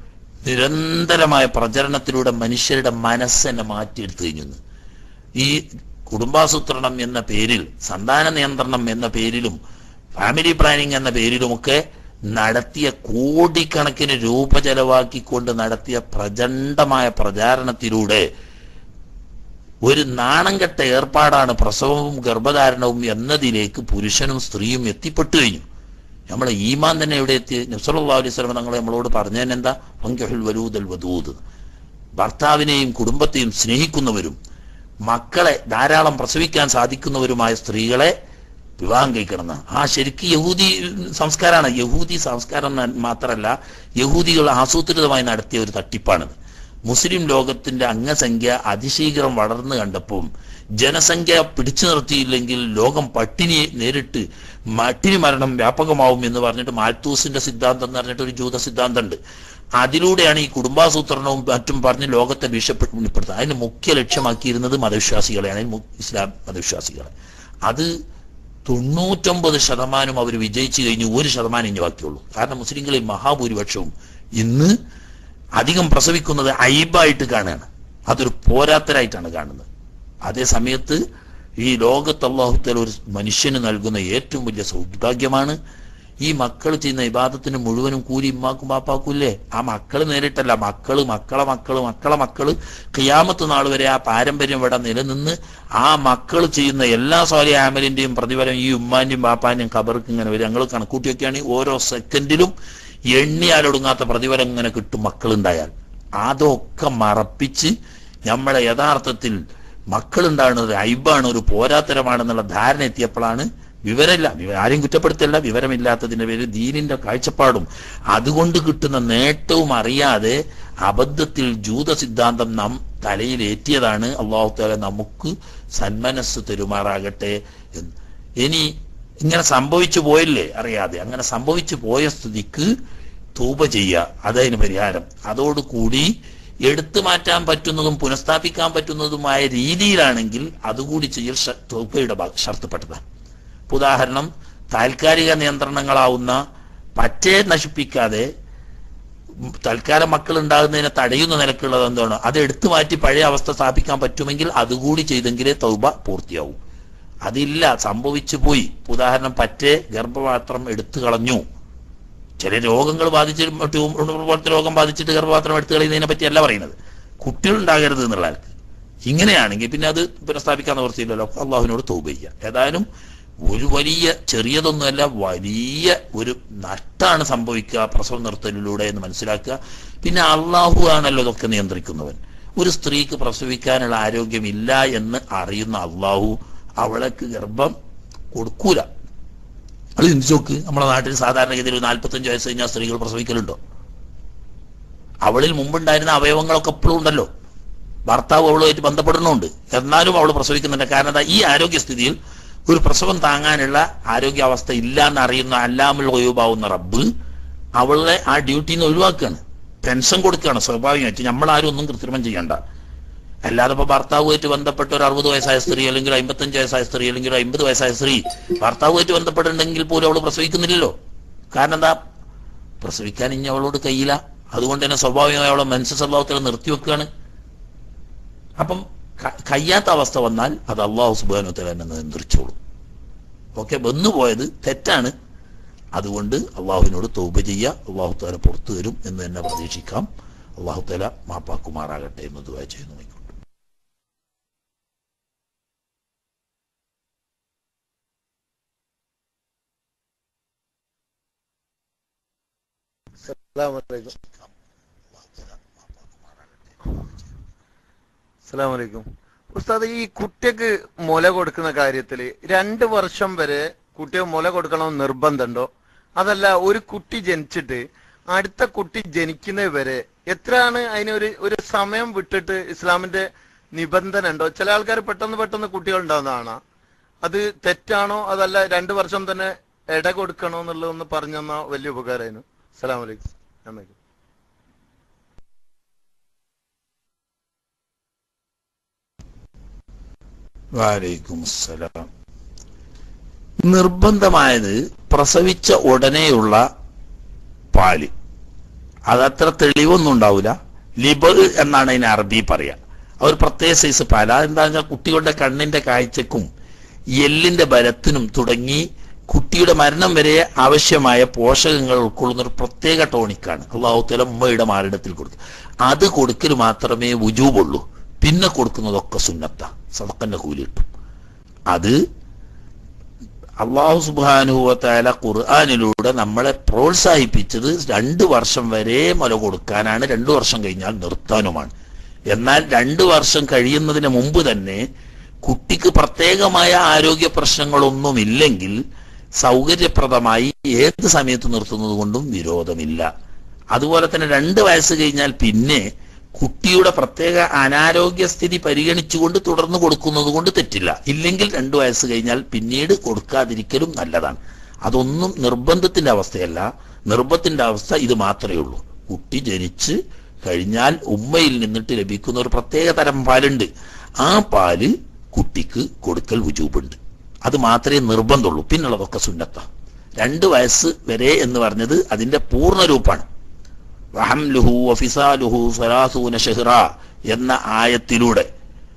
നിരന്തരമായ പ്രചരണത്തിലൂടെ മനുഷ്യരുടെ മനസ്സെന്നെ മാറ്റിയെടുത്തു കഴിഞ്ഞു ഈ കുടുംബാസൂത്രണം എന്ന പേരിൽ സന്താന നിയന്ത്രണം എന്ന പേരിലും ഫാമിലി പ്ലാനിങ് എന്ന പേരിലുമൊക്കെ നടത്തിയ കോടിക്കണക്കിന് രൂപ ചെലവാക്കിക്കൊണ്ട് നടത്തിയ പ്രചണ്ഡമായ പ്രചാരണത്തിലൂടെ ഒരു നാണം കെട്ട ഏർപ്പാടാണ് പ്രസവവും ഗർഭധാരണവും എന്നതിലേക്ക് പുരുഷനും സ്ത്രീയും എത്തിപ്പെട്ടു കഴിഞ്ഞു നമ്മളെ ഈമാൻ തന്നെ എവിടെ എത്തി നബ്സല്ലാ അലൈഹി സ്വലം തങ്ങളെ നമ്മളോട് പറഞ്ഞതിനെന്താ പങ്കഹുൽ വലൂദൽ വധൂത് ഭർത്താവിനെയും കുടുംബത്തെയും സ്നേഹിക്കുന്നവരും മക്കളെ ധാരാളം പ്രസവിക്കാൻ സാധിക്കുന്നവരുമായ സ്ത്രീകളെ വിവാഹം കഴിക്കണം എന്ന്. ആ ശരിക്കും യഹൂദി സംസ്കാരമാണ് യഹൂദി സംസ്കാരം ന- മാത്രമല്ല യഹൂദികൾ ആസൂത്രിതമായി നടത്തിയ ഒരു തട്ടിപ്പാണിത് മുസ്ലിം ലോകത്തിന്റെ അംഗസംഖ്യ അതിശീഘ്രം വളർന്നു കണ്ടപ്പോൾ ജനസംഖ്യ പിടിച്ചു നിർത്തിയില്ലെങ്കിൽ ലോകം പട്ടിണി നേരിട്ട് പട്ടിണി മരണം വ്യാപകമാവും എന്ന് പറഞ്ഞിട്ട് മാൽത്തൂസിന്റെ സിദ്ധാന്തം എന്ന് പറഞ്ഞിട്ട് ഒരു ജൂത സിദ്ധാന്തമുണ്ട് അതിലൂടെയാണ് ഈ കുടുംബാസൂത്രണവും മറ്റും പറഞ്ഞ് ലോകത്തെ ഭീഷണിപ്പെടുത്തുന്നത് അതിന് മുഖ്യ ലക്ഷ്യമാക്കിയിരുന്നത് മതവിശ്വാസികളെയാണ് ഈ മു- ഇസ്ലാം മതവിശ്വാസികളെ അത് തൊണ്ണൂറ്റൊമ്പത് ശതമാനം അവർ വിജയിച്ചു കഴിഞ്ഞു ഒരു ശതമാനം ഇനി ബാക്കിയുള്ളൂ കാരണം മുസ്ലിങ്ങളിൽ മഹാഭൂരിപക്ഷവും ഇന്ന് അധികം പ്രസവിക്കുന്നത് അയിബായിട്ട് കാണുകയാണ് അതൊരു പോരാത്തരായിട്ടാണ് കാണുന്നത് അതേ സമയത്ത് ഈ ലോകത്ത് അള്ളാഹുത്തൽ ഒരു മനുഷ്യന് നൽകുന്ന ഏറ്റവും വലിയ സൗഭാഗ്യമാണ് ഈ മക്കൾ ചെയ്യുന്ന ഇബാദത്തിന് മുഴുവനും കൂലി ഇമ്മാക്കും ബാപ്പാക്കൂല്ലേ ആ മക്കൾ നേരിട്ടല്ല മക്കള് മക്കളെ മക്കള് മക്കളെ മക്കള് ഖിയാമത്ത് നാൾ വരെ ആ പാരമ്പര്യം ഇവിടെ നിലനിന്ന് ആ മക്കൾ ചെയ്യുന്ന എല്ലാ സ്വാലി ആമലിന്റെയും പ്രതിഫലം ഈ ഉമ്മാന്റെയും ബാപ്പാന്റെയും ഖബർക്ക് ഇങ്ങനെ വരും ഞങ്ങൾ കണക്കൂട്ടി വെക്കുകയാണെങ്കിൽ ഓരോ സെക്കൻഡിലും എണ്ണിയാലൊടുങ്ങാത്ത പ്രതിഫലം ഇങ്ങനെ കിട്ടും മക്കളുണ്ടായാൽ അതൊക്കെ മറപ്പിച്ച് നമ്മളെ യഥാർത്ഥത്തിൽ മക്കളുണ്ടാകുന്നത് ഒരു ഐബാണ് ഒരു പോരാത്തരമാണെന്നുള്ള ധാരണ എത്തിയപ്പോഴാണ് വിവരമില്ല വിവ- ആരെയും കുറ്റപ്പെടുത്തല്ല വിവരമില്ലാത്തതിന്റെ പേര് ദീനിന്റെ കാഴ്ചപ്പാടും അതുകൊണ്ട് കിട്ടുന്ന നേട്ടവും അറിയാതെ അബദ്ധത്തിൽ ജൂത സിദ്ധാന്തം നാം തലയിൽ ഏറ്റിയതാണ് അള്ളാഹു താല നമുക്ക് സന്മനസ് തെരുമാറാകട്ടെ എന്ന് ഇനി ഇങ്ങനെ സംഭവിച്ചു പോയില്ലേ അറിയാതെ അങ്ങനെ സംഭവിച്ചു പോയ സ്ഥിതിക്ക് തൂപ ചെയ്യുക അതതിന് പരിഹാരം അതോടുകൂടി എടുത്തു മാറ്റാൻ പറ്റുന്നതും പുനഃസ്ഥാപിക്കാൻ പറ്റുന്നതുമായ രീതിയിലാണെങ്കിൽ അതുകൂടി ചെയ്യൽ ഷ- തൗബയുടെ ഭാഗ- ഷർത്തപ്പെട്ടതാണ് ഇപ്പൊ ഉദാഹരണം താൽക്കാലിക നിയന്ത്രണങ്ങളാവുന്ന പറ്റേ നശിപ്പിക്കാതെ ഉം തൽക്കാലം മക്കൾ ഉണ്ടാകുന്നതിനെ തടയുന്ന നിലക്കുള്ളത് എന്താണ് അത് എടുത്തു മാറ്റി പഴയ അവസ്ഥ സ്ഥാപിക്കാൻ പറ്റുമെങ്കിൽ അതുകൂടി ചെയ്തെങ്കിലേ തൗബ പൂർത്തിയാവും അതില്ല സംഭവിച്ചു പോയി ഉദാഹരണം പറ്റേ ഗർഭപാത്രം എടുത്തു കളഞ്ഞു ചില രോഗങ്ങൾ ബാധിച്ച് ട്യൂമർ പോലത്തെ രോഗം ബാധിച്ചിട്ട് ഗർഭപാത്രം എടുത്തു കളയുന്നതിനെ പറ്റിയല്ല പറയുന്നത് കുട്ടികൾ ഉണ്ടാകരുത് എന്നുള്ള ആൾക്ക് ഇങ്ങനെയാണെങ്കിൽ പിന്നെ അത് പുനഃസ്ഥാപിക്കാൻ നിവർത്തിയില്ലല്ലോ അള്ളാഹുവിനോട് തൗബ ചെയ്യുക ഏതായാലും ഒരു വലിയ ചെറിയതൊന്നുമല്ല വലിയ ഒരു നഷ്ടമാണ് സംഭവിക്കുക പ്രസവം നിർത്തലിലൂടെ എന്ന് മനസ്സിലാക്കുക പിന്നെ അള്ളാഹു ആണല്ലോ ഇതൊക്കെ നിയന്ത്രിക്കുന്നവൻ ഒരു സ്ത്രീക്ക് പ്രസവിക്കാനുള്ള ആരോഗ്യമില്ല എന്ന് അറിയുന്ന അള്ളാഹു അവൾക്ക് ഗർഭം കൊടുക്കൂല അത് ചിന്തിച്ചു നോക്ക് നമ്മുടെ നാട്ടിൽ സാധാരണഗതിയിൽ ഒരു നാൽപ്പത്തഞ്ച് വയസ്സ് കഴിഞ്ഞാൽ സ്ത്രീകൾ പ്രസവിക്കലുണ്ടോ അവളിൽ മുമ്പുണ്ടായിരുന്ന അവയവങ്ങളൊക്കെ എപ്പോഴും ഉണ്ടല്ലോ ഭർത്താവ് അവളുമായിട്ട് ബന്ധപ്പെടുന്നുണ്ട് എന്നാലും അവൾ പ്രസവിക്കുന്നുണ്ട് കാരണം എന്താ ഈ ആരോഗ്യസ്ഥിതിയിൽ ഒരു പ്രസവം താങ്ങാനുള്ള ആരോഗ്യാവസ്ഥ ഇല്ല എന്ന് അറിയുന്ന അല്ലാമുൽ ഒഴിവാവുന്ന റബ്ബ് അവളെ ആ ഡ്യൂട്ടിയിൽ നിന്ന് ഒഴിവാക്കുകയാണ് പെൻഷൻ കൊടുക്കുകയാണ് സ്വാഭാവികമായിട്ട് നമ്മളാരും ഒന്നും കൃത്രിമം ചെയ്യണ്ട അല്ലാതെ ഇപ്പൊ ഭർത്താവുമായിട്ട് ബന്ധപ്പെട്ട ഒരു അറുപത് വയസ്സായ സ്ത്രീ അല്ലെങ്കിൽ അമ്പത്തഞ്ച് വയസ്സായ സ്ത്രീ അല്ലെങ്കിൽ ഒരു അമ്പത് വയസ്സായ സ്ത്രീ ഭർത്താവുമായിട്ട് ബന്ധപ്പെട്ടിട്ടുണ്ടെങ്കിൽ പോലും അവൾ പ്രസവിക്കുന്നില്ലല്ലോ കാരണം എന്താ പ്രസവിക്കാൻ ഇനി അവളോട് കയ്യില്ല അതുകൊണ്ട് തന്നെ സ്വാഭാവികമായി അവളെ മനസ്സ് സ്വഭാവത്തിൽ നിർത്തിവെക്കുകയാണ് അപ്പം ക- കഴിയാത്ത അവസ്ഥ വന്നാൽ അത് അള്ളാഹു സുബാനുത്തല തന്നെ നിയന്ത്രിച്ചോളും ഓക്കെ വന്നുപോയത് തെറ്റാണ് അതുകൊണ്ട് അള്ളാഹുവിനോട് തൗബ ചെയ്യുക അള്ളാഹു താല പുറത്തു തരും എന്ന് തന്നെ പ്രതീക്ഷിക്കാം അള്ളാഹു താല മാപ്പാക്കുമാറാകട്ടെ എന്ന് ദുആ ചെയ്യുന്നു ആയിക്കോട്ടെ. അസ്സലാമലൈക്കും അസ്സലാമലൈക്കും ഉസ്താദ് ഈ കുട്ടിക്ക് മുല കൊടുക്കുന്ന കാര്യത്തില് രണ്ട് വർഷം വരെ കുട്ടിയെ മുല കൊടുക്കണം നിർബന്ധമുണ്ടോ അതല്ല ഒരു കുട്ടി ജനിച്ചിട്ട് അടുത്ത കുട്ടി ജനിക്കുന്നത് വരെ എത്രയാണ് അതിനൊരു ഒരു സമയം വിട്ടിട്ട് ഇസ്ലാമിന്റെ നിബന്ധന ഉണ്ടോ ചില ആൾക്കാർ പെട്ടെന്ന് പെട്ടെന്ന് കുട്ടികൾ ഉണ്ടാവുന്നതാണ് അത് തെറ്റാണോ അതല്ല രണ്ടു വർഷം തന്നെ ഇട കൊടുക്കണോ എന്നുള്ളതൊന്ന് പറഞ്ഞു തന്നാ വലിയ ഉപകാരമായിരുന്നു അസ്സലാമലൈക്കും അമ്മയ്ക്കും വാലൈക്കും അസ്സലാം നിർബന്ധമായത് പ്രസവിച്ച ഉടനെയുള്ള പാല് അതത്ര തെളിവൊന്നും ഉണ്ടാവില്ല ലിബ് എന്നാണ് അതിന് അറബി പറയാ ആ ഒരു പ്രത്യേക സൈസ് പാല് അതെന്താ വെച്ചാൽ കുട്ടികളുടെ കണ്ണിന്റെ കാഴ്ചക്കും എല്ലിന്റെ ബലത്തിനും തുടങ്ങി കുട്ടിയുടെ മരണം വരെ ആവശ്യമായ പോഷകങ്ങൾ ഉൾക്കൊള്ളുന്ന ഒരു പ്രത്യേക ടോണിക്കാണ് അള്ളാഹുത്തല ഉമ്മയുടെ മാറിടത്തിൽ കൊടുക്കുക അത് കൊടുക്കൽ മാത്രമേ വുജൂബുള്ളൂ പിന്നെ കൊടുക്കുന്നതൊക്കെ സുന്നത്ത സദക്കന്റെ കൂലി കിട്ടും അത് അള്ളാഹു സുബാനുഭവത്തായ ഖുർആാനിലൂടെ നമ്മളെ പ്രോത്സാഹിപ്പിച്ചത് രണ്ടു വർഷം വരെ മുല കൊടുക്കാനാണ് രണ്ടു വർഷം കഴിഞ്ഞാൽ നിർത്താനുമാണ് എന്നാൽ രണ്ടു വർഷം കഴിയുന്നതിന് മുമ്പ് തന്നെ കുട്ടിക്ക് പ്രത്യേകമായ ആരോഗ്യ പ്രശ്നങ്ങളൊന്നുമില്ലെങ്കിൽ സൗകര്യപ്രദമായി ഏത് സമയത്ത് നിർത്തുന്നത് കൊണ്ടും വിരോധമില്ല അതുപോലെ തന്നെ രണ്ട് വയസ്സ് കഴിഞ്ഞാൽ പിന്നെ കുട്ടിയുടെ പ്രത്യേക അനാരോഗ്യ സ്ഥിതി പരിഗണിച്ചുകൊണ്ട് തുടർന്ന് കൊടുക്കുന്നത് കൊണ്ട് തെറ്റില്ല ഇല്ലെങ്കിൽ രണ്ടു വയസ്സ് കഴിഞ്ഞാൽ പിന്നീട് കൊടുക്കാതിരിക്കലും നല്ലതാണ് അതൊന്നും നിർബന്ധത്തിന്റെ അവസ്ഥയല്ല നിർബന്ധത്തിന്റെ അവസ്ഥ ഇത് മാത്രമേ ഉള്ളൂ കുട്ടി ജനിച്ച് കഴിഞ്ഞാൽ ഉമ്മയിൽ നിന്നിട്ട് ലഭിക്കുന്ന ഒരു പ്രത്യേക തരം പാലുണ്ട് ആ പാല് കുട്ടിക്ക് കൊടുക്കൽ വുജൂബുണ്ട് അത് മാത്രമേ നിർബന്ധമുള്ളൂ പിന്നുള്ളതൊക്കെ സുന്നത്ത രണ്ട് വയസ്സ് വരെ എന്ന് പറഞ്ഞത് അതിന്റെ പൂർണ്ണ രൂപമാണ് വഹംലുഹു വഫിസാലുഹു സലാസൂന ഷെഹ്റ എന്ന ആയത്തിലൂടെ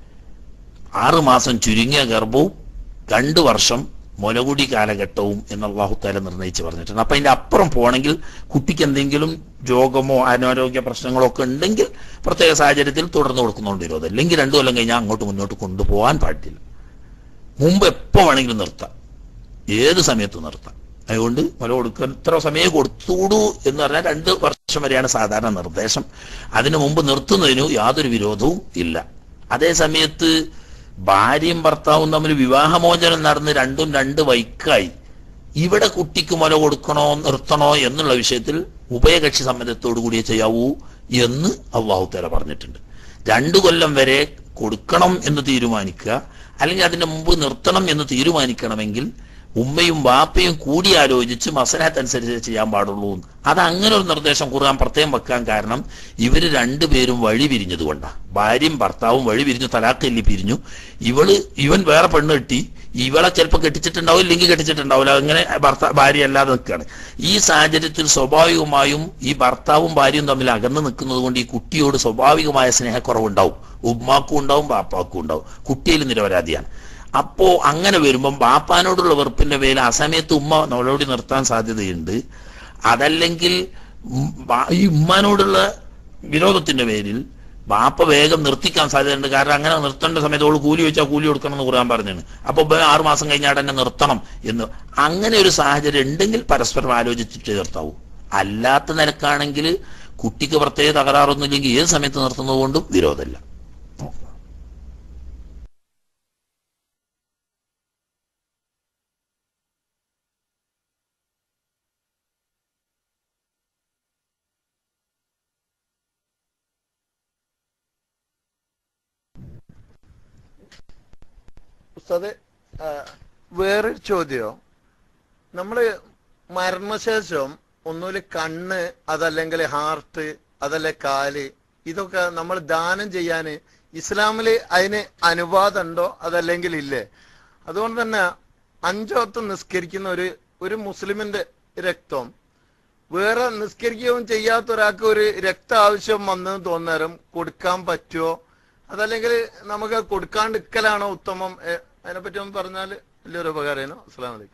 ആറ് മാസം ചുരുങ്ങിയ ഗർഭവും രണ്ട് വർഷം മുലകുടി കാലഘട്ടവും എന്ന് അള്ളാഹു താല നിർണയിച്ച് പറഞ്ഞിട്ടുണ്ട് അപ്പൊ അതിന്റെ അപ്പുറം പോണെങ്കിൽ കുട്ടിക്ക് എന്തെങ്കിലും രോഗമോ അനാരോഗ്യ പ്രശ്നങ്ങളോ ഒക്കെ ഉണ്ടെങ്കിൽ പ്രത്യേക സാഹചര്യത്തിൽ തുടർന്ന് കൊടുക്കുന്നുണ്ട് വിരോധം അല്ലെങ്കിൽ രണ്ടു കൊല്ലം കഴിഞ്ഞാൽ അങ്ങോട്ട് മുന്നോട്ട് കൊണ്ടുപോകാൻ പാടില്ല മുമ്പ് എപ്പോ വേണമെങ്കിലും നിർത്താം ഏത് സമയത്തും നിർത്താം അതുകൊണ്ട് മുല കൊടുക്കാൻ ഇത്ര സമയം കൊടുത്തുകൂടൂ എന്ന് പറഞ്ഞാൽ രണ്ട് വർഷം വരെയാണ് സാധാരണ നിർദ്ദേശം അതിനു മുമ്പ് നിർത്തുന്നതിന് യാതൊരു വിരോധവും ഇല്ല അതേ സമയത്ത് ഭാര്യയും ഭർത്താവും തമ്മിൽ വിവാഹമോചനം നടന്ന് രണ്ടും രണ്ട് വൈക്കായി ഇവിടെ കുട്ടിക്ക് മുല കൊടുക്കണോ നിർത്തണോ എന്നുള്ള വിഷയത്തിൽ ഉഭയകക്ഷി സമ്മതത്തോടു കൂടിയേ ചെയ്യാവൂ എന്ന് അള്ളാഹു തല പറഞ്ഞിട്ടുണ്ട് രണ്ടു കൊല്ലം വരെ കൊടുക്കണം എന്ന് തീരുമാനിക്കുക അല്ലെങ്കിൽ അതിന്റെ മുമ്പ് നിർത്തണം എന്ന് തീരുമാനിക്കണമെങ്കിൽ ഉമ്മയും വാപ്പയും കൂടി ആലോചിച്ച് മസനത്ത് അനുസരിച്ച് ചെയ്യാൻ പാടുള്ളൂ എന്ന്. അത് അങ്ങനെ ഒരു നിർദ്ദേശം ഖുർആൻ പ്രത്യേകം വെക്കാൻ കാരണം ഇവര് രണ്ടുപേരും വഴി പിരിഞ്ഞതുകൊണ്ടാണ് ഭാര്യയും ഭർത്താവും വഴി പിരിഞ്ഞു തലാഖല്ലി പിരിഞ്ഞു ഇവള് ഇവൻ വേറെ പെണ്ണ് കെട്ടി ഇവളെ ചിലപ്പോൾ കെട്ടിച്ചിട്ടുണ്ടാവും ഇല്ലെങ്കിൽ കെട്ടിച്ചിട്ടുണ്ടാവില്ല അങ്ങനെ ഭർത്താ ഭാര്യ അല്ലാതെ നിൽക്കുകയാണ് ഈ സാഹചര്യത്തിൽ സ്വാഭാവികമായും ഈ ഭർത്താവും ഭാര്യയും തമ്മിൽ അകന്നു നിൽക്കുന്നത് കൊണ്ട് ഈ കുട്ടിയോട് സ്വാഭാവികമായ സ്നേഹക്കുറവുണ്ടാവും ഉമ്മാക്കും ഉണ്ടാവും ബാപ്പാക്കും ഉണ്ടാവും കുട്ടിയിൽ നിരപരാധിയാണ് അപ്പോ അങ്ങനെ വരുമ്പം ബാപ്പാനോടുള്ള വെറുപ്പിന്റെ പേരിൽ ആ സമയത്ത് ഉമ്മ നോലോടി നിർത്താൻ സാധ്യതയുണ്ട് അതല്ലെങ്കിൽ ഉം ബാ- ഈ ഉമ്മാനോടുള്ള വിരോധത്തിന്റെ പേരിൽ ബാപ്പ വേഗം നിർത്തിക്കാൻ സാധ്യതയുണ്ട് കാരണം അങ്ങനെ നിർത്തേണ്ട സമയത്ത് ഓള് കൂലി വെച്ചാൽ കൂലി കൊടുക്കണം എന്ന് കുറാൻ പറഞ്ഞാണ് അപ്പൊ ഇവൻ ആറു മാസം കഴിഞ്ഞാൽ തന്നെ നിർത്തണം എന്ന് അങ്ങനെ ഒരു സാഹചര്യം ഉണ്ടെങ്കിൽ പരസ്പരം ആലോചിച്ചിട്ട് നിർത്താവൂ അല്ലാത്ത നിലക്കാണെങ്കിൽ കുട്ടിക്ക് പ്രത്യേക തകരാറൊന്നുമില്ലെങ്കിൽ ഏത് സമയത്ത് നിർത്തുന്നത് കൊണ്ടും വിരോധമില്ല ഉസ്താദെ ആ, വേറൊരു ചോദ്യം നമ്മള് മരണശേഷം ഒന്നുമില്ല കണ്ണ് അതല്ലെങ്കിൽ ഹാർട്ട് അതല്ലേ കാല് ഇതൊക്കെ നമ്മൾ ദാനം ചെയ്യാന് ഇസ്ലാമില് അതിന് അനുവാദം ഉണ്ടോ അതല്ലെങ്കിൽ ഇല്ലേ അതുകൊണ്ട് തന്നെ അഞ്ചോത്ത് നിസ്കരിക്കുന്ന ഒരു ഒരു മുസ്ലിമിന്റെ രക്തം വേറെ നിസ്കരിക്കുകയും ചെയ്യാത്ത ഒരാൾക്ക് ഒരു രക്ത ആവശ്യം വന്നെന്ന് തോന്നേരം കൊടുക്കാൻ പറ്റുമോ അതല്ലെങ്കിൽ നമുക്ക് കൊടുക്കാണ്ടിരിക്കലാണോ ഉത്തമം ഏ, അതിനെപ്പറ്റി ഒന്ന് പറഞ്ഞാൽ വലിയൊരു ഉപകാരമായിരുന്നു അസ്സാം വലൈക്കും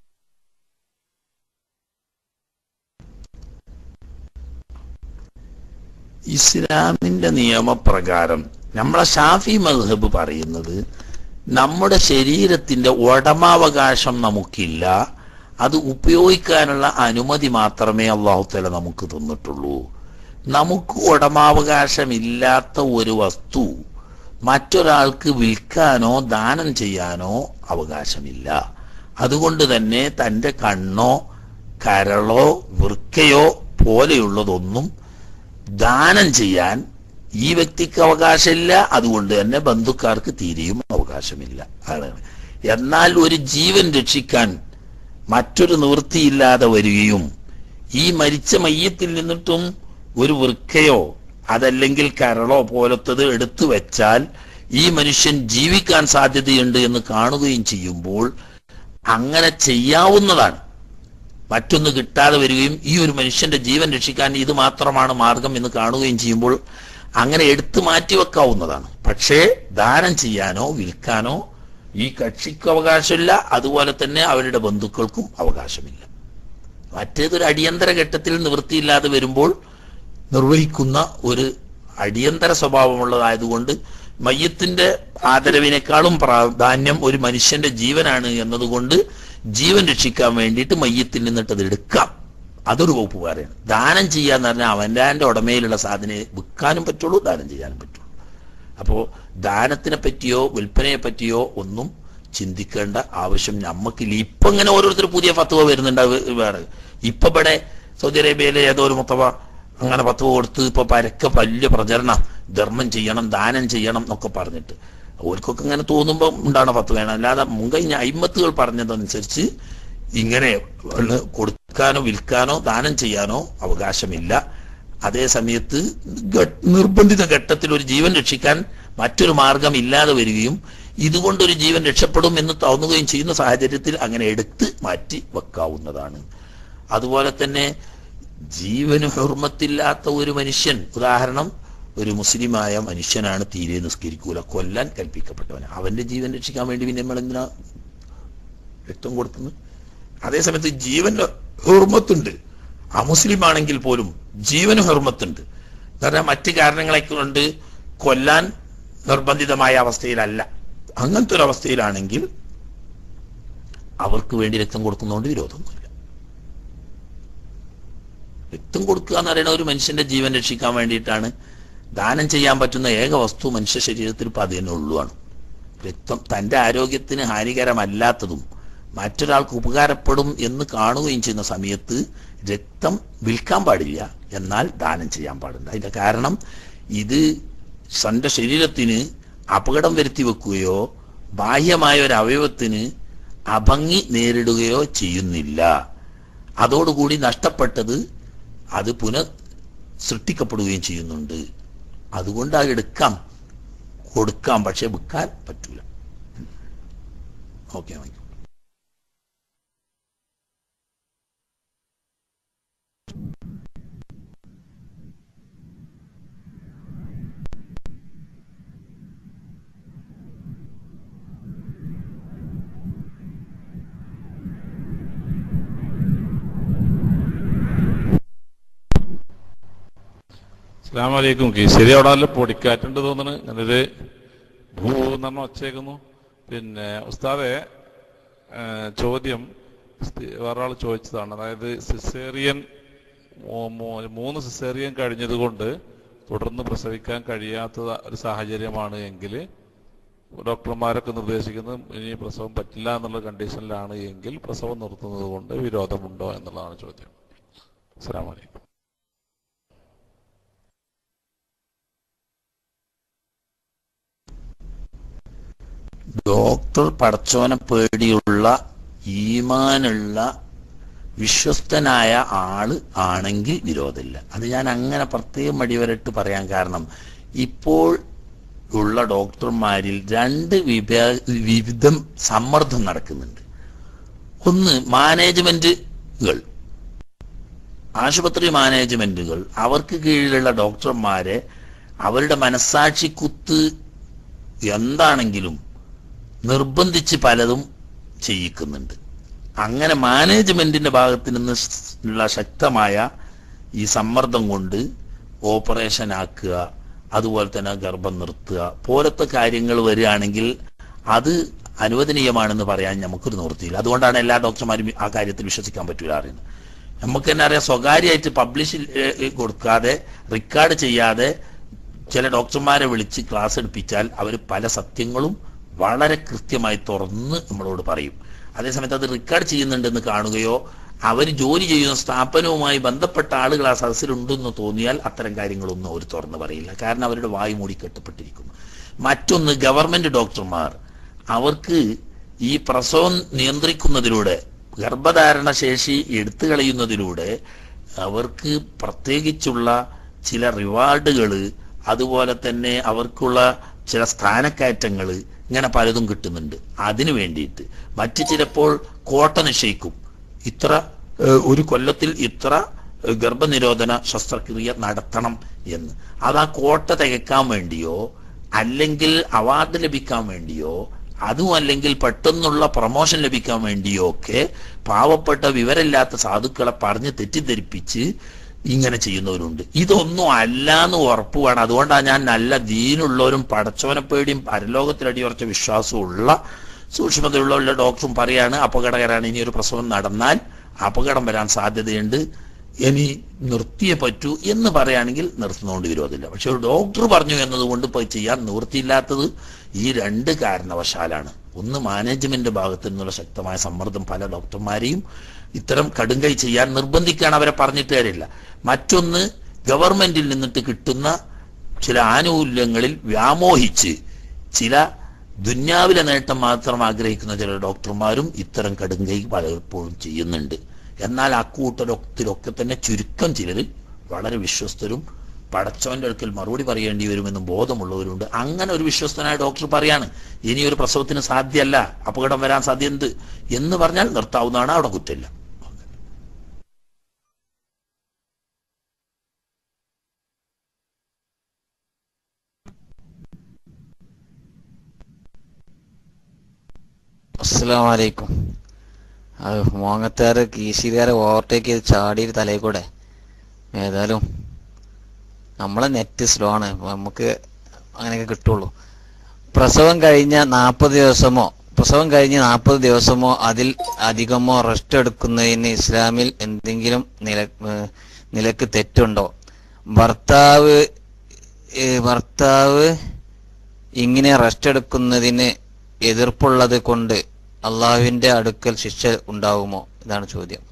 ഇസ്ലാമിന്റെ നിയമപ്രകാരം നമ്മളെ ഷാഫി മദ്ഹബ് പറയുന്നത് നമ്മുടെ ശരീരത്തിന്റെ ഉടമാവകാശം നമുക്കില്ല അത് ഉപയോഗിക്കാനുള്ള അനുമതി മാത്രമേ അള്ളാഹുത്തല നമുക്ക് തന്നിട്ടുള്ളൂ നമുക്ക് ഉടമാവകാശമില്ലാത്ത ഒരു വസ്തു മറ്റൊരാൾക്ക് വിൽക്കാനോ ദാനം ചെയ്യാനോ അവകാശമില്ല അതുകൊണ്ട് തന്നെ തന്റെ കണ്ണോ കരളോ വൃക്കയോ പോലെയുള്ളതൊന്നും ദാനം ചെയ്യാൻ ഈ വ്യക്തിക്ക് അവകാശമില്ല അതുകൊണ്ട് തന്നെ ബന്ധുക്കാർക്ക് തീരെയും അവകാശമില്ല അതാണ് എന്നാൽ ഒരു ജീവൻ രക്ഷിക്കാൻ മറ്റൊരു നിവൃത്തിയില്ലാതെ വരികയും ഈ മരിച്ച മയ്യത്തിൽ നിന്നിട്ടും ഒരു വൃക്കയോ അതല്ലെങ്കിൽ കരളോ പോലത്തത് എടുത്തു വെച്ചാൽ ഈ മനുഷ്യൻ ജീവിക്കാൻ സാധ്യതയുണ്ട് എന്ന് കാണുകയും ചെയ്യുമ്പോൾ അങ്ങനെ ചെയ്യാവുന്നതാണ് മറ്റൊന്ന് കിട്ടാതെ വരികയും ഈ ഒരു മനുഷ്യന്റെ ജീവൻ രക്ഷിക്കാൻ ഇത് മാത്രമാണ് മാർഗം എന്ന് കാണുകയും ചെയ്യുമ്പോൾ അങ്ങനെ എടുത്തു മാറ്റി വെക്കാവുന്നതാണ് പക്ഷേ ദാനം ചെയ്യാനോ വിൽക്കാനോ ഈ കക്ഷിക്ക് അവകാശമില്ല അതുപോലെ തന്നെ അവരുടെ ബന്ധുക്കൾക്കും അവകാശമില്ല മറ്റേതൊരു അടിയന്തര ഘട്ടത്തിൽ നിവൃത്തിയില്ലാതെ വരുമ്പോൾ നിർവഹിക്കുന്ന ഒരു അടിയന്തര സ്വഭാവമുള്ളതായതുകൊണ്ട് മയ്യത്തിന്റെ ആദരവിനേക്കാളും പ്രാധാന്യം ഒരു മനുഷ്യന്റെ ജീവനാണ് എന്നതുകൊണ്ട് ജീവൻ രക്ഷിക്കാൻ വേണ്ടിയിട്ട് മയ്യത്തിൽ നിന്നിട്ട് അത് എടുക്കാം അതൊരു വകുപ്പ് വേറെയാണ് ദാനം ചെയ്യാന്ന് പറഞ്ഞാൽ അവൻ്റെ ഉടമയിലുള്ള സാധനം വിൽക്കാനും പറ്റുള്ളൂ ദാനം ചെയ്യാനും പറ്റുള്ളൂ അപ്പോ ദാനത്തിനെ പറ്റിയോ വിൽപ്പനയെ പറ്റിയോ ഒന്നും ചിന്തിക്കേണ്ട ആവശ്യം നമ്മക്കില്ല ഇപ്പൊ ഇങ്ങനെ ഓരോരുത്തർ പുതിയ ഫത്വ വരുന്നുണ്ട് അത് വേറെ ഇപ്പൊ ഇവിടെ സൗദി അറേബ്യയിലെ ഏതോ ഒരു മുത്തവ അങ്ങനെ ഫത്വ കൊടുത്ത് ഇപ്പൊ പരക്കെ വലിയ പ്രചരണം ധർമ്മം ചെയ്യണം ദാനം ചെയ്യണം എന്നൊക്കെ പറഞ്ഞിട്ട് ഓർക്കൊക്കെ ഇങ്ങനെ തോന്നുമ്പോൾ ഉണ്ടാണ് ഫത്വ വേണം അല്ലാതെ മുൻകഴിഞ്ഞ അയിമത്തുകൾ പറഞ്ഞതനുസരിച്ച് ഇങ്ങനെ ഉള്ള കൊടുക്കാനോ വിൽക്കാനോ ദാനം ചെയ്യാനോ അവകാശമില്ല അതേ സമയത്ത് ഘ- നിർബന്ധിത ഘട്ടത്തിൽ ഒരു ജീവൻ രക്ഷിക്കാൻ മറ്റൊരു മാർഗം ഇല്ലാതെ വരികയും ഇതുകൊണ്ട് ഒരു ജീവൻ രക്ഷപ്പെടും എന്ന് തോന്നുകയും ചെയ്യുന്ന സാഹചര്യത്തിൽ അങ്ങനെ എടുത്ത് മാറ്റി വെക്കാവുന്നതാണ് അതുപോലെ തന്നെ ജീവന് ഹുർമത്തില്ലാത്ത ഒരു മനുഷ്യൻ ഉദാഹരണം ഒരു മുസ്ലിമായ മനുഷ്യനാണ് തീരെ നിസ്കരിക്കൂല കൊല്ലാൻ കൽപ്പിക്കപ്പെട്ടവൻ അവന്റെ ജീവൻ രക്ഷിക്കാൻ വേണ്ടി പിന്നെ നമ്മൾ എന്തിനാ രക്തം കൊടുക്കുന്നത് അതേസമയത്ത് ജീവന്റെ ഹുർമത്തുണ്ട് അമുസ്ലിം ആണെങ്കിൽ പോലും ജീവന് ഹുർമത്തുണ്ട് കാരണം മറ്റ് കാരണങ്ങളെ കൊണ്ട് കൊല്ലാൻ നിർബന്ധിതമായ അവസ്ഥയിലല്ല അങ്ങനത്തെ ഒരു അവസ്ഥയിലാണെങ്കിൽ അവർക്ക് വേണ്ടി രക്തം കൊടുക്കുന്നതുകൊണ്ട് വിരോധമൊന്നുമില്ല രക്തം കൊടുക്കുക എന്ന് പറയുന്ന ഒരു മനുഷ്യന്റെ ജീവൻ രക്ഷിക്കാൻ വേണ്ടിയിട്ടാണ് ദാനം ചെയ്യാൻ പറ്റുന്ന ഏക വസ്തു മനുഷ്യ ശരീരത്തിൽ ഇപ്പം അത് തന്നെ ഉള്ളുവാണ് രക്തം തന്റെ ആരോഗ്യത്തിന് ഹാനികരമല്ലാത്തതും മറ്റൊരാൾക്ക് ഉപകാരപ്പെടും എന്ന് കാണുകയും ചെയ്യുന്ന സമയത്ത് രക്തം വിൽക്കാൻ പാടില്ല എന്നാൽ ദാനം ചെയ്യാൻ പാടില്ല അതിന്റെ കാരണം ഇത് തന്റെ ശരീരത്തിന് അപകടം വരുത്തി വെക്കുകയോ ബാഹ്യമായ ഒരു അവയവത്തിന് അഭംഗി നേരിടുകയോ ചെയ്യുന്നില്ല അതോടുകൂടി നഷ്ടപ്പെട്ടത് അത് പുനഃ സൃഷ്ടിക്കപ്പെടുകയും ചെയ്യുന്നുണ്ട് അതുകൊണ്ട് അത് എടുക്കാം കൊടുക്കാം പക്ഷെ വിൽക്കാൻ പറ്റൂല ഓക്കെ വാങ്ങിക്കും അസ്സാം വലൈക്കും കീശേരി അവിടെ നല്ല പൊടിക്കാറ്റുണ്ട് തോന്നുന്നു ഞാനൊരു ഭൂ എന്ന് പറഞ്ഞ ഒച്ചേക്കുന്നു പിന്നെ ഉസ്താദെ ഏ, ചോദ്യം സ്ഥി- വേറൊരാൾ ചോദിച്ചതാണ് അതായത് സിസേറിയൻ മൂ- മൂ- മൂന്ന് സിസേറിയൻ കഴിഞ്ഞതുകൊണ്ട് തുടർന്ന് പ്രസവിക്കാൻ കഴിയാത്ത ഒരു സാഹചര്യമാണ് എങ്കിൽ ഡോക്ടർമാരൊക്കെ നിർദ്ദേശിക്കുന്നത് ഇനി പ്രസവം പറ്റില്ല എന്നുള്ള കണ്ടീഷനിലാണ് എങ്കിൽ പ്രസവം നിർത്തുന്നത് കൊണ്ട് വിരോധമുണ്ടോ എന്നുള്ളതാണ് ചോദ്യം അസ്സാം വലൈക്കും ഡോക്ടർ പടച്ചോനെ പേടിയുള്ള ഈമാനുള്ള വിശ്വസ്തനായ ആള് ആണെങ്കിൽ വിരോധമില്ല അത് ഞാൻ അങ്ങനെ പ്രത്യേകം അടിവരട്ട് പറയാൻ കാരണം ഇപ്പോൾ ഉള്ള ഡോക്ടർമാരിൽ രണ്ട് വിഭാ വിവിധം സമ്മർദ്ദം നടക്കുന്നുണ്ട് ഒന്ന് മാനേജ്മെന്റുകൾ ആശുപത്രി മാനേജ്മെന്റുകൾ അവർക്ക് കീഴിലുള്ള ഡോക്ടർമാരെ അവരുടെ മനസാക്ഷി കുത്ത് എന്താണെങ്കിലും നിർബന്ധിച്ച് പലതും ചെയ്യിക്കുന്നുണ്ട് അങ്ങനെ മാനേജ്മെന്റിന്റെ ഭാഗത്ത് നിന്ന് ഉള്ള ശക്തമായ ഈ സമ്മർദ്ദം കൊണ്ട് ഓപ്പറേഷൻ ആക്കുക അതുപോലെ തന്നെ ഗർഭം നിർത്തുക പോലത്തെ കാര്യങ്ങൾ വരികയാണെങ്കിൽ അത് അനുവദനീയമാണെന്ന് പറയാൻ നമുക്കൊരു നിവൃത്തിയില്ല അതുകൊണ്ടാണ് എല്ലാ ഡോക്ടർമാരും ആ കാര്യത്തിൽ വിശ്വസിക്കാൻ പറ്റൂല അറിയുന്നത് നമുക്ക് തന്നെ അറിയാം സ്വകാര്യമായിട്ട് പബ്ലിഷ് കൊടുക്കാതെ റെക്കോർഡ് ചെയ്യാതെ ചില ഡോക്ടർമാരെ വിളിച്ച് ക്ലാസ് എടുപ്പിച്ചാൽ അവർ പല സത്യങ്ങളും വളരെ കൃത്യമായി തുറന്ന് നമ്മളോട് പറയും അതേസമയത്ത് അത് റെക്കോർഡ് ചെയ്യുന്നുണ്ടെന്ന് കാണുകയോ അവർ ജോലി ചെയ്യുന്ന സ്ഥാപനവുമായി ബന്ധപ്പെട്ട ആളുകൾ ആ സദസ്സിലുണ്ടെന്ന് തോന്നിയാൽ അത്തരം കാര്യങ്ങളൊന്നും അവർ തുറന്ന് പറയില്ല കാരണം അവരുടെ വായു മൂടി കെട്ടപ്പെട്ടിരിക്കുന്നു മറ്റൊന്ന് ഗവൺമെന്റ് ഡോക്ടർമാർ അവർക്ക് ഈ പ്രസവം നിയന്ത്രിക്കുന്നതിലൂടെ ഗർഭധാരണ ശേഷി എടുത്തു കളയുന്നതിലൂടെ അവർക്ക് പ്രത്യേകിച്ചുള്ള ചില റിവാർഡുകൾ അതുപോലെ തന്നെ അവർക്കുള്ള ചില സ്ഥാനക്കയറ്റങ്ങൾ ഇങ്ങനെ പലതും കിട്ടുന്നുണ്ട് അതിനു വേണ്ടിയിട്ട് മറ്റു ചിലപ്പോൾ കോട്ട നിശ്ചയിക്കും ഇത്ര ഏഹ്, ഒരു കൊല്ലത്തിൽ ഇത്ര ഏഹ്, ഗർഭനിരോധന ശസ്ത്രക്രിയ നടത്തണം എന്ന് അത് ആ കോട്ട തികക്കാൻ വേണ്ടിയോ അല്ലെങ്കിൽ അവാർഡ് ലഭിക്കാൻ വേണ്ടിയോ അതും അല്ലെങ്കിൽ പെട്ടെന്നുള്ള പ്രൊമോഷൻ ലഭിക്കാൻ വേണ്ടിയോ ഒക്കെ പാവപ്പെട്ട വിവരമില്ലാത്ത സാധുക്കളെ പറഞ്ഞ് തെറ്റിദ്ധരിപ്പിച്ച് ഇങ്ങനെ ചെയ്യുന്നവരുണ്ട് ഇതൊന്നും അല്ലാന്ന് ഉറപ്പ് വേണം അതുകൊണ്ടാണ് ഞാൻ നല്ല ദീനുള്ളവരും പടച്ചോനെ പേടിയും പരലോകത്തിലടിയുറച്ച വിശ്വാസവും ഉള്ള സൂക്ഷ്മതയുള്ള ഡോക്ടറും പറയാണ് അപകടകരാണ് ഇനി ഒരു പ്രസവം നടന്നാൽ അപകടം വരാൻ സാധ്യതയുണ്ട് ഇനി നിർത്തിയേ പറ്റൂ എന്ന് പറയുകയാണെങ്കിൽ നിർത്തുന്നതുകൊണ്ട് വിരോധമില്ല പക്ഷെ ഒരു ഡോക്ടർ പറഞ്ഞു എന്നതുകൊണ്ട് പോയി ചെയ്യാൻ നിവൃത്തിയില്ലാത്തത് ഈ രണ്ട് കാരണവശാലാണ് ഒന്ന് മാനേജ്മെന്റ് ഭാഗത്തു നിന്നുള്ള ശക്തമായ സമ്മർദ്ദം പല ഡോക്ടർമാരെയും ഇത്തരം കടുങ്കൈ ചെയ്യാൻ നിർബന്ധിക്കാൻ അവരെ പറഞ്ഞിട്ട് കാര്യമില്ല മറ്റൊന്ന് ഗവൺമെന്റിൽ നിന്നിട്ട് കിട്ടുന്ന ചില ആനുകൂല്യങ്ങളിൽ വ്യാമോഹിച്ച് ചില ദുന്യാവിലെ നേട്ടം മാത്രം ആഗ്രഹിക്കുന്ന ചില ഡോക്ടർമാരും ഇത്തരം കടുങ്കൈ പലപ്പോഴും ചെയ്യുന്നുണ്ട് എന്നാൽ അക്കൂട്ടരൊക്കെ തന്നെ ചുരുക്കം ചിലരിൽ വളരെ വിശ്വസ്തരും പടച്ചോന്റെ അടുക്കൽ മറുപടി പറയേണ്ടി വരുമെന്നും ബോധമുള്ളവരുണ്ട് അങ്ങനെ ഒരു വിശ്വസ്തനായ ഡോക്ടർ പറയാണ് ഇനി ഒരു പ്രസവത്തിന് സാധ്യമല്ല അപകടം വരാൻ സാധ്യത എന്ന് പറഞ്ഞാൽ നിർത്താവുന്നതാണ് അവിടെ കുറ്റമില്ല അസ്സലാമു അലൈക്കും അത് മോങ്ങത്താറ് കീശികാരെ ഓവർടേക്ക് ചെയ്ത് ചാടി തലയിൽ കൂടെ ഏതായാലും നമ്മളെ നെറ്റ് സ്ലോ ആണ് അപ്പൊ നമുക്ക് അങ്ങനെയൊക്കെ കിട്ടുള്ളൂ പ്രസവം കഴിഞ്ഞ നാൽപ്പത് ദിവസമോ പ്രസവം കഴിഞ്ഞ് നാൽപ്പത് ദിവസമോ അതിൽ അധികമോ റെസ്റ്റ് എടുക്കുന്നതിന് ഇസ്ലാമിൽ എന്തെങ്കിലും നില ഏഹ് നിലക്ക് തെറ്റുണ്ടോ ഭർത്താവ് ഏഹ് ഭർത്താവ് ഇങ്ങനെ റെസ്റ്റ് എടുക്കുന്നതിന് എതിർപ്പുള്ളത് കൊണ്ട് അള്ളാഹുവിന്റെ അടുക്കൽ ശിക്ഷ ഉണ്ടാവുമോ ഇതാണ് ചോദ്യം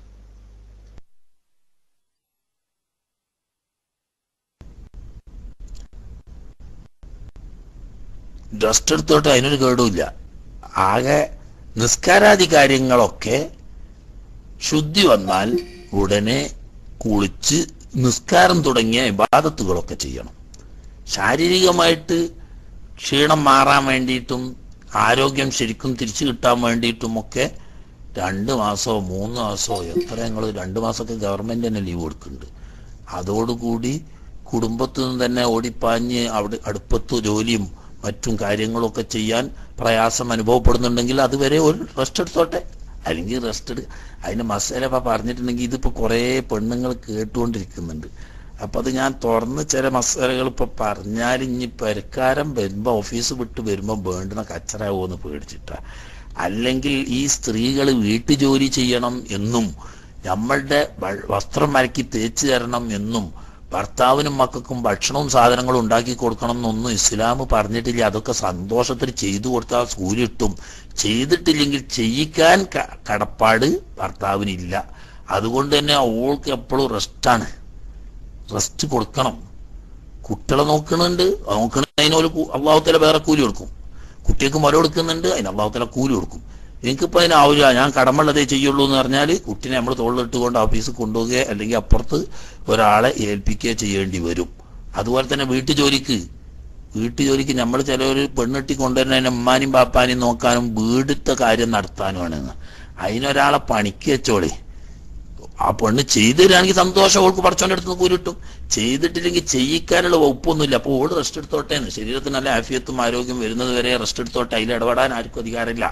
ഡസ്റ്റ് എടുത്തോട്ട് അതിനൊരു കേടുമില്ല ആകെ നിസ്കാരാദി കാര്യങ്ങളൊക്കെ ശുദ്ധി വന്നാൽ ഉടനെ കുളിച്ച് നിസ്കാരം തുടങ്ങിയ ഇബാദത്തുകളൊക്കെ ചെയ്യണം ശാരീരികമായിട്ട് ക്ഷീണം മാറാൻ വേണ്ടിയിട്ടും ആരോഗ്യം ശരിക്കും തിരിച്ചു കിട്ടാൻ വേണ്ടിയിട്ടും ഒക്കെ രണ്ട് മാസമോ മൂന്ന് മാസമോ എത്ര ഞങ്ങൾ രണ്ട് മാസമൊക്കെ ഗവൺമെന്റ് തന്നെ ലീവ് കൊടുക്കുന്നുണ്ട് അതോടുകൂടി കുടുംബത്തിൽ നിന്ന് തന്നെ ഓടിപ്പാഞ്ഞ് അവിടെ അടുപ്പത്ത് ജോലിയും മറ്റും കാര്യങ്ങളൊക്കെ ചെയ്യാൻ പ്രയാസം അനുഭവപ്പെടുന്നുണ്ടെങ്കിൽ അതുവരെ ഒരു റെസ്റ്റ് എടുത്തോട്ടെ അല്ലെങ്കിൽ റെസ്റ്റ് എടു അതിന്റെ മസാല ഇപ്പൊ പറഞ്ഞിട്ടുണ്ടെങ്കിൽ ഇതിപ്പോ കുറെ പെണ്ണുങ്ങൾ കേട്ടുകൊണ്ടിരിക്കുന്നുണ്ട് അപ്പൊ അത് ഞാൻ തുറന്ന് ചില മസാലകൾ ഇപ്പൊ പറഞ്ഞാൽ ഇനി പെരക്കാരൻ വരുമ്പോ ഓഫീസ് വിട്ട് വരുമ്പോ വേണ്ടുന്ന കച്ചറാവോന്ന് പേടിച്ചിട്ടാ അല്ലെങ്കിൽ ഈ സ്ത്രീകൾ വീട്ടു ജോലി ചെയ്യണം എന്നും നമ്മളുടെ വ- വസ്ത്രം മരക്കി തേച്ച് തരണം എന്നും ഭർത്താവിനും മക്കൾക്കും ഭക്ഷണവും സാധനങ്ങളും ഉണ്ടാക്കി കൊടുക്കണം എന്നൊന്നും ഇസ്ലാം പറഞ്ഞിട്ടില്ല അതൊക്കെ സന്തോഷത്തിൽ ചെയ്തു കൊടുത്താൽ സൂര്യ ഇട്ടും ചെയ്തിട്ടില്ലെങ്കിൽ ചെയ്യിക്കാൻ ക- കടപ്പാട് ഭർത്താവിനില്ല അതുകൊണ്ട് തന്നെ ഓൾക്ക് എപ്പോഴും റെസ്റ്റാണ് റെസ്റ്റ് കൊടുക്കണം കുട്ടികളെ നോക്കണുണ്ട് നോക്കണതിന് ഒരു അള്ളാഹുത്തല വേറെ കൂലി കൊടുക്കും കുട്ടിക്ക് മുല കൊടുക്കുന്നുണ്ട് അതിന് അള്ളാഹുത്തല കൂലി കൊടുക്കും എനിക്കിപ്പോ അതിനാവില്ല ഞാൻ കടമുള്ളതേ ചെയ്യുള്ളൂ എന്ന് പറഞ്ഞാൽ കുട്ടിനെ നമ്മൾ തോളിലിട്ടുകൊണ്ട് ഓഫീസിൽ കൊണ്ടുപോവുകയോ അല്ലെങ്കിൽ അപ്പുറത്ത് ഒരാളെ ഏൽപ്പിക്കുകയോ ചെയ്യേണ്ടി വരും അതുപോലെ തന്നെ വീട്ടു ജോലിക്ക് വീട്ടു ജോലിക്ക് നമ്മൾ ചിലവർ പെണ്ണെട്ടി കൊണ്ടുവരുന്നതിന് ഉമ്മാനും പാപ്പാനും നോക്കാനും വീടുത്തെ കാര്യം നടത്താനുമാണ് അതിനൊരാളെ പണിക്ക് വെച്ചോളേ ആ പെണ്ണ് ചെയ്തു തരാണെങ്കിൽ സന്തോഷം ഓൾക്ക് പടച്ചോന്റെ അടുത്ത് കൂലി കിട്ടും ചെയ്തിട്ടില്ലെങ്കിൽ ചെയ്യിക്കാനുള്ള വകുപ്പൊന്നുമില്ല അപ്പോൾ ഓള് റെസ്റ്റ് എടുത്തോട്ടെ എന്ന് ശരീരത്തിന് നല്ല ആഫിയത്തും ആരോഗ്യം വരുന്നത് വരെ റെസ്റ്റ് എടുത്തോട്ടെ അതിൽ ഇടപെടാൻ ആർക്കും അധികാരമില്ല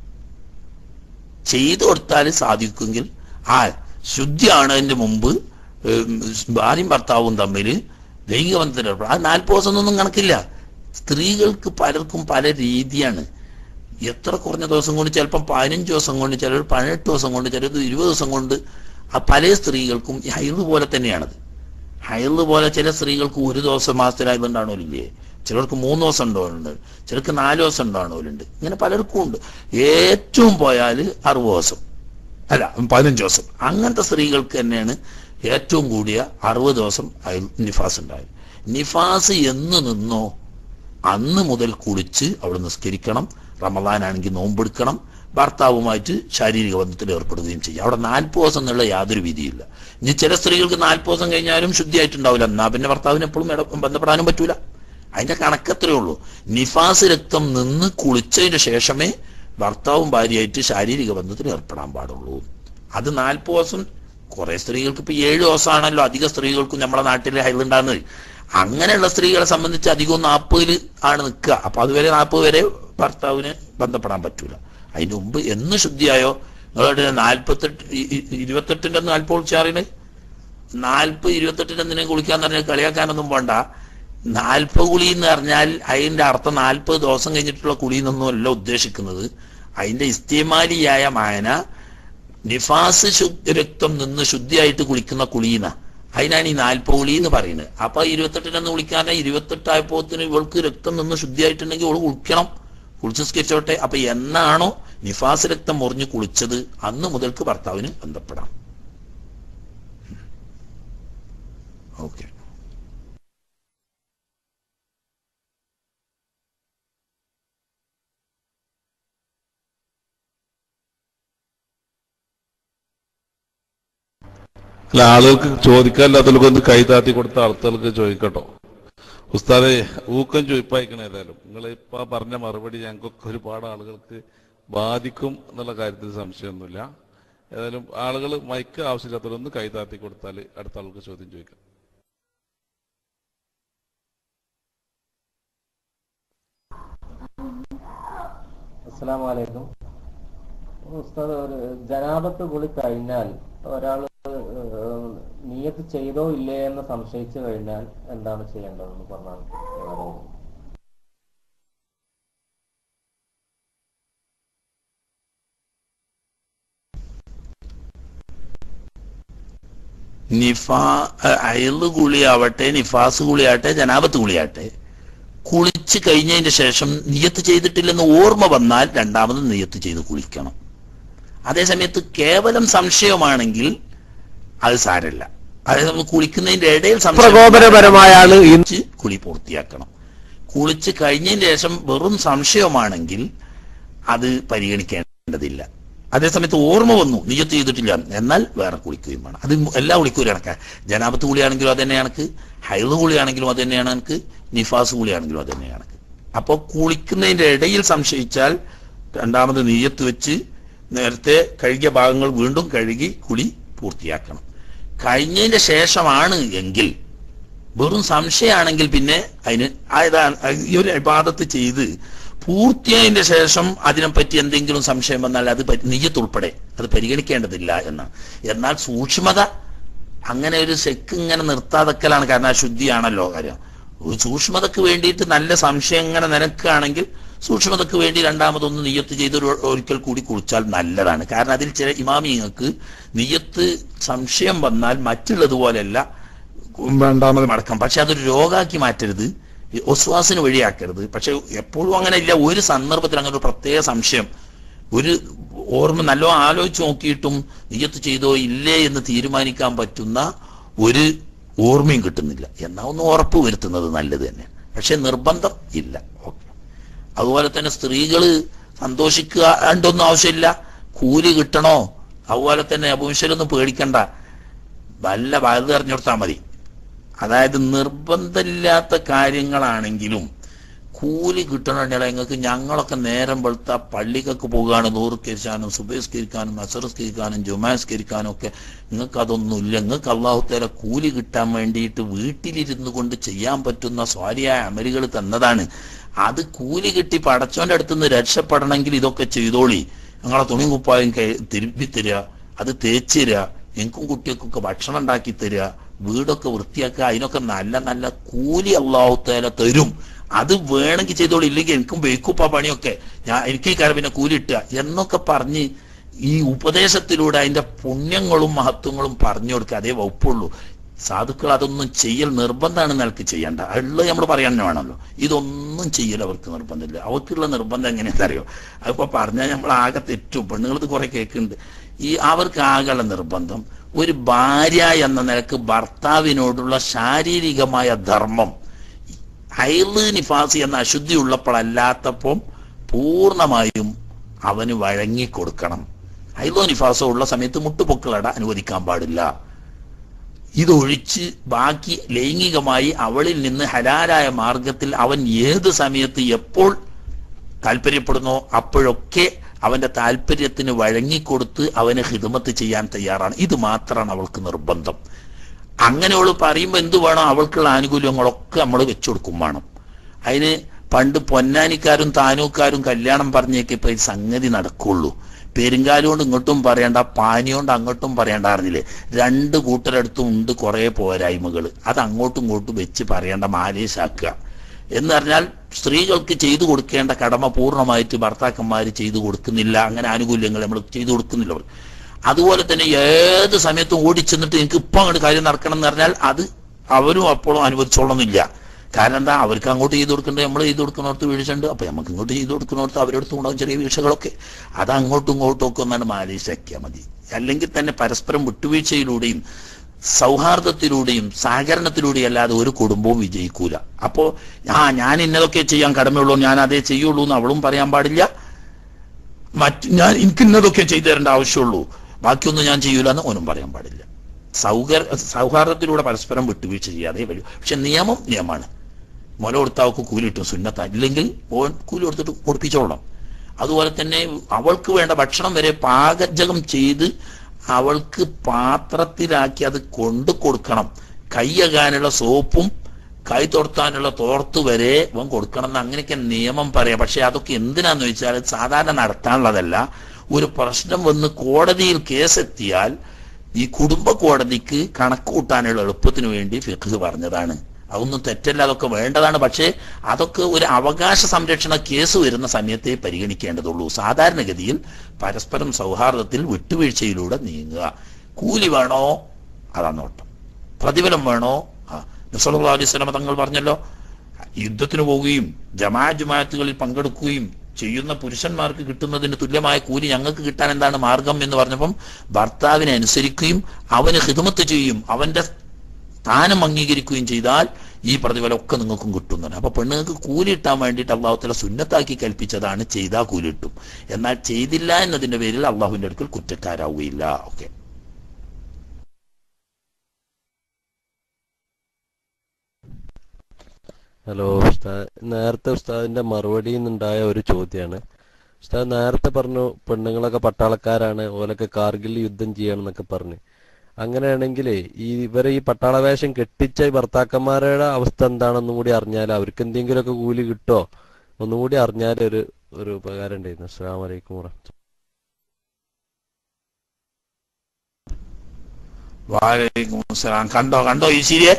ചെയ്തു കൊടുത്താൽ സാധിക്കുമെങ്കിൽ ആ ശുദ്ധിയാണതിന്റെ മുമ്പ് ഉം, ഭാര്യയും ഭർത്താവും തമ്മിൽ ലൈംഗിക ബന്ധത്തിൽ ഏർപ്പെടും. ആ നാൽപ്പത് ദിവസം ഒന്നും കണക്കില്ല സ്ത്രീകൾക്ക് പലർക്കും പല രീതിയാണ് എത്ര കുറഞ്ഞ ദിവസം കൊണ്ട് ചിലപ്പം പതിനഞ്ച് ദിവസം കൊണ്ട് ചിലർ പതിനെട്ട് ദിവസം കൊണ്ട് ചിലർ ഇരുപത് ദിവസം കൊണ്ട് ആ പല സ്ത്രീകൾക്കും ഈ ഹൈറ് പോലെ തന്നെയാണത് ഹൈറ് പോലെ ചില സ്ത്രീകൾക്ക് ഒരു ദിവസം മാസത്തിലായത് ഉണ്ടാവണില്ലേ ചിലർക്ക് മൂന്ന് ദിവസം ഉണ്ടാവുന്നുണ്ട് ചിലർക്ക് നാല് ദിവസം ഉണ്ടാവണവരുണ്ട് ഇങ്ങനെ പലർക്കും ഉണ്ട് ഏറ്റവും പോയാൽ അറുപത് ദിവസം അല്ല പതിനഞ്ച് ദിവസം അങ്ങനത്തെ സ്ത്രീകൾക്ക് തന്നെയാണ് ഏറ്റവും കൂടിയ അറുപത് ദിവസം അയൽ നിഫാസ് ഉണ്ടായത് നിഫാസ് എന്ന് നിന്നോ അന്ന് മുതൽ കുളിച്ച് അവിടെ നിസ്കരിക്കണം റമദാനാണെങ്കിൽ നോമ്പെടുക്കണം ഭർത്താവുമായിട്ട് ശാരീരിക ബന്ധത്തിൽ ഏർപ്പെടുകയും ചെയ്യും അവിടെ നാൽപ്പത് ദിവസം എന്നുള്ള യാതൊരു വിധിയില്ല ഇനി ചില സ്ത്രീകൾക്ക് നാൽപ്പത് ദിവസം കഴിഞ്ഞാലും ശുദ്ധിയായിട്ടുണ്ടാവില്ല എന്നാ പിന്നെ ഭർത്താവിന് എപ്പോഴും ഇട- ബന്ധപ്പെടാനും പറ്റൂല അതിന്റെ കണക്കത്രേ ഉള്ളൂ നിഫാസ് രക്തം നിന്ന് കുളിച്ചതിന് ശേഷമേ ഭർത്താവും ഭാര്യയായിട്ട് ശാരീരിക ബന്ധത്തിൽ ഏർപ്പെടാൻ പാടുള്ളൂ അത് നാൽപ്പത് ദിവസം കുറെ സ്ത്രീകൾക്ക് ഇപ്പൊ ഏഴ് ദിവസമാണല്ലോ അധിക സ്ത്രീകൾക്കും നമ്മുടെ നാട്ടിൽ ഹൈലുണ്ടാകുന്നത് അങ്ങനെയുള്ള സ്ത്രീകളെ സംബന്ധിച്ച് അധികവും നാൽപ്പതിൽ ആണ് നിൽക്കുക അപ്പൊ അതുവരെ നാൽപ്പത് വരെ ഭർത്താവിന് ബന്ധപ്പെടാൻ പറ്റൂല അതിന് മുമ്പ് എന്ന് ശുദ്ധിയായോ നിങ്ങളുടെ നാൽപ്പത്തെട്ട് ഇ- ഇ- ഇരുപത്തെട്ടിന്റെ അന്ന് നാൽപ്പത് കുളിച്ചാറിന് നാൽപ്പത് ഇരുപത്തെട്ടിന്റെ എന്തിനെ കുളിക്കാന്ന് പറഞ്ഞാൽ കളിയാക്കാനൊന്നും പോണ്ട നാൽപ്പത് കുളി എന്ന് പറഞ്ഞാൽ അതിന്റെ അർത്ഥം നാൽപ്പത് ദിവസം കഴിഞ്ഞിട്ടുള്ള കുളി എന്നൊന്നും അല്ല ഉദ്ദേശിക്കുന്നത് അതിന്റെ ഇസ്തിമാലിയായ മായന നിഫാസ് ശുദ്ധ രക്തം നിന്ന് ശുദ്ധിയായിട്ട് കുളിക്കുന്ന കുളീന അതിനാണ് ഈ നാൽപ്പത് കുളി എന്ന് പറയുന്നത് അപ്പൊ ഇരുപത്തെട്ടിനന്ന് കുളിക്കാതെ ഇരുപത്തെട്ടായപ്പോത്തിന് ഇവൾക്ക് രക്തം നിന്ന് ശുദ്ധിയായിട്ടുണ്ടെങ്കിൽ അവൾ കുളിക്കണം കുളിച്ച് സ്കരിച്ചോട്ടെ അപ്പൊ എന്നാണോ നിഫാസ് രക്തം മുറിഞ്ഞ് കുളിച്ചത് അന്ന് മുതൽക്ക് ഭർത്താവിന് ബന്ധപ്പെടാം ഓക്കെ അല്ല ആളുകൾക്ക് ചോദിക്കാനില്ലാത്തവർക്ക് ഒന്ന് കൈ താത്തി കൊടുത്ത ആൾക്കാർക്ക് ചോദിക്കട്ടോ ഉസ്താദെ ഊക്കം ചോദിപ്പായിക്കണ ഏതായാലും നിങ്ങൾ ഇപ്പൊ പറഞ്ഞ മറുപടി ഞങ്ങൾക്കൊക്കെ ഒരുപാട് ആളുകൾക്ക് ബാധിക്കും എന്നുള്ള കാര്യത്തിൽ സംശയമൊന്നുമില്ല ഏതായാലും ആളുകൾ മൈക്ക് ആവശ്യമില്ലാത്തവരൊന്ന് കൈ താത്തി കൊടുത്താൽ അടുത്ത ആൾക്ക് ചോദ്യം ചോദിക്കാം അസ്സലാമു അലൈക്കും ഉസ്താദ് ഒരു ജനാപത്ത് കുളി കഴിഞ്ഞാൽ ഒരാൾ നിയത്ത് ചെയ്തോ ഇല്ലേ എന്ന് സംശയിച്ചു കഴിഞ്ഞാൽ എന്താണ് ചെയ്യേണ്ടതെന്ന് പറഞ്ഞാൽ വളരെ നിഫാ അയല് കുളിയാവട്ടെ നിഫാസ് കുളിയാട്ടെ ജനാപത്ത് കുളിയാട്ടെ കുളിച്ച് കഴിഞ്ഞതിന് ശേഷം നിയത്ത് ചെയ്തിട്ടില്ലെന്ന് ഓർമ്മ വന്നാൽ രണ്ടാമത് നിയത്ത് ചെയ്ത് കുളിക്കണം അതേസമയത്ത് കേവലം സംശയമാണെങ്കിൽ അത് സാരല്ല അതായത് നമ്മൾ കുളിക്കുന്നതിന്റെ ഇടയിൽ സംശയം പ്രകോപനപരമായാണ് ഈ കുളിച്ച് കുളി പൂർത്തിയാക്കണം കുളിച്ച് കഴിഞ്ഞതിന് ശേഷം വെറും സംശയമാണെങ്കിൽ അത് പരിഗണിക്കേണ്ടതില്ല അതേസമയത്ത് ഓർമ്മ വന്നു നിജത്ത് ചെയ്തിട്ടില്ല എന്നാൽ വേറെ കുളിക്കുകയും വേണം അത് എല്ലാ കുളിക്കൂലും കണക്കാ ജനാപത്ത് കുളിയാണെങ്കിലും അത് തന്നെ കണക്ക് ഹൈദ് കുളിയാണെങ്കിലും അത് തന്നെയാണ് കണക്ക് നിഫാസ് കുളിയാണെങ്കിലും അത് തന്നെയാണ് കണക്ക് അപ്പോൾ കുളിക്കുന്നതിന്റെ ഇടയിൽ സംശയിച്ചാൽ രണ്ടാമത് നീയത്ത് വെച്ച് നേരത്തെ കഴുകിയ ഭാഗങ്ങൾ വീണ്ടും കഴുകി കുളി പൂർത്തിയാക്കണം കഴിഞ്ഞതിന്റെ ശേഷമാണ് എങ്കിൽ വെറും സംശയമാണെങ്കിൽ പിന്നെ അതിന് അതാണ് ഈ ഒരു ഇബാദത്ത് ചെയ്ത് പൂർത്തിയായതിന്റെ ശേഷം അതിനെപ്പറ്റി എന്തെങ്കിലും സംശയം വന്നാൽ അത് പരി- നിയ്യത്ത് ഉൾപ്പെടെ അത് പരിഗണിക്കേണ്ടതില്ല എന്നാണ് എന്നാൽ സൂക്ഷ്മത അങ്ങനെ ഒരു സെക്ക് ഇങ്ങനെ നിർത്താതെക്കലാണ് കാരണം അശുദ്ധിയാണല്ലോ കാര്യം ഒരു സൂക്ഷ്മതക്ക് വേണ്ടിയിട്ട് നല്ല സംശയം ഇങ്ങനെ നിനക്കുകയാണെങ്കിൽ സൂക്ഷ്മതക്ക് വേണ്ടി രണ്ടാമതൊന്ന് നിയ്യത്ത് ചെയ്ത് ഒരു ഒരിക്കൽ കൂടി കുളിച്ചാൽ നല്ലതാണ് കാരണം അതിൽ ചില ഇമാമിയങ്ങൾക്ക് നിയ്യത്ത് സംശയം വന്നാൽ മറ്റുള്ളതുപോലെയല്ല രണ്ടാമത് മടക്കാം പക്ഷെ അതൊരു രോഗാക്കി മാറ്റരുത് ഈ ഒസ്വാസിന് വഴിയാക്കരുത് പക്ഷെ എപ്പോഴും അങ്ങനെ ഇല്ല ഒരു സന്ദർഭത്തിൽ അങ്ങനെ ഒരു പ്രത്യേക സംശയം ഒരു ഓർമ്മ നല്ലോണം ആലോചിച്ച് നോക്കിയിട്ടും നിയ്യത്ത് ചെയ്തോ ഇല്ലേ എന്ന് തീരുമാനിക്കാൻ പറ്റുന്ന ഒരു ഓർമ്മയും കിട്ടുന്നില്ല എന്നാ ഒന്ന് ഉറപ്പ് വരുത്തുന്നത് നല്ലത് തന്നെ പക്ഷെ നിർബന്ധം ഇല്ല ഓക്കെ അതുപോലെ തന്നെ സ്ത്രീകള് സന്തോഷിക്കുക രണ്ടൊന്നും ആവശ്യമില്ല കൂലി കിട്ടണോ അതുപോലെ തന്നെ അപുംശലൊന്നും പേടിക്കണ്ട വല്ല വലുത് അറിഞ്ഞുകൊടുത്താൽ മതി അതായത് നിർബന്ധമില്ലാത്ത കാര്യങ്ങളാണെങ്കിലും കൂലി കിട്ടണമെങ്കിൽ നിങ്ങൾക്ക് ഞങ്ങളൊക്കെ നേരം വെളുത്ത പള്ളിക്കൊക്കെ പോകുകയാണ് നൂറുസ്കരിക്കാനും സുബേസ്കരിക്കാനും അസറുസ്കരിക്കാനും ജുമാസ്കരിക്കാനും ഒക്കെ നിങ്ങൾക്ക് അതൊന്നുമില്ല നിങ്ങൾക്ക് അള്ളാഹുത്തേല കൂലി കിട്ടാൻ വേണ്ടിയിട്ട് വീട്ടിലിരുന്നു കൊണ്ട് ചെയ്യാൻ പറ്റുന്ന സ്വാരിയായ അമലുകൾ തന്നതാണ് അത് കൂലി കിട്ടി പടച്ചോന്റെ അടുത്ത് നിന്ന് രക്ഷപ്പെടണമെങ്കിൽ ഇതൊക്കെ ചെയ്തോളി ഞങ്ങളെ തുണി കുപ്പായും കൈ- തിരുമ്പി തരിക അത് തേച്ച് തരിക എനിക്കും കുട്ടികൾക്കൊക്കെ ഭക്ഷണം ഉണ്ടാക്കി തരിക വീടൊക്കെ വൃത്തിയാക്കുക അതിനൊക്കെ നല്ല നല്ല കൂലി അള്ളാഹുത്തേല തരും അത് വേണമെങ്കിൽ ചെയ്തോളൂ ഇല്ലെങ്കിൽ എനിക്കും ബേക്കുപ്പ പണിയൊക്കെ ഞാൻ എനിക്ക് ഈ കാര്യം പിന്നെ കൂലി ഇട്ടുക എന്നൊക്കെ പറഞ്ഞ് ഈ ഉപദേശത്തിലൂടെ അതിന്റെ പുണ്യങ്ങളും മഹത്വങ്ങളും പറഞ്ഞു കൊടുക്കുക അതേ വകുപ്പുള്ളൂ സാധുക്കൾ അതൊന്നും ചെയ്യൽ നിർബന്ധമാണ് നിനക്ക് ചെയ്യേണ്ട ഉള്ളത് നമ്മൾ പറയാൻ തന്നെ വേണമല്ലോ ഇതൊന്നും ചെയ്യൽ അവർക്ക് നിർബന്ധമില്ല അവർക്കുള്ള നിർബന്ധം എങ്ങനെയാണെന്ന് അറിയോ അതിപ്പോ പറഞ്ഞാൽ നമ്മൾ ആകെ തെറ്റും പെണ്ണുങ്ങളത് കുറെ കേൾക്കുന്നുണ്ട് ഈ അവർക്ക് ആകെയുള്ള നിർബന്ധം ഒരു ഭാര്യ എന്ന നിലക്ക് ഭർത്താവിനോടുള്ള ശാരീരികമായ ധർമ്മം ഹൈല് നിഫാസി എന്ന അശുദ്ധി ഉള്ളപ്പോഴല്ലാത്തപ്പം പൂർണ്ണമായും അവന് വഴങ്ങിക്കൊടുക്കണം ഹൈലോ നിഫാസോ ഉള്ള സമയത്ത് മുട്ടുപൊക്കളട അനുവദിക്കാൻ പാടില്ല ഇതൊഴിച്ച് ബാക്കി ലൈംഗികമായി അവളിൽ നിന്ന് ഹലാലായ മാർഗത്തിൽ അവൻ ഏത് സമയത്ത് എപ്പോൾ താല്പര്യപ്പെടുന്നോ അപ്പോഴൊക്കെ അവന്റെ താല്പര്യത്തിന് വഴങ്ങിക്കൊടുത്ത് അവന് ഹിദമത്ത് ചെയ്യാൻ തയ്യാറാണ് ഇത് മാത്രമാണ് അവൾക്ക് നിർബന്ധം അങ്ങനെ അവൾ പറയുമ്പോൾ എന്ത് വേണം അവൾക്കുള്ള ആനുകൂല്യങ്ങളൊക്കെ നമ്മൾ വെച്ചു കൊടുക്കും വേണം അതിന് പണ്ട് പൊന്നാനിക്കാരും താനൂക്കാരും കല്യാണം പറഞ്ഞേക്ക് ഇപ്പൊ ഈ സംഗതി നടക്കുള്ളൂ പെരുങ്കാലും കൊണ്ട് ഇങ്ങോട്ടും പറയണ്ട പാനി കൊണ്ട് അങ്ങോട്ടും പറയണ്ട അറിഞ്ഞില്ലേ രണ്ട് കൂട്ടരടുത്തും ഉണ്ട് കുറെ പോരായ്മകൾ അത് അങ്ങോട്ടും ഇങ്ങോട്ടും വെച്ച് പറയേണ്ട മാലേശാക്കുക എന്ന് പറഞ്ഞാൽ സ്ത്രീകൾക്ക് ചെയ്തു കൊടുക്കേണ്ട കടമ പൂർണ്ണമായിട്ട് ഭർത്താക്കന്മാർ ചെയ്തു കൊടുക്കുന്നില്ല അങ്ങനെ ആനുകൂല്യങ്ങൾ നമ്മൾ ചെയ്തു കൊടുക്കുന്നില്ല അവർ അതുപോലെ തന്നെ ഏത് സമയത്തും ഓടിച്ചെന്നിട്ട് എനിക്ക് ഇപ്പൊ അങ്ങോട്ട് കാര്യം നടക്കണം എന്ന് പറഞ്ഞാൽ അത് അവരും അപ്പോഴും അനുവദിച്ചോളന്നില്ല കാരണം എന്താ അവർക്ക് അങ്ങോട്ട് ചെയ്തു കൊടുക്കേണ്ടത് നമ്മൾ ചെയ്തു കൊടുക്കുന്നിടത്ത് വീഴ്ചയുണ്ട് അപ്പൊ നമുക്ക് ഇങ്ങോട്ട് ചെയ്തു കൊടുക്കുന്നിടത്ത് അവരെടുത്ത് ഉണ്ടാവും ചെറിയ വീഴ്ചകളൊക്കെ അത് അങ്ങോട്ടും ഇങ്ങോട്ടും ഒക്കെ ഒന്നാണ് മാലേശാക്കിയാൽ മതി അല്ലെങ്കിൽ തന്നെ പരസ്പരം വിട്ടുവീഴ്ചയിലൂടെയും സൗഹാർദ്ദത്തിലൂടെയും സഹകരണത്തിലൂടെയും അല്ലാതെ ഒരു കുടുംബവും വിജയിക്കൂല അപ്പോ ആ ഞാൻ ഇന്നതൊക്കെ ചെയ്യാൻ കടമയുള്ളൂ ഞാൻ അതേ ചെയ്യുള്ളൂ എന്ന് അവളും പറയാൻ പാടില്ല മറ്റ് ഞാൻ എനിക്ക് ഇന്നതൊക്കെ ചെയ്തു തരേണ്ട ആവശ്യമുള്ളൂ ബാക്കിയൊന്നും ഞാൻ ചെയ്യൂല എന്ന് ഓനും പറയാൻ പാടില്ല സൗകര്യ സൗഹാർദ്ദത്തിലൂടെ പരസ്പരം വിട്ടുവീഴ്ച ചെയ്യാതെ വരും പക്ഷെ നിയമം നിയമമാണ് മുല കൊടുത്താവക്ക് കൂലി കിട്ടും സുന്നത്ത ഇല്ലെങ്കിൽ ഓൻ കൂലി കൊടുത്തിട്ട് കൊടുപ്പിച്ചോളണം അതുപോലെ തന്നെ അവൾക്ക് വേണ്ട ഭക്ഷണം വരെ പാചകം ചെയ്ത് അവൾക്ക് പാത്രത്തിലാക്കി അത് കൊണ്ടു കൊടുക്കണം കൈയകാനുള്ള സോപ്പും കൈ തോർത്താനുള്ള തോർത്ത് വരെ അവൻ കൊടുക്കണം എന്ന് അങ്ങനെയൊക്കെ നിയമം പറയാം പക്ഷെ അതൊക്കെ എന്തിനാന്ന് വെച്ചാൽ സാധാരണ നടത്താനുള്ളതല്ല ഒരു പ്രശ്നം വന്ന് കോടതിയിൽ കേസെത്തിയാൽ ഈ കുടുംബ കോടതിക്ക് കണക്ക് കൂട്ടാനുള്ള എളുപ്പത്തിന് വേണ്ടി ഫിഖ് പറഞ്ഞതാണ് അതൊന്നും തെറ്റല്ല അതൊക്കെ വേണ്ടതാണ് പക്ഷേ അതൊക്കെ ഒരു അവകാശ സംരക്ഷണ കേസ് വരുന്ന സമയത്തേ പരിഗണിക്കേണ്ടതുള്ളൂ സാധാരണഗതിയിൽ പരസ്പരം സൗഹാർദ്ദത്തിൽ വിട്ടുവീഴ്ചയിലൂടെ നീങ്ങുക കൂലി വേണോ അതാ നോട്ടം പ്രതിഫലം വേണോ ആ നസറുല്ലാ അലൈഹി സ്വലമ തങ്ങൾ പറഞ്ഞല്ലോ യുദ്ധത്തിന് പോവുകയും ജമാ ജമാഅത്തുകളിൽ പങ്കെടുക്കുകയും ചെയ്യുന്ന പുരുഷന്മാർക്ക് കിട്ടുന്നതിന് തുല്യമായ കൂലി ഞങ്ങൾക്ക് കിട്ടാൻ എന്താണ് മാർഗം എന്ന് പറഞ്ഞപ്പം ഭർത്താവിനെ അനുസരിക്കുകയും അവന് ഹിദമത്ത് ചെയ്യും അവന്റെ സ്ഥാനം അംഗീകരിക്കുകയും ചെയ്താൽ ഈ പ്രതിഫലം ഒക്കെ നിങ്ങൾക്കും കിട്ടുന്നതാണ് അപ്പൊ പെണ്ണുങ്ങൾക്ക് കൂലി ഇട്ടാൻ വേണ്ടിയിട്ട് അള്ളാഹുത്തല സുന്നത്താക്കി കൽപ്പിച്ചതാണ് ചെയ്താൽ കൂലി കിട്ടും എന്നാൽ ചെയ്തില്ല എന്നതിന്റെ പേരിൽ അള്ളാഹുവിന്റെ അടുക്കൽ കുറ്റക്കാരാവുകയില്ല ഓക്കെ ഹലോ ഉസ്താദ് നേരത്തെ ഉസ്താദിന്റെ മറുപടിയിൽ നിന്നുണ്ടായ ഒരു ചോദ്യമാണ് ഉസ്താദ് നേരത്തെ പറഞ്ഞു പെണ്ണുങ്ങളൊക്കെ പട്ടാളക്കാരാണ് ഓലൊക്കെ കാർഗിൽ യുദ്ധം ചെയ്യണം എന്നൊക്കെ പറഞ്ഞു അങ്ങനെയാണെങ്കിലേ ഈ ഇവരെ ഈ പട്ടാള വേഷം കെട്ടിച്ച ഈ ഭർത്താക്കന്മാരുടെ അവസ്ഥ എന്താണെന്നും കൂടി അറിഞ്ഞാൽ അവർക്ക് എന്തെങ്കിലുമൊക്കെ കൂലി കിട്ടോ ഒന്നും കൂടി അറിഞ്ഞാൽ ഒരു ഒരു ഉപകാരം ഉണ്ടായിരുന്നു അസ്സാം വലൈക്കും വറഹ്മത്തുള്ളാഹി വാലൈക്കും അസ്സലാം കണ്ടോ കണ്ടോ ഈ ശരിയെ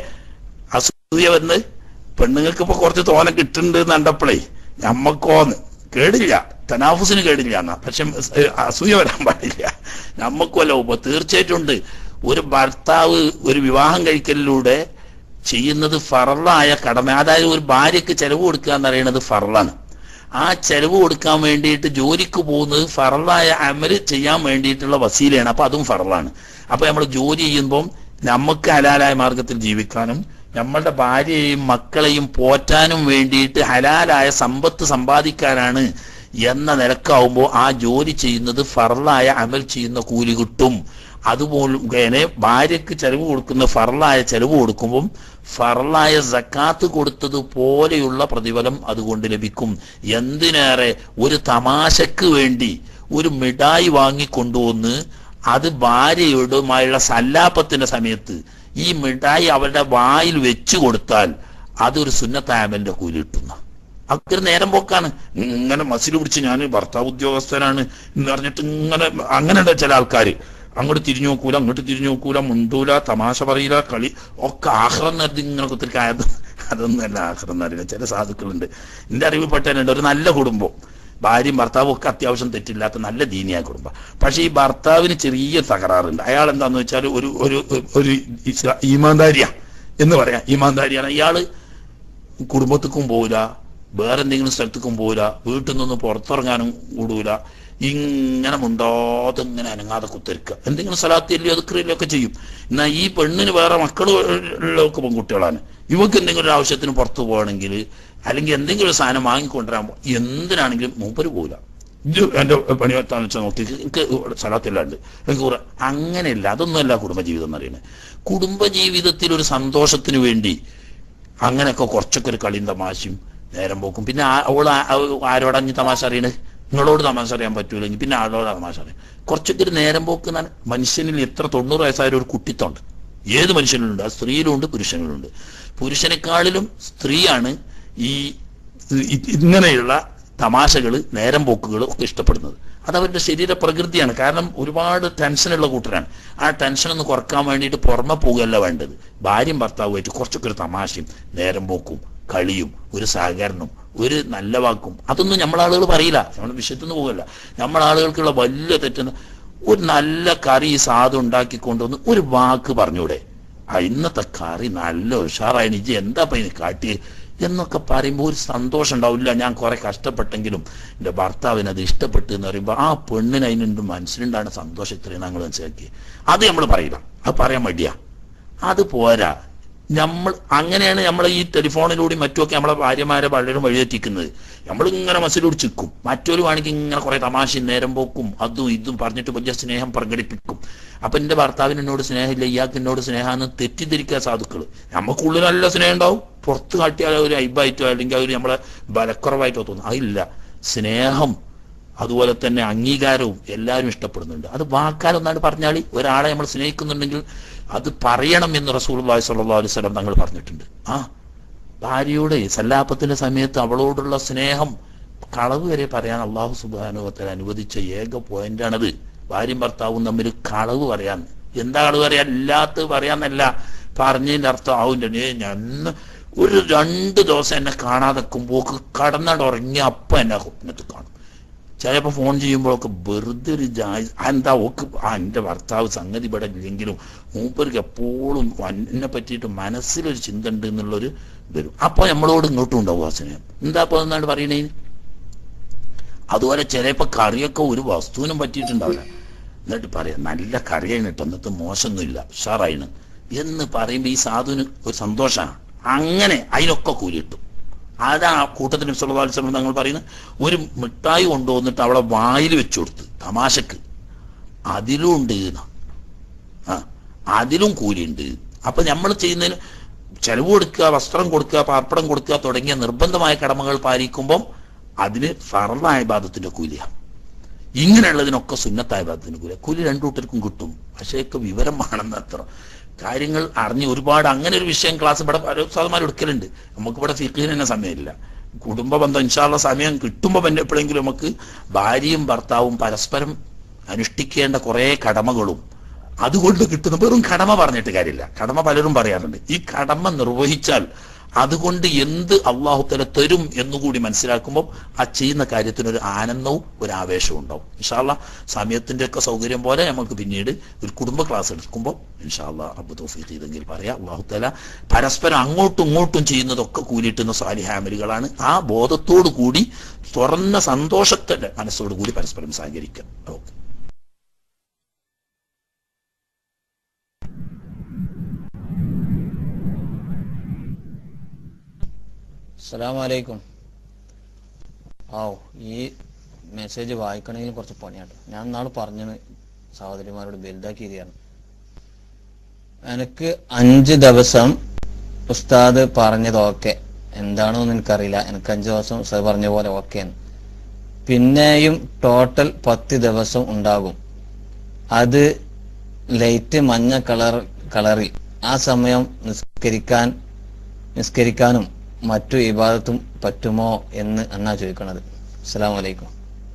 അസൂയ വന്ന് പെണ്ണുങ്ങൾക്ക് ഇപ്പൊ കുറച്ച് തോനെ കിട്ടുന്നുണ്ട് എന്ന് കണ്ടപ്പോഴേ ഞമ്മക്കോന്ന് കേടില്ല തനാഫുസിന് കേടില്ല എന്നാ പക്ഷെ ഏഹ്, അസൂയ വരാൻ പാടില്ല നമ്മക്കുമല്ല ഉപ്പ തീർച്ചയായിട്ടും ഉണ്ട് ഒരു ഭർത്താവ് ഒരു വിവാഹം കഴിക്കലിലൂടെ ചെയ്യുന്നത് ഫറലായ കടമ അതായത് ഒരു ഭാര്യക്ക് ചെലവ് കൊടുക്കുക എന്ന് പറയുന്നത് ഫറലാണ് ആ ചെലവ് കൊടുക്കാൻ വേണ്ടിയിട്ട് ജോലിക്ക് പോകുന്നത് ഫറലായ അമല് ചെയ്യാൻ വേണ്ടിയിട്ടുള്ള വസീലയാണ് അപ്പൊ അതും ഫറലാണ് അപ്പൊ നമ്മൾ ജോലി ചെയ്യുമ്പം നമുക്ക് ഹലാലായ മാർഗത്തിൽ ജീവിക്കാനും നമ്മളുടെ ഭാര്യയെയും മക്കളെയും പോറ്റാനും വേണ്ടിയിട്ട് ഹലാലായ സമ്പത്ത് സമ്പാദിക്കാനാണ് എന്ന നിലക്കാവുമ്പോൾ ആ ജോലി ചെയ്യുന്നത് ഫറലായ അമൽ ചെയ്യുന്ന കൂലി കിട്ടും അതുപോലെ ഭാര്യയ്ക്ക് ചെലവ് കൊടുക്കുന്ന ഫറലായ ചെലവ് കൊടുക്കുമ്പം ഫറലായ സക്കാത്ത് കൊടുത്തത് പോലെയുള്ള പ്രതിഫലം അതുകൊണ്ട് ലഭിക്കും എന്തിനേറെ ഒരു തമാശക്ക് വേണ്ടി ഒരു മിഠായി വാങ്ങിക്കൊണ്ടുവന്ന് അത് ഭാര്യയുടെയുമായുള്ള സല്ലാപത്തിന്റെ സമയത്ത് ഈ മിഠായി അവരുടെ വായിൽ വെച്ചു കൊടുത്താൽ അതൊരു സുന്നത്താമലിന്റെ കൂലി കിട്ടുന്ന അതൊരു നേരം പോക്കാണ് ഇങ്ങനെ മസിൽ പിടിച്ച് ഞാൻ ഭർത്താവ് ഉദ്യോഗസ്ഥനാണ് എന്ന് പറഞ്ഞിട്ട് ഇങ്ങനെ അങ്ങനെയുണ്ട് ചില ആൾക്കാർ അങ്ങോട്ട് തിരിഞ്ഞു നോക്കൂല അങ്ങോട്ട് തിരിഞ്ഞു നോക്കൂല മുണ്ടൂല തമാശ പറയില്ല കളി ഒക്കെ ആഹ്റം നടത്തി ഇങ്ങനെ കുത്തിരിക്കായത് അതൊന്നുമല്ല ആഹ്റം എന്നറിയില്ല ചില സാധുക്കളുണ്ട് എന്റെ അറിവിൽപ്പെട്ടവരുണ്ട് ഒരു നല്ല കുടുംബം ഭാര്യയും ഭർത്താവും ഒക്കെ അത്യാവശ്യം തെറ്റില്ലാത്ത നല്ല ദീനിയായ കുടുംബം പക്ഷെ ഈ ഭർത്താവിന് ചെറിയ തകരാറുണ്ട് അയാൾ എന്താന്ന് വെച്ചാൽ ഒരു ഒരു ഒരു ഇസ്ലാ- ഈമാൻദാരിയാ എന്ന് പറയാം ഈമാൻദാരിയാണ് ഇയാള് കുടുംബത്തേക്കും പോവില്ല വേറെ എന്തെങ്കിലും സ്ഥലത്തേക്കും പോവില്ല വീട്ടിൽ നിന്നൊന്നും പുറത്തിറങ്ങാനും കൂടൂല ഇങ്ങനെ മുണ്ടോത്ത് ഇങ്ങനെ അനങ്ങാതെ കുത്തിരിക്കുക എന്തെങ്കിലും സ്ഥലത്തില്ലയോ അതുക്കറിയില്ലോ ഒക്കെ ചെയ്യും എന്നാൽ ഈ പെണ്ണിന് വേറെ മക്കൾ ഉള്ളവർക്ക് പെൺകുട്ടികളാണ് ഇവക്ക് എന്തെങ്കിലും ഒരു ആവശ്യത്തിന് പുറത്തു പോകണമെങ്കിൽ അല്ലെങ്കിൽ എന്തെങ്കിലും ഒരു സാധനം വാങ്ങിക്കൊണ്ടുവരാൻ പോ- എന്തിനാണെങ്കിലും മൂപ്പര് പോവില്ല ഇത് എന്റെ പണി വെത്താന്ന് വെച്ചാൽ നോക്കി എനിക്ക് സ്ഥലത്തില്ലാണ്ട് എനിക്ക് കുറെ അങ്ങനെയല്ല അതൊന്നുമല്ല കുടുംബജീവിതം എന്ന് പറയുന്നത് കുടുംബജീവിതത്തിൽ ഒരു സന്തോഷത്തിന് വേണ്ടി അങ്ങനെയൊക്കെ കുറച്ചൊക്കെ ഒരു കളിയും തമാശയും നേരം പോക്കും പിന്നെ ആ- അവൾ ആ- ആ- ആരോടഞ്ഞ് തമാശ അറിയണേ നിങ്ങളോട് തമാശ അറിയാൻ പറ്റൂലെങ്കിൽ പിന്നെ ആളോട് തമാശ അറിയാം കുറച്ചൊക്കെ ഒരു നേരം പോക്ക് എന്നാണ് മനുഷ്യനിൽ എത്ര തൊണ്ണൂറ് വയസ്സായ ഒരു കുട്ടിത്തമുണ്ട് ഏത് മനുഷ്യനിലുണ്ട് അത് സ്ത്രീയിലുണ്ട് പുരുഷനിലുണ്ട് പുരുഷനേക്കാളിലും സ്ത്രീയാണ് ഈ ഇ- ഇങ്ങനെയുള്ള തമാശകൾ നേരം പോക്കുകൾ ഒക്കെ ഇഷ്ടപ്പെടുന്നത് അത് അവരുടെ ശരീര പ്രകൃതിയാണ് കാരണം ഒരുപാട് ടെൻഷനുള്ള കൂട്ടരാണ് ആ ടെൻഷൻ ഒന്ന് കുറക്കാൻ വേണ്ടിയിട്ട് പുറമെ പോകുകയല്ല വേണ്ടത് ഭാര്യയും ഭർത്താവുമായിട്ട് കുറച്ചൊക്കെ ഒരു തമാശയും നേരം പോക്കും കളിയും ഒരു സഹകരണവും ഒരു നല്ല വാക്കും അതൊന്നും നമ്മളാളുകൾ പറയില്ല നമ്മൾ വിഷയത്തിൽ നിന്ന് പോകല്ല നമ്മളാളുകൾക്കുള്ള വലിയ തെറ്റെന്ന് ഒരു നല്ല കറി സാധം ഉണ്ടാക്കി കൊണ്ടുവന്ന് ഒരു വാക്ക് പറഞ്ഞൂടെ ആ ഇന്നത്തെ കറി നല്ല ഉഷാറായി ഇജ്ജ് എന്താ ഇപ്പൊ ഇതിന് കാട്ടി എന്നൊക്കെ പറയുമ്പോൾ ഒരു സന്തോഷം ഉണ്ടാവില്ല ഞാൻ കുറെ കഷ്ടപ്പെട്ടെങ്കിലും എൻ്റെ ഭർത്താവിന് അത് ഇഷ്ടപ്പെട്ടു എന്ന് പറയുമ്പോൾ ആ പെണ്ണിന് അതിനുണ്ട് മനസ്സിലുണ്ടാണ് സന്തോഷം ഇത്രയും ഞങ്ങൾ മനസ്സിലാക്കി അത് നമ്മൾ പറയില്ല അത് പറയാൻ മടിയാ അത് പോരാ നമ്മൾ അങ്ങനെയാണ് നമ്മൾ ഈ ടെലിഫോണിലൂടെയും മറ്റുമൊക്കെ നമ്മളെ ഭാര്യമാരെ പലരും വഴിതെറ്റിക്കുന്നത് നമ്മൾ ഇങ്ങനെ മസിലൂടെ ചിക്കും മറ്റൊരു വേണമെങ്കിൽ ഇങ്ങനെ കുറെ തമാശയും നേരം പോക്കും അതും ഇതും പറഞ്ഞിട്ട് വലിയ സ്നേഹം പ്രകടിപ്പിക്കും അപ്പൊ എന്റെ ഭർത്താവിന് എന്നോട് സ്നേഹമില്ല ഇയാൾക്ക് എന്നോട് സ്നേഹമെന്ന് തെറ്റിദ്ധരിക്കുക സാധുക്കള് നമുക്കുള്ളിൽ നല്ല സ്നേഹം ഉണ്ടാവും പുറത്ത് കാട്ടിയാൽ ഒരു ഐബായിട്ടോ അല്ലെങ്കിൽ അവർ നമ്മളെ ബലക്കുറവായിട്ടോ തോന്നും അതില്ല സ്നേഹം അതുപോലെ തന്നെ അംഗീകാരവും എല്ലാവരും ഇഷ്ടപ്പെടുന്നുണ്ട് അത് വാക്കാലൊന്നാണ് പറഞ്ഞാൽ ഒരാളെ നമ്മൾ സ്നേഹിക്കുന്നുണ്ടെങ്കിൽ അത് പറയണം എന്ന് റസൂൽ സല്ലാ അലൈഹി സ്വലം തങ്ങൾ പറഞ്ഞിട്ടുണ്ട് ആ ഭാര്യയുടെ സല്ലാപത്തിന്റെ സമയത്ത് അവളോടുള്ള സ്നേഹം കളവ് വരെ പറയാൻ അള്ളാഹു സുബാനുവത്തിൽ അനുവദിച്ച ഏക പോയിന്റാണത് ഭാര്യയും ഭർത്താവും തമ്മിൽ കളവ് പറയാൻ എന്താ കളവ് പറയാൻ ഇല്ലാത്ത പറയാന്നല്ല പറഞ്ഞതിന്റെ അർത്ഥം ആവില്ല ഏ ഞാൻ ഒരു രണ്ട് ദിവസം എന്നെ കാണാതെ നിൽക്കുമ്പോൾ കടന്നട ഉറങ്ങി അപ്പ എന്നെ ഇങ്ങോട്ട് കാണും ചിലപ്പോ ഫോൺ ചെയ്യുമ്പോഴൊക്കെ വെറുതെ ഒരു ജായ് എന്താ ഓക്ക് ആ എന്റെ ഭർത്താവ് സംഗതി ഇവിടെ ഇല്ലെങ്കിലും മൂപ്പർക്ക് എപ്പോഴും എന്നെ പറ്റിയിട്ട് മനസ്സിലൊരു ചിന്ത ഉണ്ട് എന്നുള്ളൊരു വരും അപ്പൊ നമ്മളോട് ഇങ്ങോട്ടും ഉണ്ടാവും ആ സ്നേഹം എന്താ അപ്പൊ എന്നാണ് പറയണേ അതുപോലെ ചിലപ്പോ കറിയൊക്കെ ഒരു വസ്തുവിനും പറ്റിയിട്ടുണ്ടാവില്ല എന്നിട്ട് പറയാം നല്ല കറിയാണ് കേട്ടോ എന്നിട്ട് മോശമൊന്നുമില്ല ഉഷാറായിണ് എന്ന് പറയുമ്പോ ഈ സാധുവിന് ഒരു സന്തോഷമാണ് അങ്ങനെ അതിനൊക്കെ കൂലി കിട്ടും അതാ ആ കൂട്ടത്തിന് സുലഭാത്സവം തങ്ങൾ പറയുന്നത് ഒരു മിഠായി കൊണ്ടുവന്നിട്ട് അവളെ വായിൽ വെച്ചു കൊടുത്ത് തമാശക്ക് അതിലും ഉണ്ട് എന്നാ. ആ അതിലും കൂലിയുണ്ട് അപ്പൊ നമ്മൾ ചെയ്യുന്നതിന് ചെലവ് കൊടുക്കുക വസ്ത്രം കൊടുക്കുക പാർപ്പടം കൊടുക്കുക തുടങ്ങിയ നിർബന്ധമായ കടമകൾ പാലിക്കുമ്പം അതിന് ഫറലായ ബാധത്തിന്റെ കൂലിയാണ് ഇങ്ങനെയുള്ളതിനൊക്കെ സുന്നത്തായ ബാധത്തിന്റെ കൂലി കൂലി രണ്ടു കൂട്ടർക്കും കിട്ടും പക്ഷേയൊക്കെ വിവരം വേണമെന്ന് അത്ര കാര്യങ്ങൾ അറിഞ്ഞ് ഒരുപാട് അങ്ങനെ ഒരു വിഷയം ക്ലാസ് ഇവിടെ ഉസ്താദന്മാർ എടുക്കലുണ്ട് നമുക്ക് ഇവിടെ ഫിഖിന് തന്നെ സമയമില്ല കുടുംബ ബന്ധം ഇൻഷാള്ള സമയം കിട്ടുമ്പോൾ പിന്നെ എപ്പോഴെങ്കിലും നമുക്ക് ഭാര്യയും ഭർത്താവും പരസ്പരം അനുഷ്ഠിക്കേണ്ട കുറേ കടമകളും അതുകൊണ്ട് കിട്ടുന്ന വെറും കടമ പറഞ്ഞിട്ട് കാര്യമില്ല കടമ പലരും പറയാറുണ്ട് ഈ കടമ നിർവഹിച്ചാൽ അതുകൊണ്ട് എന്ത് അള്ളാഹുത്തല തരും എന്നുകൂടി മനസ്സിലാക്കുമ്പോൾ ആ ചെയ്യുന്ന കാര്യത്തിന് ഒരു ആനന്ദവും ഒരു ആവേശവും ഉണ്ടാവും ഇൻഷാല്ല സമയത്തിന്റെ ഒക്കെ സൗകര്യം പോലെ നമുക്ക് പിന്നീട് ഒരു കുടുംബ ക്ലാസ് എടുക്കുമ്പോൾ ഇൻഷാല്ല അബു തോഫീഖ് ചെയ്തെങ്കിൽ പറയാം അള്ളാഹുത്തല പരസ്പരം അങ്ങോട്ടും ഇങ്ങോട്ടും ചെയ്യുന്നതൊക്കെ കൂലിയിട്ടുന്ന സാലിഹാമലുകളാണ് ആ ബോധത്തോടു കൂടി തുറന്ന സന്തോഷത്തിന്റെ മനസ്സോടു കൂടി പരസ്പരം സഹകരിക്കുക ഓക്കെ അസ്സലാമു അലൈക്കും ആ ഈ മെസ്സേജ് വായിക്കണമെങ്കിൽ കുറച്ച് പണിയാണ് ഞാൻ നാളെ പറഞ്ഞത് സഹോദരിമാരോട് വലുതാക്കിയിരിക്കുകയാണ് എനിക്ക് അഞ്ച് ദിവസം ഉസ്താദ് പറഞ്ഞത് ഓക്കെ എന്താണെന്ന് എനിക്കറിയില്ല എനിക്ക് അഞ്ച് ദിവസം ഉസ്താദ് പറഞ്ഞ പോലെ ഓക്കെയാണ് പിന്നെയും ടോട്ടൽ പത്ത് ദിവസം ഉണ്ടാകും അത് ലൈറ്റ് മഞ്ഞ കളർ കളറിൽ ആ സമയം നിസ്കരിക്കാൻ നിസ്കരിക്കാനും മറ്റു ഇബാദത്തും പറ്റുമോ എന്ന് എന്നാ ചോദിക്കണത് അസ്സലാമു അലൈക്കും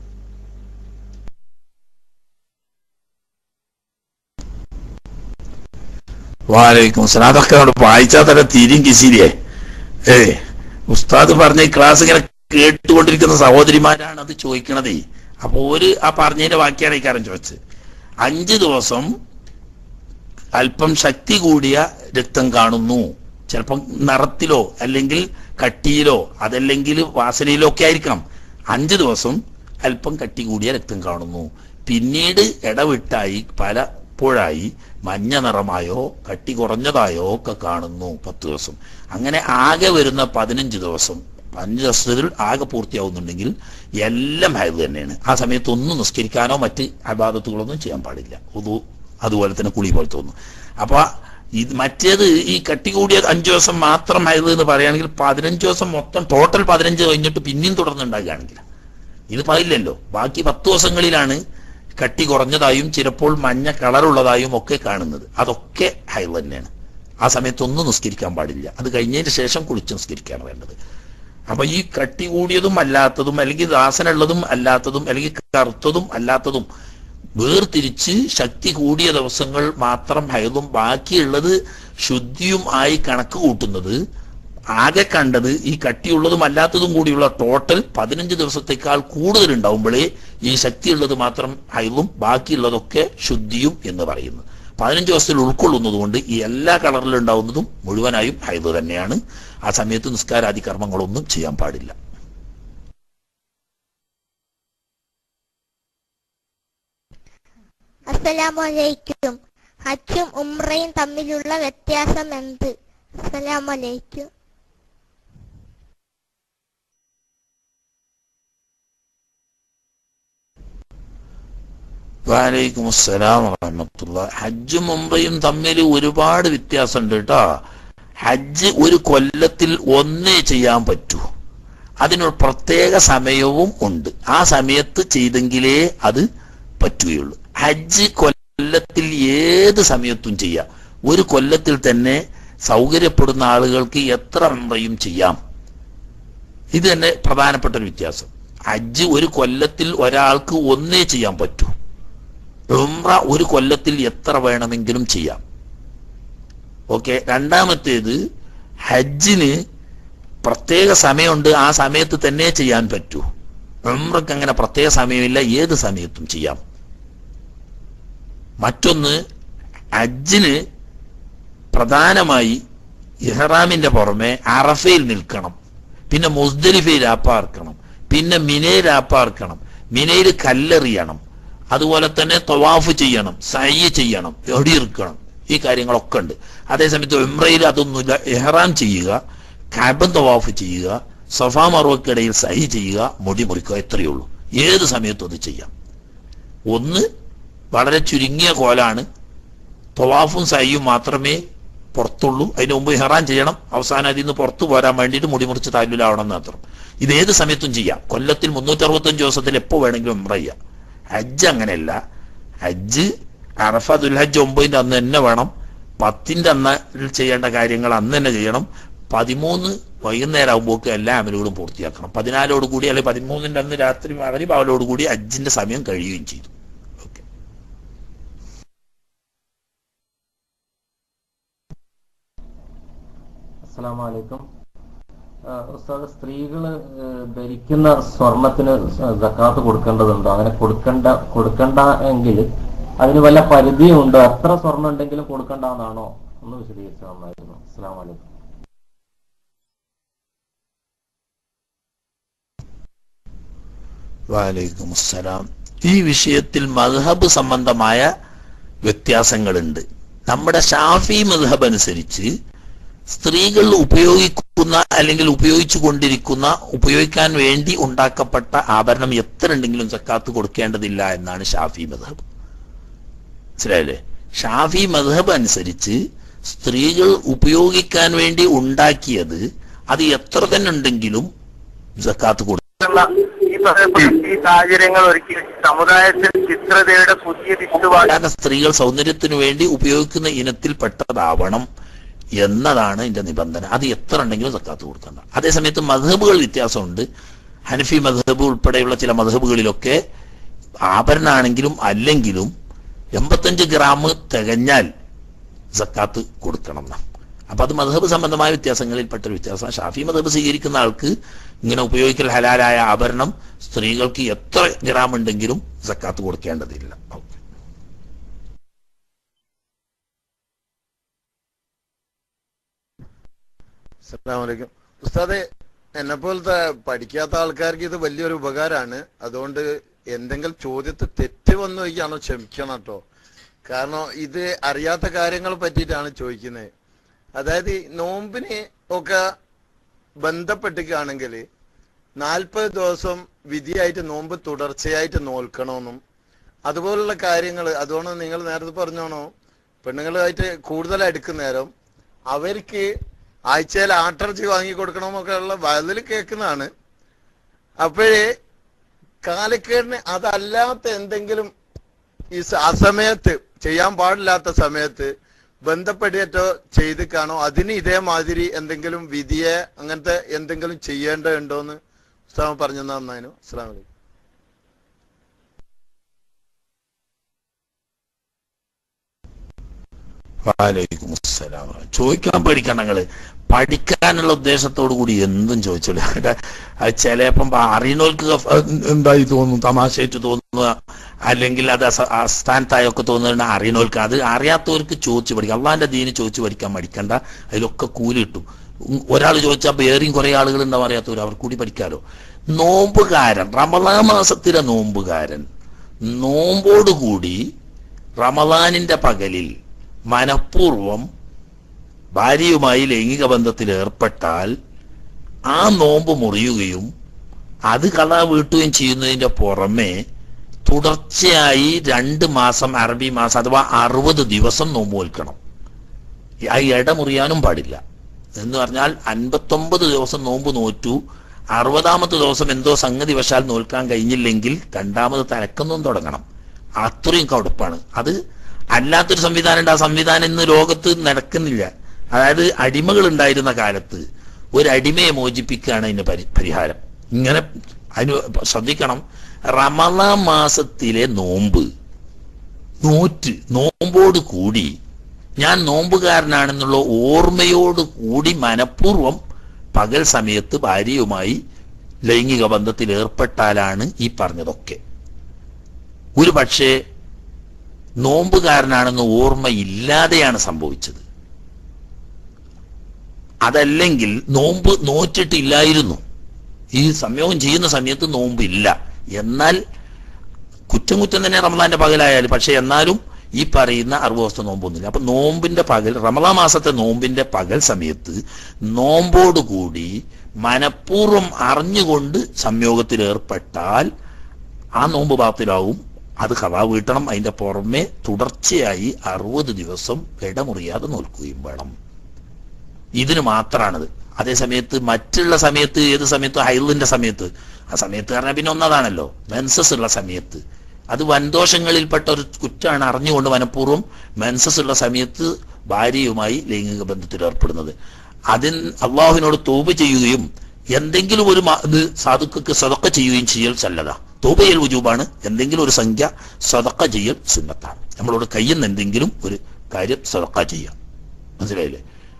വാലൈക്കും അസ്സലാം അതൊക്കെ അവിടെ വായിച്ചാൽ തന്നെ തീരും കിസിരിയെ ഏ ഉസ്താദ് പറഞ്ഞ ഈ ക്ലാസ് ഇങ്ങനെ കേട്ടുകൊണ്ടിരിക്കുന്ന സഹോദരിമാരാണ് അത് ചോദിക്കണതേ അപ്പൊ ഒരു ആ പറഞ്ഞതിന്റെ വാക്കിയാണ് ഈ കാര്യം ചോദിച്ചത് അഞ്ച് ദിവസം അല്പം ശക്തി കൂടിയ രക്തം കാണുന്നു ചിലപ്പം നിറത്തിലോ അല്ലെങ്കിൽ കട്ടിയിലോ അതല്ലെങ്കിൽ വാസനയിലോ ഒക്കെ ആയിരിക്കണം അഞ്ച് ദിവസം അല്പം കട്ടി കൂടിയ രക്തം കാണുന്നു പിന്നീട് ഇടവിട്ടായി പലപ്പോഴായി മഞ്ഞ നിറമായോ കട്ടി കുറഞ്ഞതായോ ഒക്കെ കാണുന്നു പത്ത് ദിവസം അങ്ങനെ ആകെ വരുന്ന പതിനഞ്ച് ദിവസം പതിനഞ്ച് ദിവസത്തിൽ ആകെ പൂർത്തിയാവുന്നുണ്ടെങ്കിൽ എല്ലാം ഹൈദ് തന്നെയാണ് ആ സമയത്ത് ഒന്നും നിസ്കരിക്കാനോ മറ്റ് അബാദത്തുകളൊന്നും ചെയ്യാൻ പാടില്ല ഉദു അതുപോലെ തന്നെ കുളി പോലെ തോന്നുന്നു അപ്പൊ ഇത് മറ്റേത് ഈ കട്ടി കൂടിയ അഞ്ചു ദിവസം മാത്രം ഹൈദ് എന്ന് പറയുകയാണെങ്കിൽ പതിനഞ്ച് ദിവസം മൊത്തം ടോട്ടൽ പതിനഞ്ച് കഴിഞ്ഞിട്ട് പിന്നെയും തുടർന്നുണ്ടാകുകയാണെങ്കിൽ ഇത് പാടില്ലല്ലോ ബാക്കി പത്ത് ദിവസങ്ങളിലാണ് കട്ടി കുറഞ്ഞതായും ചിലപ്പോൾ മഞ്ഞ കളറുള്ളതായും ഒക്കെ കാണുന്നത് അതൊക്കെ ഹൈൽ തന്നെയാണ് ആ സമയത്തൊന്നും നിസ്കരിക്കാൻ പാടില്ല അത് കഴിഞ്ഞതിന് ശേഷം കുളിച്ച് നിസ്കരിക്കുകയാണ് വേണ്ടത് അപ്പൊ ഈ കട്ടി കൂടിയതും അല്ലാത്തതും അല്ലെങ്കിൽ ദാസനുള്ളതും അല്ലാത്തതും അല്ലെങ്കിൽ കറുത്തതും അല്ലാത്തതും വേർതിരിച്ച് ശക്തി കൂടിയ ദിവസങ്ങൾ മാത്രം ഹൈതും ബാക്കിയുള്ളത് ശുദ്ധിയും ആയി കണക്ക് കൂട്ടുന്നത് ആകെ കണ്ടത് ഈ കട്ടിയുള്ളതും അല്ലാത്തതും കൂടിയുള്ള ടോട്ടൽ പതിനഞ്ച് ദിവസത്തേക്കാൾ കൂടുതൽ ഉണ്ടാവുമ്പോഴേ ഈ ശക്തിയുള്ളത് മാത്രം ഹൈലും ബാക്കിയുള്ളതൊക്കെ ശുദ്ധിയും എന്ന് പറയുന്നു പതിനഞ്ച് ദിവസത്തിൽ ഉൾക്കൊള്ളുന്നത് കൊണ്ട് ഈ എല്ലാ കളറിലും ഉണ്ടാവുന്നതും മുഴുവനായും ഹൈദ് തന്നെയാണ് ആ സമയത്ത് നിസ്കാരാദി കർമ്മങ്ങളൊന്നും ചെയ്യാൻ പാടില്ല അസ്സലാമലൈക്കും ഹജ്ജും ഉംറയും തമ്മിലുള്ള വ്യത്യാസം എന്ത് അസ്സലാമലൈക്കും വാലൈക്കും അസ്സലാം വറഹമത്തുള്ള ഹജ്ജും ഉംറയും തമ്മിൽ ഒരുപാട് വ്യത്യാസമുണ്ട് കേട്ടോ ഹജ്ജ് ഒരു കൊല്ലത്തിൽ ഒന്നേ ചെയ്യാൻ പറ്റൂ അതിനൊരു പ്രത്യേക സമയവും ഉണ്ട് ആ സമയത്ത് ചെയ്തെങ്കിലേ അത് പറ്റുകയുള്ളൂ ഹജ്ജ് കൊല്ലത്തിൽ ഏത് സമയത്തും ചെയ്യാം ഒരു കൊല്ലത്തിൽ തന്നെ സൗകര്യപ്പെടുന്ന ആളുകൾക്ക് എത്ര ഉംറയും ചെയ്യാം ഇത് തന്നെ പ്രധാനപ്പെട്ട ഒരു വ്യത്യാസം ഹജ്ജ് ഒരു കൊല്ലത്തിൽ ഒരാൾക്ക് ഒന്നേ ചെയ്യാൻ പറ്റൂ ഉംറ ഒരു കൊല്ലത്തിൽ എത്ര വേണമെങ്കിലും ചെയ്യാം ഓക്കെ രണ്ടാമത്തേത് ഹജ്ജിന് പ്രത്യേക സമയമുണ്ട് ആ സമയത്ത് തന്നെ ചെയ്യാൻ പറ്റൂ ഉംറക്ക് അങ്ങനെ പ്രത്യേക സമയമില്ല ഏത് സമയത്തും ചെയ്യാം മറ്റൊന്ന് ഹജ്ജിന് പ്രധാനമായി ഇഹ്റാമിന്റെ പുറമെ അറഫയിൽ നിൽക്കണം പിന്നെ മുസ്ദലിഫയിൽ ആപ്പാർക്കണം പിന്നെ മിനയിൽ ആപ്പാർക്കണം മിനയിൽ കല്ലെറിയണം അതുപോലെ തന്നെ തവാഫ് ചെയ്യണം സയ്യ ചെയ്യണം എടിയിരിക്കണം ഈ കാര്യങ്ങളൊക്കെ ഉണ്ട് അതേസമയത്ത് ഉംറയിൽ അതൊന്നുമില്ല എഹ്റാം ചെയ്യുക കാബൻ തവാഫ് ചെയ്യുക സഫാ മറുവക്കിടയിൽ സഹി ചെയ്യുക മുടി മുറിക്കുക എത്രയേ ഉള്ളൂ ഏത് സമയത്തും അത് ചെയ്യാം ഒന്ന് വളരെ ചുരുങ്ങിയ കോലാണ് തവാഫും സഹിയും മാത്രമേ പുറത്തുള്ളൂ അതിന് മുമ്പ് ഹെറാൻ ചെയ്യണം അവസാനം അതിൽ നിന്ന് പുറത്തു പോരാൻ വേണ്ടിയിട്ട് മുടി മുറിച്ച് താല്ലുലാവണം എന്ന് മാത്രം ഇത് ഏത് സമയത്തും ചെയ്യാം കൊല്ലത്തിൽ മുന്നൂറ്റി അറുപത്തഞ്ച് ദിവസത്തിൽ എപ്പോൾ വേണമെങ്കിലും ഉംറ ചെയ്യാം ഹജ്ജ് അങ്ങനെയല്ല ഹജ്ജ് അറഫ ദുൽഹജ്ജ് ഒമ്പതിന്റെ അന്ന് തന്നെ വേണം പത്തിന്റെ അന്ന് ചെയ്യേണ്ട കാര്യങ്ങൾ അന്ന് തന്നെ ചെയ്യണം പതിമൂന്ന് വൈകുന്നേരം ആകുമ്പോൾക്ക് എല്ലാ അമലുകളും പൂർത്തിയാക്കണം പതിനാലോട് കൂടി അല്ലെങ്കിൽ പതിമൂന്നിന്റെ അന്ന് രാത്രി മകരി പാവലോട് കൂടി ഹജ്ജിന്റെ സമയം കഴിയുകയും ചെയ്തു അസ്സലാമു അലൈക്കും ആ, ഉസ്താദ് സ്ത്രീകള് ഏഹ്, ധരിക്കുന്ന സ്വർണത്തിന് സക്കാത്ത് കൊടുക്കേണ്ടതുണ്ടോ അങ്ങനെ കൊടുക്കണ്ട കൊടുക്കണ്ട എങ്കിൽ അതിന് വല്ല പരിധിയും ഉണ്ടോ എത്ര സ്വർണം ഉണ്ടെങ്കിലും കൊടുക്കണ്ടെന്നാണോ ഒന്ന് വിശദീകരിച്ചു നന്നായിരുന്നു അസ്സലാമു അലൈക്കും വാലൈക്കും അസ്സലാം ഈ വിഷയത്തിൽ മദ്ഹബ് സംബന്ധമായ വ്യത്യാസങ്ങളുണ്ട് നമ്മുടെ ഷാഫി മദ്ഹബ് അനുസരിച്ച് സ്ത്രീകൾ ഉപയോഗിക്കുന്ന അല്ലെങ്കിൽ ഉപയോഗിച്ചു കൊണ്ടിരിക്കുന്ന ഉപയോഗിക്കാൻ വേണ്ടി ഉണ്ടാക്കപ്പെട്ട ആഭരണം എത്ര ഉണ്ടെങ്കിലും സക്കാത്ത് കൊടുക്കേണ്ടതില്ല എന്നാണ് ഷാഫി മദ്ഹബ് മനസ്സിലായില്ലേ ഷാഫി മദ്ഹബ് അനുസരിച്ച് സ്ത്രീകൾ ഉപയോഗിക്കാൻ വേണ്ടി ഉണ്ടാക്കിയത് അത് എത്ര തന്നെ ഉണ്ടെങ്കിലും സക്കാത്ത് കൊടുക്കും ഈ പറയപ്പെട്ട ഈ സാഹചര്യങ്ങൾ ഒരുക്കി സമുദായത്തിൽ ചിത്രതയുടെ പുതിയ വിത്തുവാൻ കാരണം സ്ത്രീകൾ സൗന്ദര്യത്തിന് വേണ്ടി ഉപയോഗിക്കുന്ന ഇനത്തിൽപ്പെട്ടതാവണം എന്നതാണ് ഇതിന്റെ നിബന്ധന അത് എത്ര ഉണ്ടെങ്കിലും സക്കാത്ത് കൊടുക്കണ്ട അതേസമയത്ത് മധബുകൾ വ്യത്യാസമുണ്ട് ഹനഫി മധബ് ഉൾപ്പെടെയുള്ള ചില മധബുകളിലൊക്കെ ആഭരണാണെങ്കിലും അല്ലെങ്കിലും എൺപത്തഞ്ച് ഗ്രാം തികഞ്ഞാൽ സക്കാത്ത് കൊടുക്കണം എന്നാ അപ്പൊ അത് മധബ് സംബന്ധമായ വ്യത്യാസങ്ങളിൽപ്പെട്ട ഒരു വ്യത്യാസം ഷാഫി മധബ് സ്വീകരിക്കുന്ന ആൾക്ക് ഇങ്ങനെ ഉപയോഗിക്കൽ ഹലാലായ ആഭരണം സ്ത്രീകൾക്ക് എത്ര ഗ്രാം ഉണ്ടെങ്കിലും സക്കാത്ത് കൊടുക്കേണ്ടതില്ല അസ്സലാമലൈക്കും ഉസ്താദെ എന്നെ പോലത്തെ പഠിക്കാത്ത ആൾക്കാർക്ക് ഇത് വലിയൊരു ഉപകാരമാണ് അതുകൊണ്ട് എന്തെങ്കിലും ചോദ്യത്തിൽ തെറ്റ് വന്നു വയ്ക്കാണോ ക്ഷമിക്കണം കേട്ടോ കാരണം ഇത് അറിയാത്ത കാര്യങ്ങൾ പറ്റിയിട്ടാണ് ചോദിക്കുന്നത് അതായത് ഈ നോമ്പിന് ഒക്കെ ബന്ധപ്പെട്ടിട്ടാണെങ്കിൽ നാൽപ്പത് ദിവസം വിധിയായിട്ട് നോമ്പ് തുടർച്ചയായിട്ട് നോൽക്കണമെന്നും അതുപോലുള്ള കാര്യങ്ങൾ അതുകൊണ്ട് നിങ്ങൾ നേരത്തെ പറഞ്ഞോണോ പെണ്ണുങ്ങളുമായിട്ട് കൂടുതൽ അടുക്കുന്ന നേരം അവർക്ക് ആഴ്ചയിൽ ആട്ടിറച്ചി വാങ്ങി കൊടുക്കണമെന്നൊക്കെ ഉള്ള വയലിൽ കേൾക്കുന്നതാണ് അപ്പോഴേ കാലക്കേടിന് അതല്ലാത്ത എന്തെങ്കിലും ഈ സ- അസമയത്ത് ചെയ്യാൻ പാടില്ലാത്ത സമയത്ത് ബന്ധപ്പെട്ടിട്ടോ ചെയ്ത് കാണോ അതിന് ഇതേമാതിരി എന്തെങ്കിലും വിധിയെ അങ്ങനത്തെ എന്തെങ്കിലും ചെയ്യേണ്ടതുണ്ടോന്ന് ഉസ്താമ പറഞ്ഞു നന്നായിരുന്നു അസ്സാം വലൈക്കും വാലൈക്കും അസ്സലാം ചോദിക്കാൻ പേടിക്കണം നിങ്ങള് പഠിക്കാനുള്ള ഉദ്ദേശത്തോടു കൂടി എന്തും ചോദിച്ചോളൂ അത് ചിലപ്പം അറിയുന്നവർക്ക് എന്തായി തോന്നും തമാശയായിട്ട് തോന്നുക അല്ലെങ്കിൽ അത് അസ- അസ്ഥാനത്തായൊക്കെ തോന്നുന്ന അറിയുന്നവർക്ക് അത് അറിയാത്തവർക്ക് ചോദിച്ചു പഠിക്കാം അള്ളാന്റെ ദീന് ചോദിച്ചു പഠിക്കാൻ പഠിക്കണ്ട അതിലൊക്കെ കൂലി കിട്ടും ഒരാൾ ചോദിച്ചാൽ വേറെയും കുറെ ആളുകൾ ഉണ്ടാവും അറിയാത്തവർ അവർ കൂടി പഠിക്കാലോ നോമ്പുകാരൻ റമദാ മാസത്തിലെ നോമ്പുകാരൻ നോമ്പോടുകൂടി റമദാനിന്റെ പകലിൽ മനഃപൂർവം ഭാര്യയുമായി ലൈംഗിക ബന്ധത്തിൽ ഏർപ്പെട്ടാൽ ആ നോമ്പ് മുറിയുകയും അത് കള വീട്ടുകയും ചെയ്യുന്നതിന്റെ പുറമെ തുടർച്ചയായി രണ്ട് മാസം അറബി മാസം അഥവാ അറുപത് ദിവസം നോമ്പ് നോൽക്കണം ആ ഇട മുറിയാനും പാടില്ല എന്ന് പറഞ്ഞാൽ അൻപത്തൊമ്പത് ദിവസം നോമ്പ് നോറ്റു അറുപതാമത്തെ ദിവസം എന്തോ സംഗതി വശാൽ നോൽക്കാൻ കഴിഞ്ഞില്ലെങ്കിൽ രണ്ടാമത് തലക്കൊന്നും തുടങ്ങണം അത്രയും കടുപ്പാണ് അത് അല്ലാത്തൊരു സംവിധാനം ഉണ്ട് ആ സംവിധാനം ഇന്ന് ലോകത്ത് നടക്കുന്നില്ല അതായത് അടിമകൾ ഉണ്ടായിരുന്ന കാലത്ത് ഒരു അടിമയെ മോചിപ്പിക്കുകയാണ് അതിന് പരി പരിഹാരം ഇങ്ങനെ അതിന് ശ്രദ്ധിക്കണം റമളാ മാസത്തിലെ നോമ്പ് നോറ്റ് നോമ്പോട് കൂടി ഞാൻ നോമ്പുകാരനാണെന്നുള്ള ഓർമ്മയോട് കൂടി മനഃപൂർവം പകൽ സമയത്ത് ഭാര്യയുമായി ലൈംഗിക ബന്ധത്തിൽ ഏർപ്പെട്ടാലാണ് ഈ പറഞ്ഞതൊക്കെ ഒരു പക്ഷേ നോമ്പുകാരനാണെന്ന് ഓർമ്മയില്ലാതെയാണ് സംഭവിച്ചത് അതല്ലെങ്കിൽ നോമ്പ് നോറ്റിട്ടില്ലായിരുന്നു ഈ സംയോഗം ചെയ്യുന്ന സമയത്ത് നോമ്പില്ല എന്നാൽ കുറ്റം കുറ്റം തന്നെ റമദാന്റെ പകലായാലും പക്ഷെ എന്നാലും ഈ പറയുന്ന അറുപത് ദിവസത്തെ നോമ്പൊന്നുമില്ല അപ്പൊ നോമ്പിന്റെ പകൽ റമദാ മാസത്തെ നോമ്പിന്റെ പകൽ സമയത്ത് നോമ്പോടുകൂടി മനഃപൂർവ്വം അറിഞ്ഞുകൊണ്ട് സംയോഗത്തിൽ ഏർപ്പെട്ടാൽ ആ നോമ്പ് ബാത്തിലാവും അത് കഥാ വീട്ടണം അതിന്റെ പുറമെ തുടർച്ചയായി അറുപത് ദിവസം ഇടമുറിയാതെ നോൽക്കുകയും വേണം ഇതിന് മാത്രമാണത് അതേ സമയത്ത് മറ്റുള്ള സമയത്ത് ഏത് സമയത്ത് ഹൈലിന്റെ സമയത്ത് ആ സമയത്ത് പറഞ്ഞാൽ പിന്നെ ഒന്നതാണല്ലോ മെൻസസ് ഉള്ള സമയത്ത് അത് വൻദോഷങ്ങളിൽപ്പെട്ട ഒരു കുറ്റാണ് അറിഞ്ഞുകൊണ്ട് മനഃപൂർവ്വം മെൻസസ് ഉള്ള സമയത്ത് ഭാര്യയുമായി ലൈംഗിക ബന്ധത്തിൽ ഏർപ്പെടുന്നത് അതിന് അള്ളാഹുവിനോട് തോപ് ചെയ്യുകയും എന്തെങ്കിലും ഒരു മാ- ഇത് സാധുക്കൾക്ക് സതക്ക ചെയ്യുകയും ചെയ്യൽ ചല്ലത തോപയൽ വുജൂബാണ് എന്തെങ്കിലും ഒരു സംഖ്യ സതക്ക ചെയ്യൽ സുന്നത്താണ് നമ്മളോട് കയ്യുന്ന എന്തെങ്കിലും ഒരു കാര്യം സതക്ക ചെയ്യാം മനസ്സിലായില്ലേ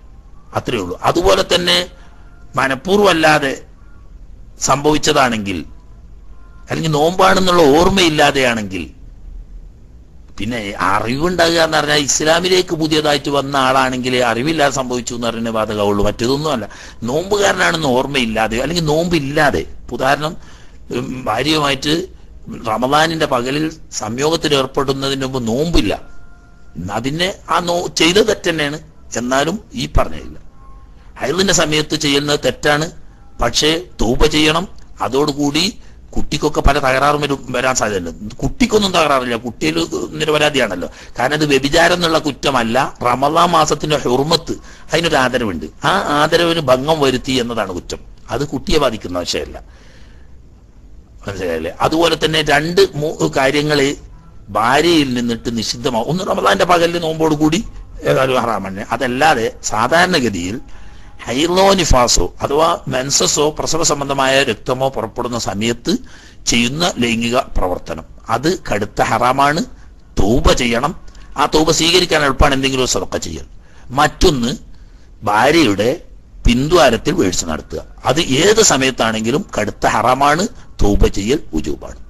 അത്രയേ ഉള്ളൂ അതുപോലെ തന്നെ മനഃപൂർവ്വമല്ലാതെ സംഭവിച്ചതാണെങ്കിൽ അല്ലെങ്കിൽ നോമ്പാണെന്നുള്ള ഓർമ്മയില്ലാതെയാണെങ്കിൽ പിന്നെ അറിവുണ്ടാകുക എന്ന് പറഞ്ഞാൽ ഇസ്ലാമിലേക്ക് പുതിയതായിട്ട് വന്ന ആളാണെങ്കിൽ അറിവില്ലാതെ സംഭവിച്ചു എന്ന് പറയുന്ന ബാധകമുള്ളൂ മറ്റേതൊന്നുമല്ല നോമ്പുകാരനാണെന്ന് ഓർമ്മയില്ലാതെ അല്ലെങ്കിൽ നോമ്പില്ലാതെ ഉദാഹരണം ഉം, ഭാര്യയുമായിട്ട് റമദാനിന്റെ പകലിൽ സംയോഗത്തിൽ ഏർപ്പെടുന്നതിന് മുമ്പ് നോമ്പില്ല അതിനെ ആ നോ ചെയ്ത തെറ്റന്നെയാണ് എന്നാലും ഈ പറഞ്ഞില്ല ഹൈറിന്റെ സമയത്ത് ചെയ്യുന്നത് തെറ്റാണ് പക്ഷേ തൂപ ചെയ്യണം അതോടുകൂടി കുട്ടിക്കൊക്കെ പല തകരാറും വരും വരാൻ സാധ്യതയുണ്ട് കുട്ടിക്കൊന്നും തകരാറില്ല കുട്ടിയിൽ നിരപരാധിയാണല്ലോ കാരണം ഇത് വ്യഭിചാരം എന്നുള്ള കുറ്റമല്ല റമദാ മാസത്തിന്റെ ഹുർമത്ത് അതിനൊരു ആദരവുണ്ട് ആ ആദരവിന് ഭംഗം വരുത്തി എന്നതാണ് കുറ്റം അത് കുട്ടിയെ ബാധിക്കുന്ന വിഷയമല്ല മനസ്സിലായില്ലേ അതുപോലെ തന്നെ രണ്ട് മൂ- കാര്യങ്ങള് ഭാര്യയിൽ നിന്നിട്ട് നിഷിദ്ധമാവും ഒന്ന് റമദാന്റെ പകലിൽ നോമ്പോട് കൂടി ഏതായാലും ഹറാമന്നെ അതല്ലാതെ സാധാരണഗതിയിൽ ഹൈറോ നിഫാസോ അഥവാ മെൻസസോ പ്രസവ സംബന്ധമായ രക്തമോ പുറപ്പെടുന്ന സമയത്ത് ചെയ്യുന്ന ലൈംഗിക പ്രവർത്തനം അത് കടുത്ത ഹറാമാണ് തൂബ ചെയ്യണം ആ തൂബ സ്വീകരിക്കാൻ എളുപ്പമാണ് എന്തെങ്കിലും ഒരു സദക്ക ചെയ്യൽ മറ്റൊന്ന് ഭാര്യയുടെ പിന്തുവാരത്തിൽ വീഴ്ച നടത്തുക അത് ഏത് സമയത്താണെങ്കിലും കടുത്ത ഹറാമാണ് തൂബ ചെയ്യൽ ഉജൂബാണ്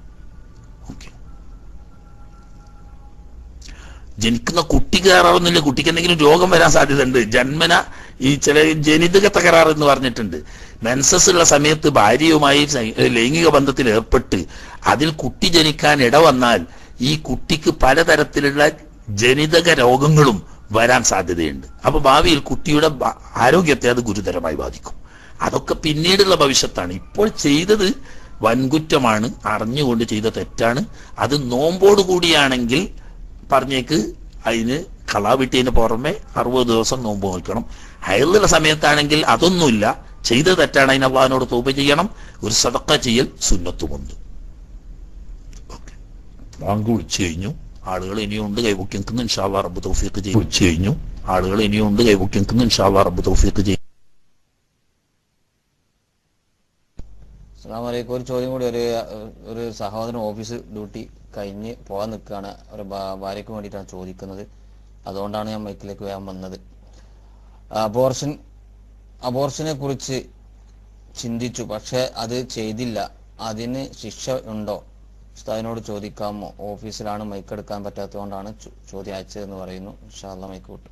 ജനിക്കുന്ന കുട്ടി കയറാറൊന്നുമില്ല കുട്ടിക്ക് എന്തെങ്കിലും രോഗം വരാൻ സാധ്യതയുണ്ട് ജന്മന ഈ ചില ജനിതക തകരാറ് എന്ന് പറഞ്ഞിട്ടുണ്ട് മെൻസസ് ഉള്ള സമയത്ത് ഭാര്യയുമായി സൈ- ലൈംഗിക ബന്ധത്തിൽ ഏർപ്പെട്ട് അതിൽ കുട്ടി ജനിക്കാൻ ഇടവന്നാൽ ഈ കുട്ടിക്ക് പലതരത്തിലുള്ള ജനിതക രോഗങ്ങളും വരാൻ സാധ്യതയുണ്ട് അപ്പൊ ഭാവിയിൽ കുട്ടിയുടെ ബ- ആരോഗ്യത്തെ അത് ഗുരുതരമായി ബാധിക്കും അതൊക്കെ പിന്നീടുള്ള ഭവിഷ്യത്താണ് ഇപ്പോൾ ചെയ്തത് വൻകുറ്റമാണ് അറിഞ്ഞുകൊണ്ട് ചെയ്ത തെറ്റാണ് അത് നോമ്പോട് കൂടിയാണെങ്കിൽ പറഞ്ഞേക്ക് അതിന് കളാ വിട്ടതിന് പുറമെ അറുപത് ദിവസം നോമ്പ് നോക്കണം ഹയറുള്ള സമയത്താണെങ്കിൽ അതൊന്നുമില്ല ചെയ്ത തെറ്റാണ് അതിന് അള്ളഹാനോട് തോപ ചെയ്യണം ഒരു സദക്ക ചെയ്യൽ സുന്നത്തുമുണ്ട് ഓക്കെ വാങ്ക് വിളിച്ചു കഴിഞ്ഞു ആളുകൾ ഇനിയുണ്ട് കൈപൊക്കി നിൽക്കുന്നു ഇൻഷാല്ലാ റബ്ബ് തൗഫീഖ് ചെയ്യും വിളിച്ചു കഴിഞ്ഞു ആളുകൾ ഇനിയുണ്ട് കൈപൊക്കി നിൽക്കുന്നു ഇൻഷാല്ലാ റബ്ബ് തൗഫീഖ് ചെയ്യും അസ്സാം വലൈക്കും ഒരു ചോദ്യം കൂടി ഒരു ഒരു സഹോദരൻ ഓഫീസ് ഡ്യൂട്ടി കഴിഞ്ഞ് പോകാൻ നിൽക്കുകയാണ് ഒരു ഭാ- ഭാര്യയ്ക്ക് വേണ്ടിയിട്ടാണ് ചോദിക്കുന്നത് അതുകൊണ്ടാണ് ഞാൻ മൈക്കിലേക്ക് വേഗം വന്നത് അബോർഷൻ അബോർഷനെ കുറിച്ച് ചിന്തിച്ചു പക്ഷെ അത് ചെയ്തില്ല അതിന് ശിക്ഷ ഉണ്ടോ ഉസ്താദിനോട് ചോദിക്കാമോ ഓഫീസിലാണ് മൈക്ക് എടുക്കാൻ പറ്റാത്തതുകൊണ്ടാണ് ചോ- ചോദ്യം അയച്ചതെന്ന് പറയുന്നു ഇൻഷാല്ല മൈക്ക് വിട്ടു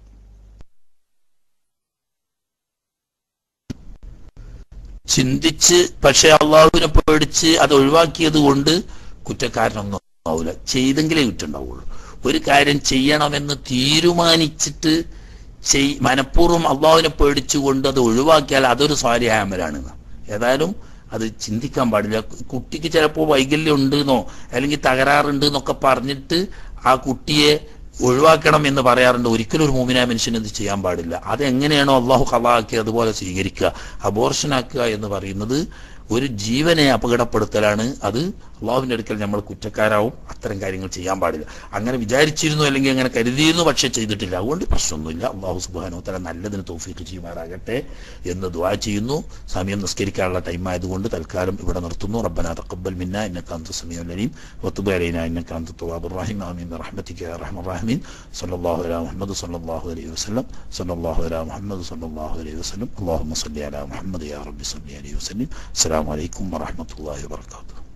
ചിന്തിച്ച് പക്ഷെ അള്ളാഹുവിനെ പേടിച്ച് അത് ഒഴിവാക്കിയത് കൊണ്ട് കുറ്റക്കാരനൊന്നും ആവില്ല ചെയ്തെങ്കിലേ കുറ്റുണ്ടാവുള്ളൂ ഒരു കാര്യം ചെയ്യണമെന്ന് തീരുമാനിച്ചിട്ട് ചെയ് മനഃപൂർവ്വം അള്ളാഹുവിനെ പേടിച്ചുകൊണ്ട് അത് ഒഴിവാക്കിയാൽ അതൊരു സ്വാര്യാമലാണ് ഏതായാലും അത് ചിന്തിക്കാൻ പാടില്ല കുട്ടിക്ക് ചിലപ്പോൾ വൈകല്യം ഉണ്ടെന്നോ അല്ലെങ്കിൽ തകരാറുണ്ട് എന്നൊക്കെ പറഞ്ഞിട്ട് ആ കുട്ടിയെ ഒഴിവാക്കണം എന്ന് പറയാറുണ്ട് ഒരിക്കലും ഒരു മൂമിനായ മനുഷ്യന് ഇത് ചെയ്യാൻ പാടില്ല അതെങ്ങനെയാണോ അള്ളാഹു കലാക്കി അതുപോലെ സ്വീകരിക്കുക അബോർഷനാക്കുക എന്ന് പറയുന്നത് ഒരു ജീവനെ അപകടപ്പെടുത്തലാണ് അത് അള്ളാഹുവിന്റെ അടുക്കൽ നമ്മൾ കുറ്റക്കാരാവും അത്തരം കാര്യങ്ങൾ ചെയ്യാൻ പാടില്ല അങ്ങനെ വിചാരിച്ചിരുന്നു അല്ലെങ്കിൽ അങ്ങനെ കരുതിയിരുന്നു പക്ഷെ ചെയ്തിട്ടില്ല അതുകൊണ്ട് പ്രശ്നമൊന്നുമില്ല അള്ളാഹു സുബാനോ തല നല്ലതിന് തോഫീക്ക് ചെയ്യുമാറാകട്ടെ എന്ന് ദുആ ചെയ്യുന്നു സമയം നിസ്കരിക്കാനുള്ള ടൈം ആയതുകൊണ്ട് തൽക്കാലം ഇവിടെ നിർത്തുന്നു റബ്ബന തഖബ്ബൽ മിന്ന ഇന്നക അൻത സമീഉൽ അലീം വതുബ് അലൈനാ ഇന്നക അൻത തവ്വാബുർ റഹീം ആമീൻ ബിറഹ്മതിക യാ അർഹമർ റഹീമീൻ സല്ലല്ലാഹു അലാ മുഹമ്മദ് സല്ലല്ലാഹു അലൈഹി വസല്ലം സല്ലല്ലാഹു അലാ മുഹമ്മദ് സല്ലല്ലാഹു അലൈഹി വസല്ലം അല്ലാഹുമ്മ സല്ലി അലാ മുഹമ്മദ് യാ റബ്ബി സല്ലി അലൈഹി വസല്ലം അസ്സലാമു അലൈക്കും വറഹ്മത്തുള്ളാഹി വബറകാതുഹു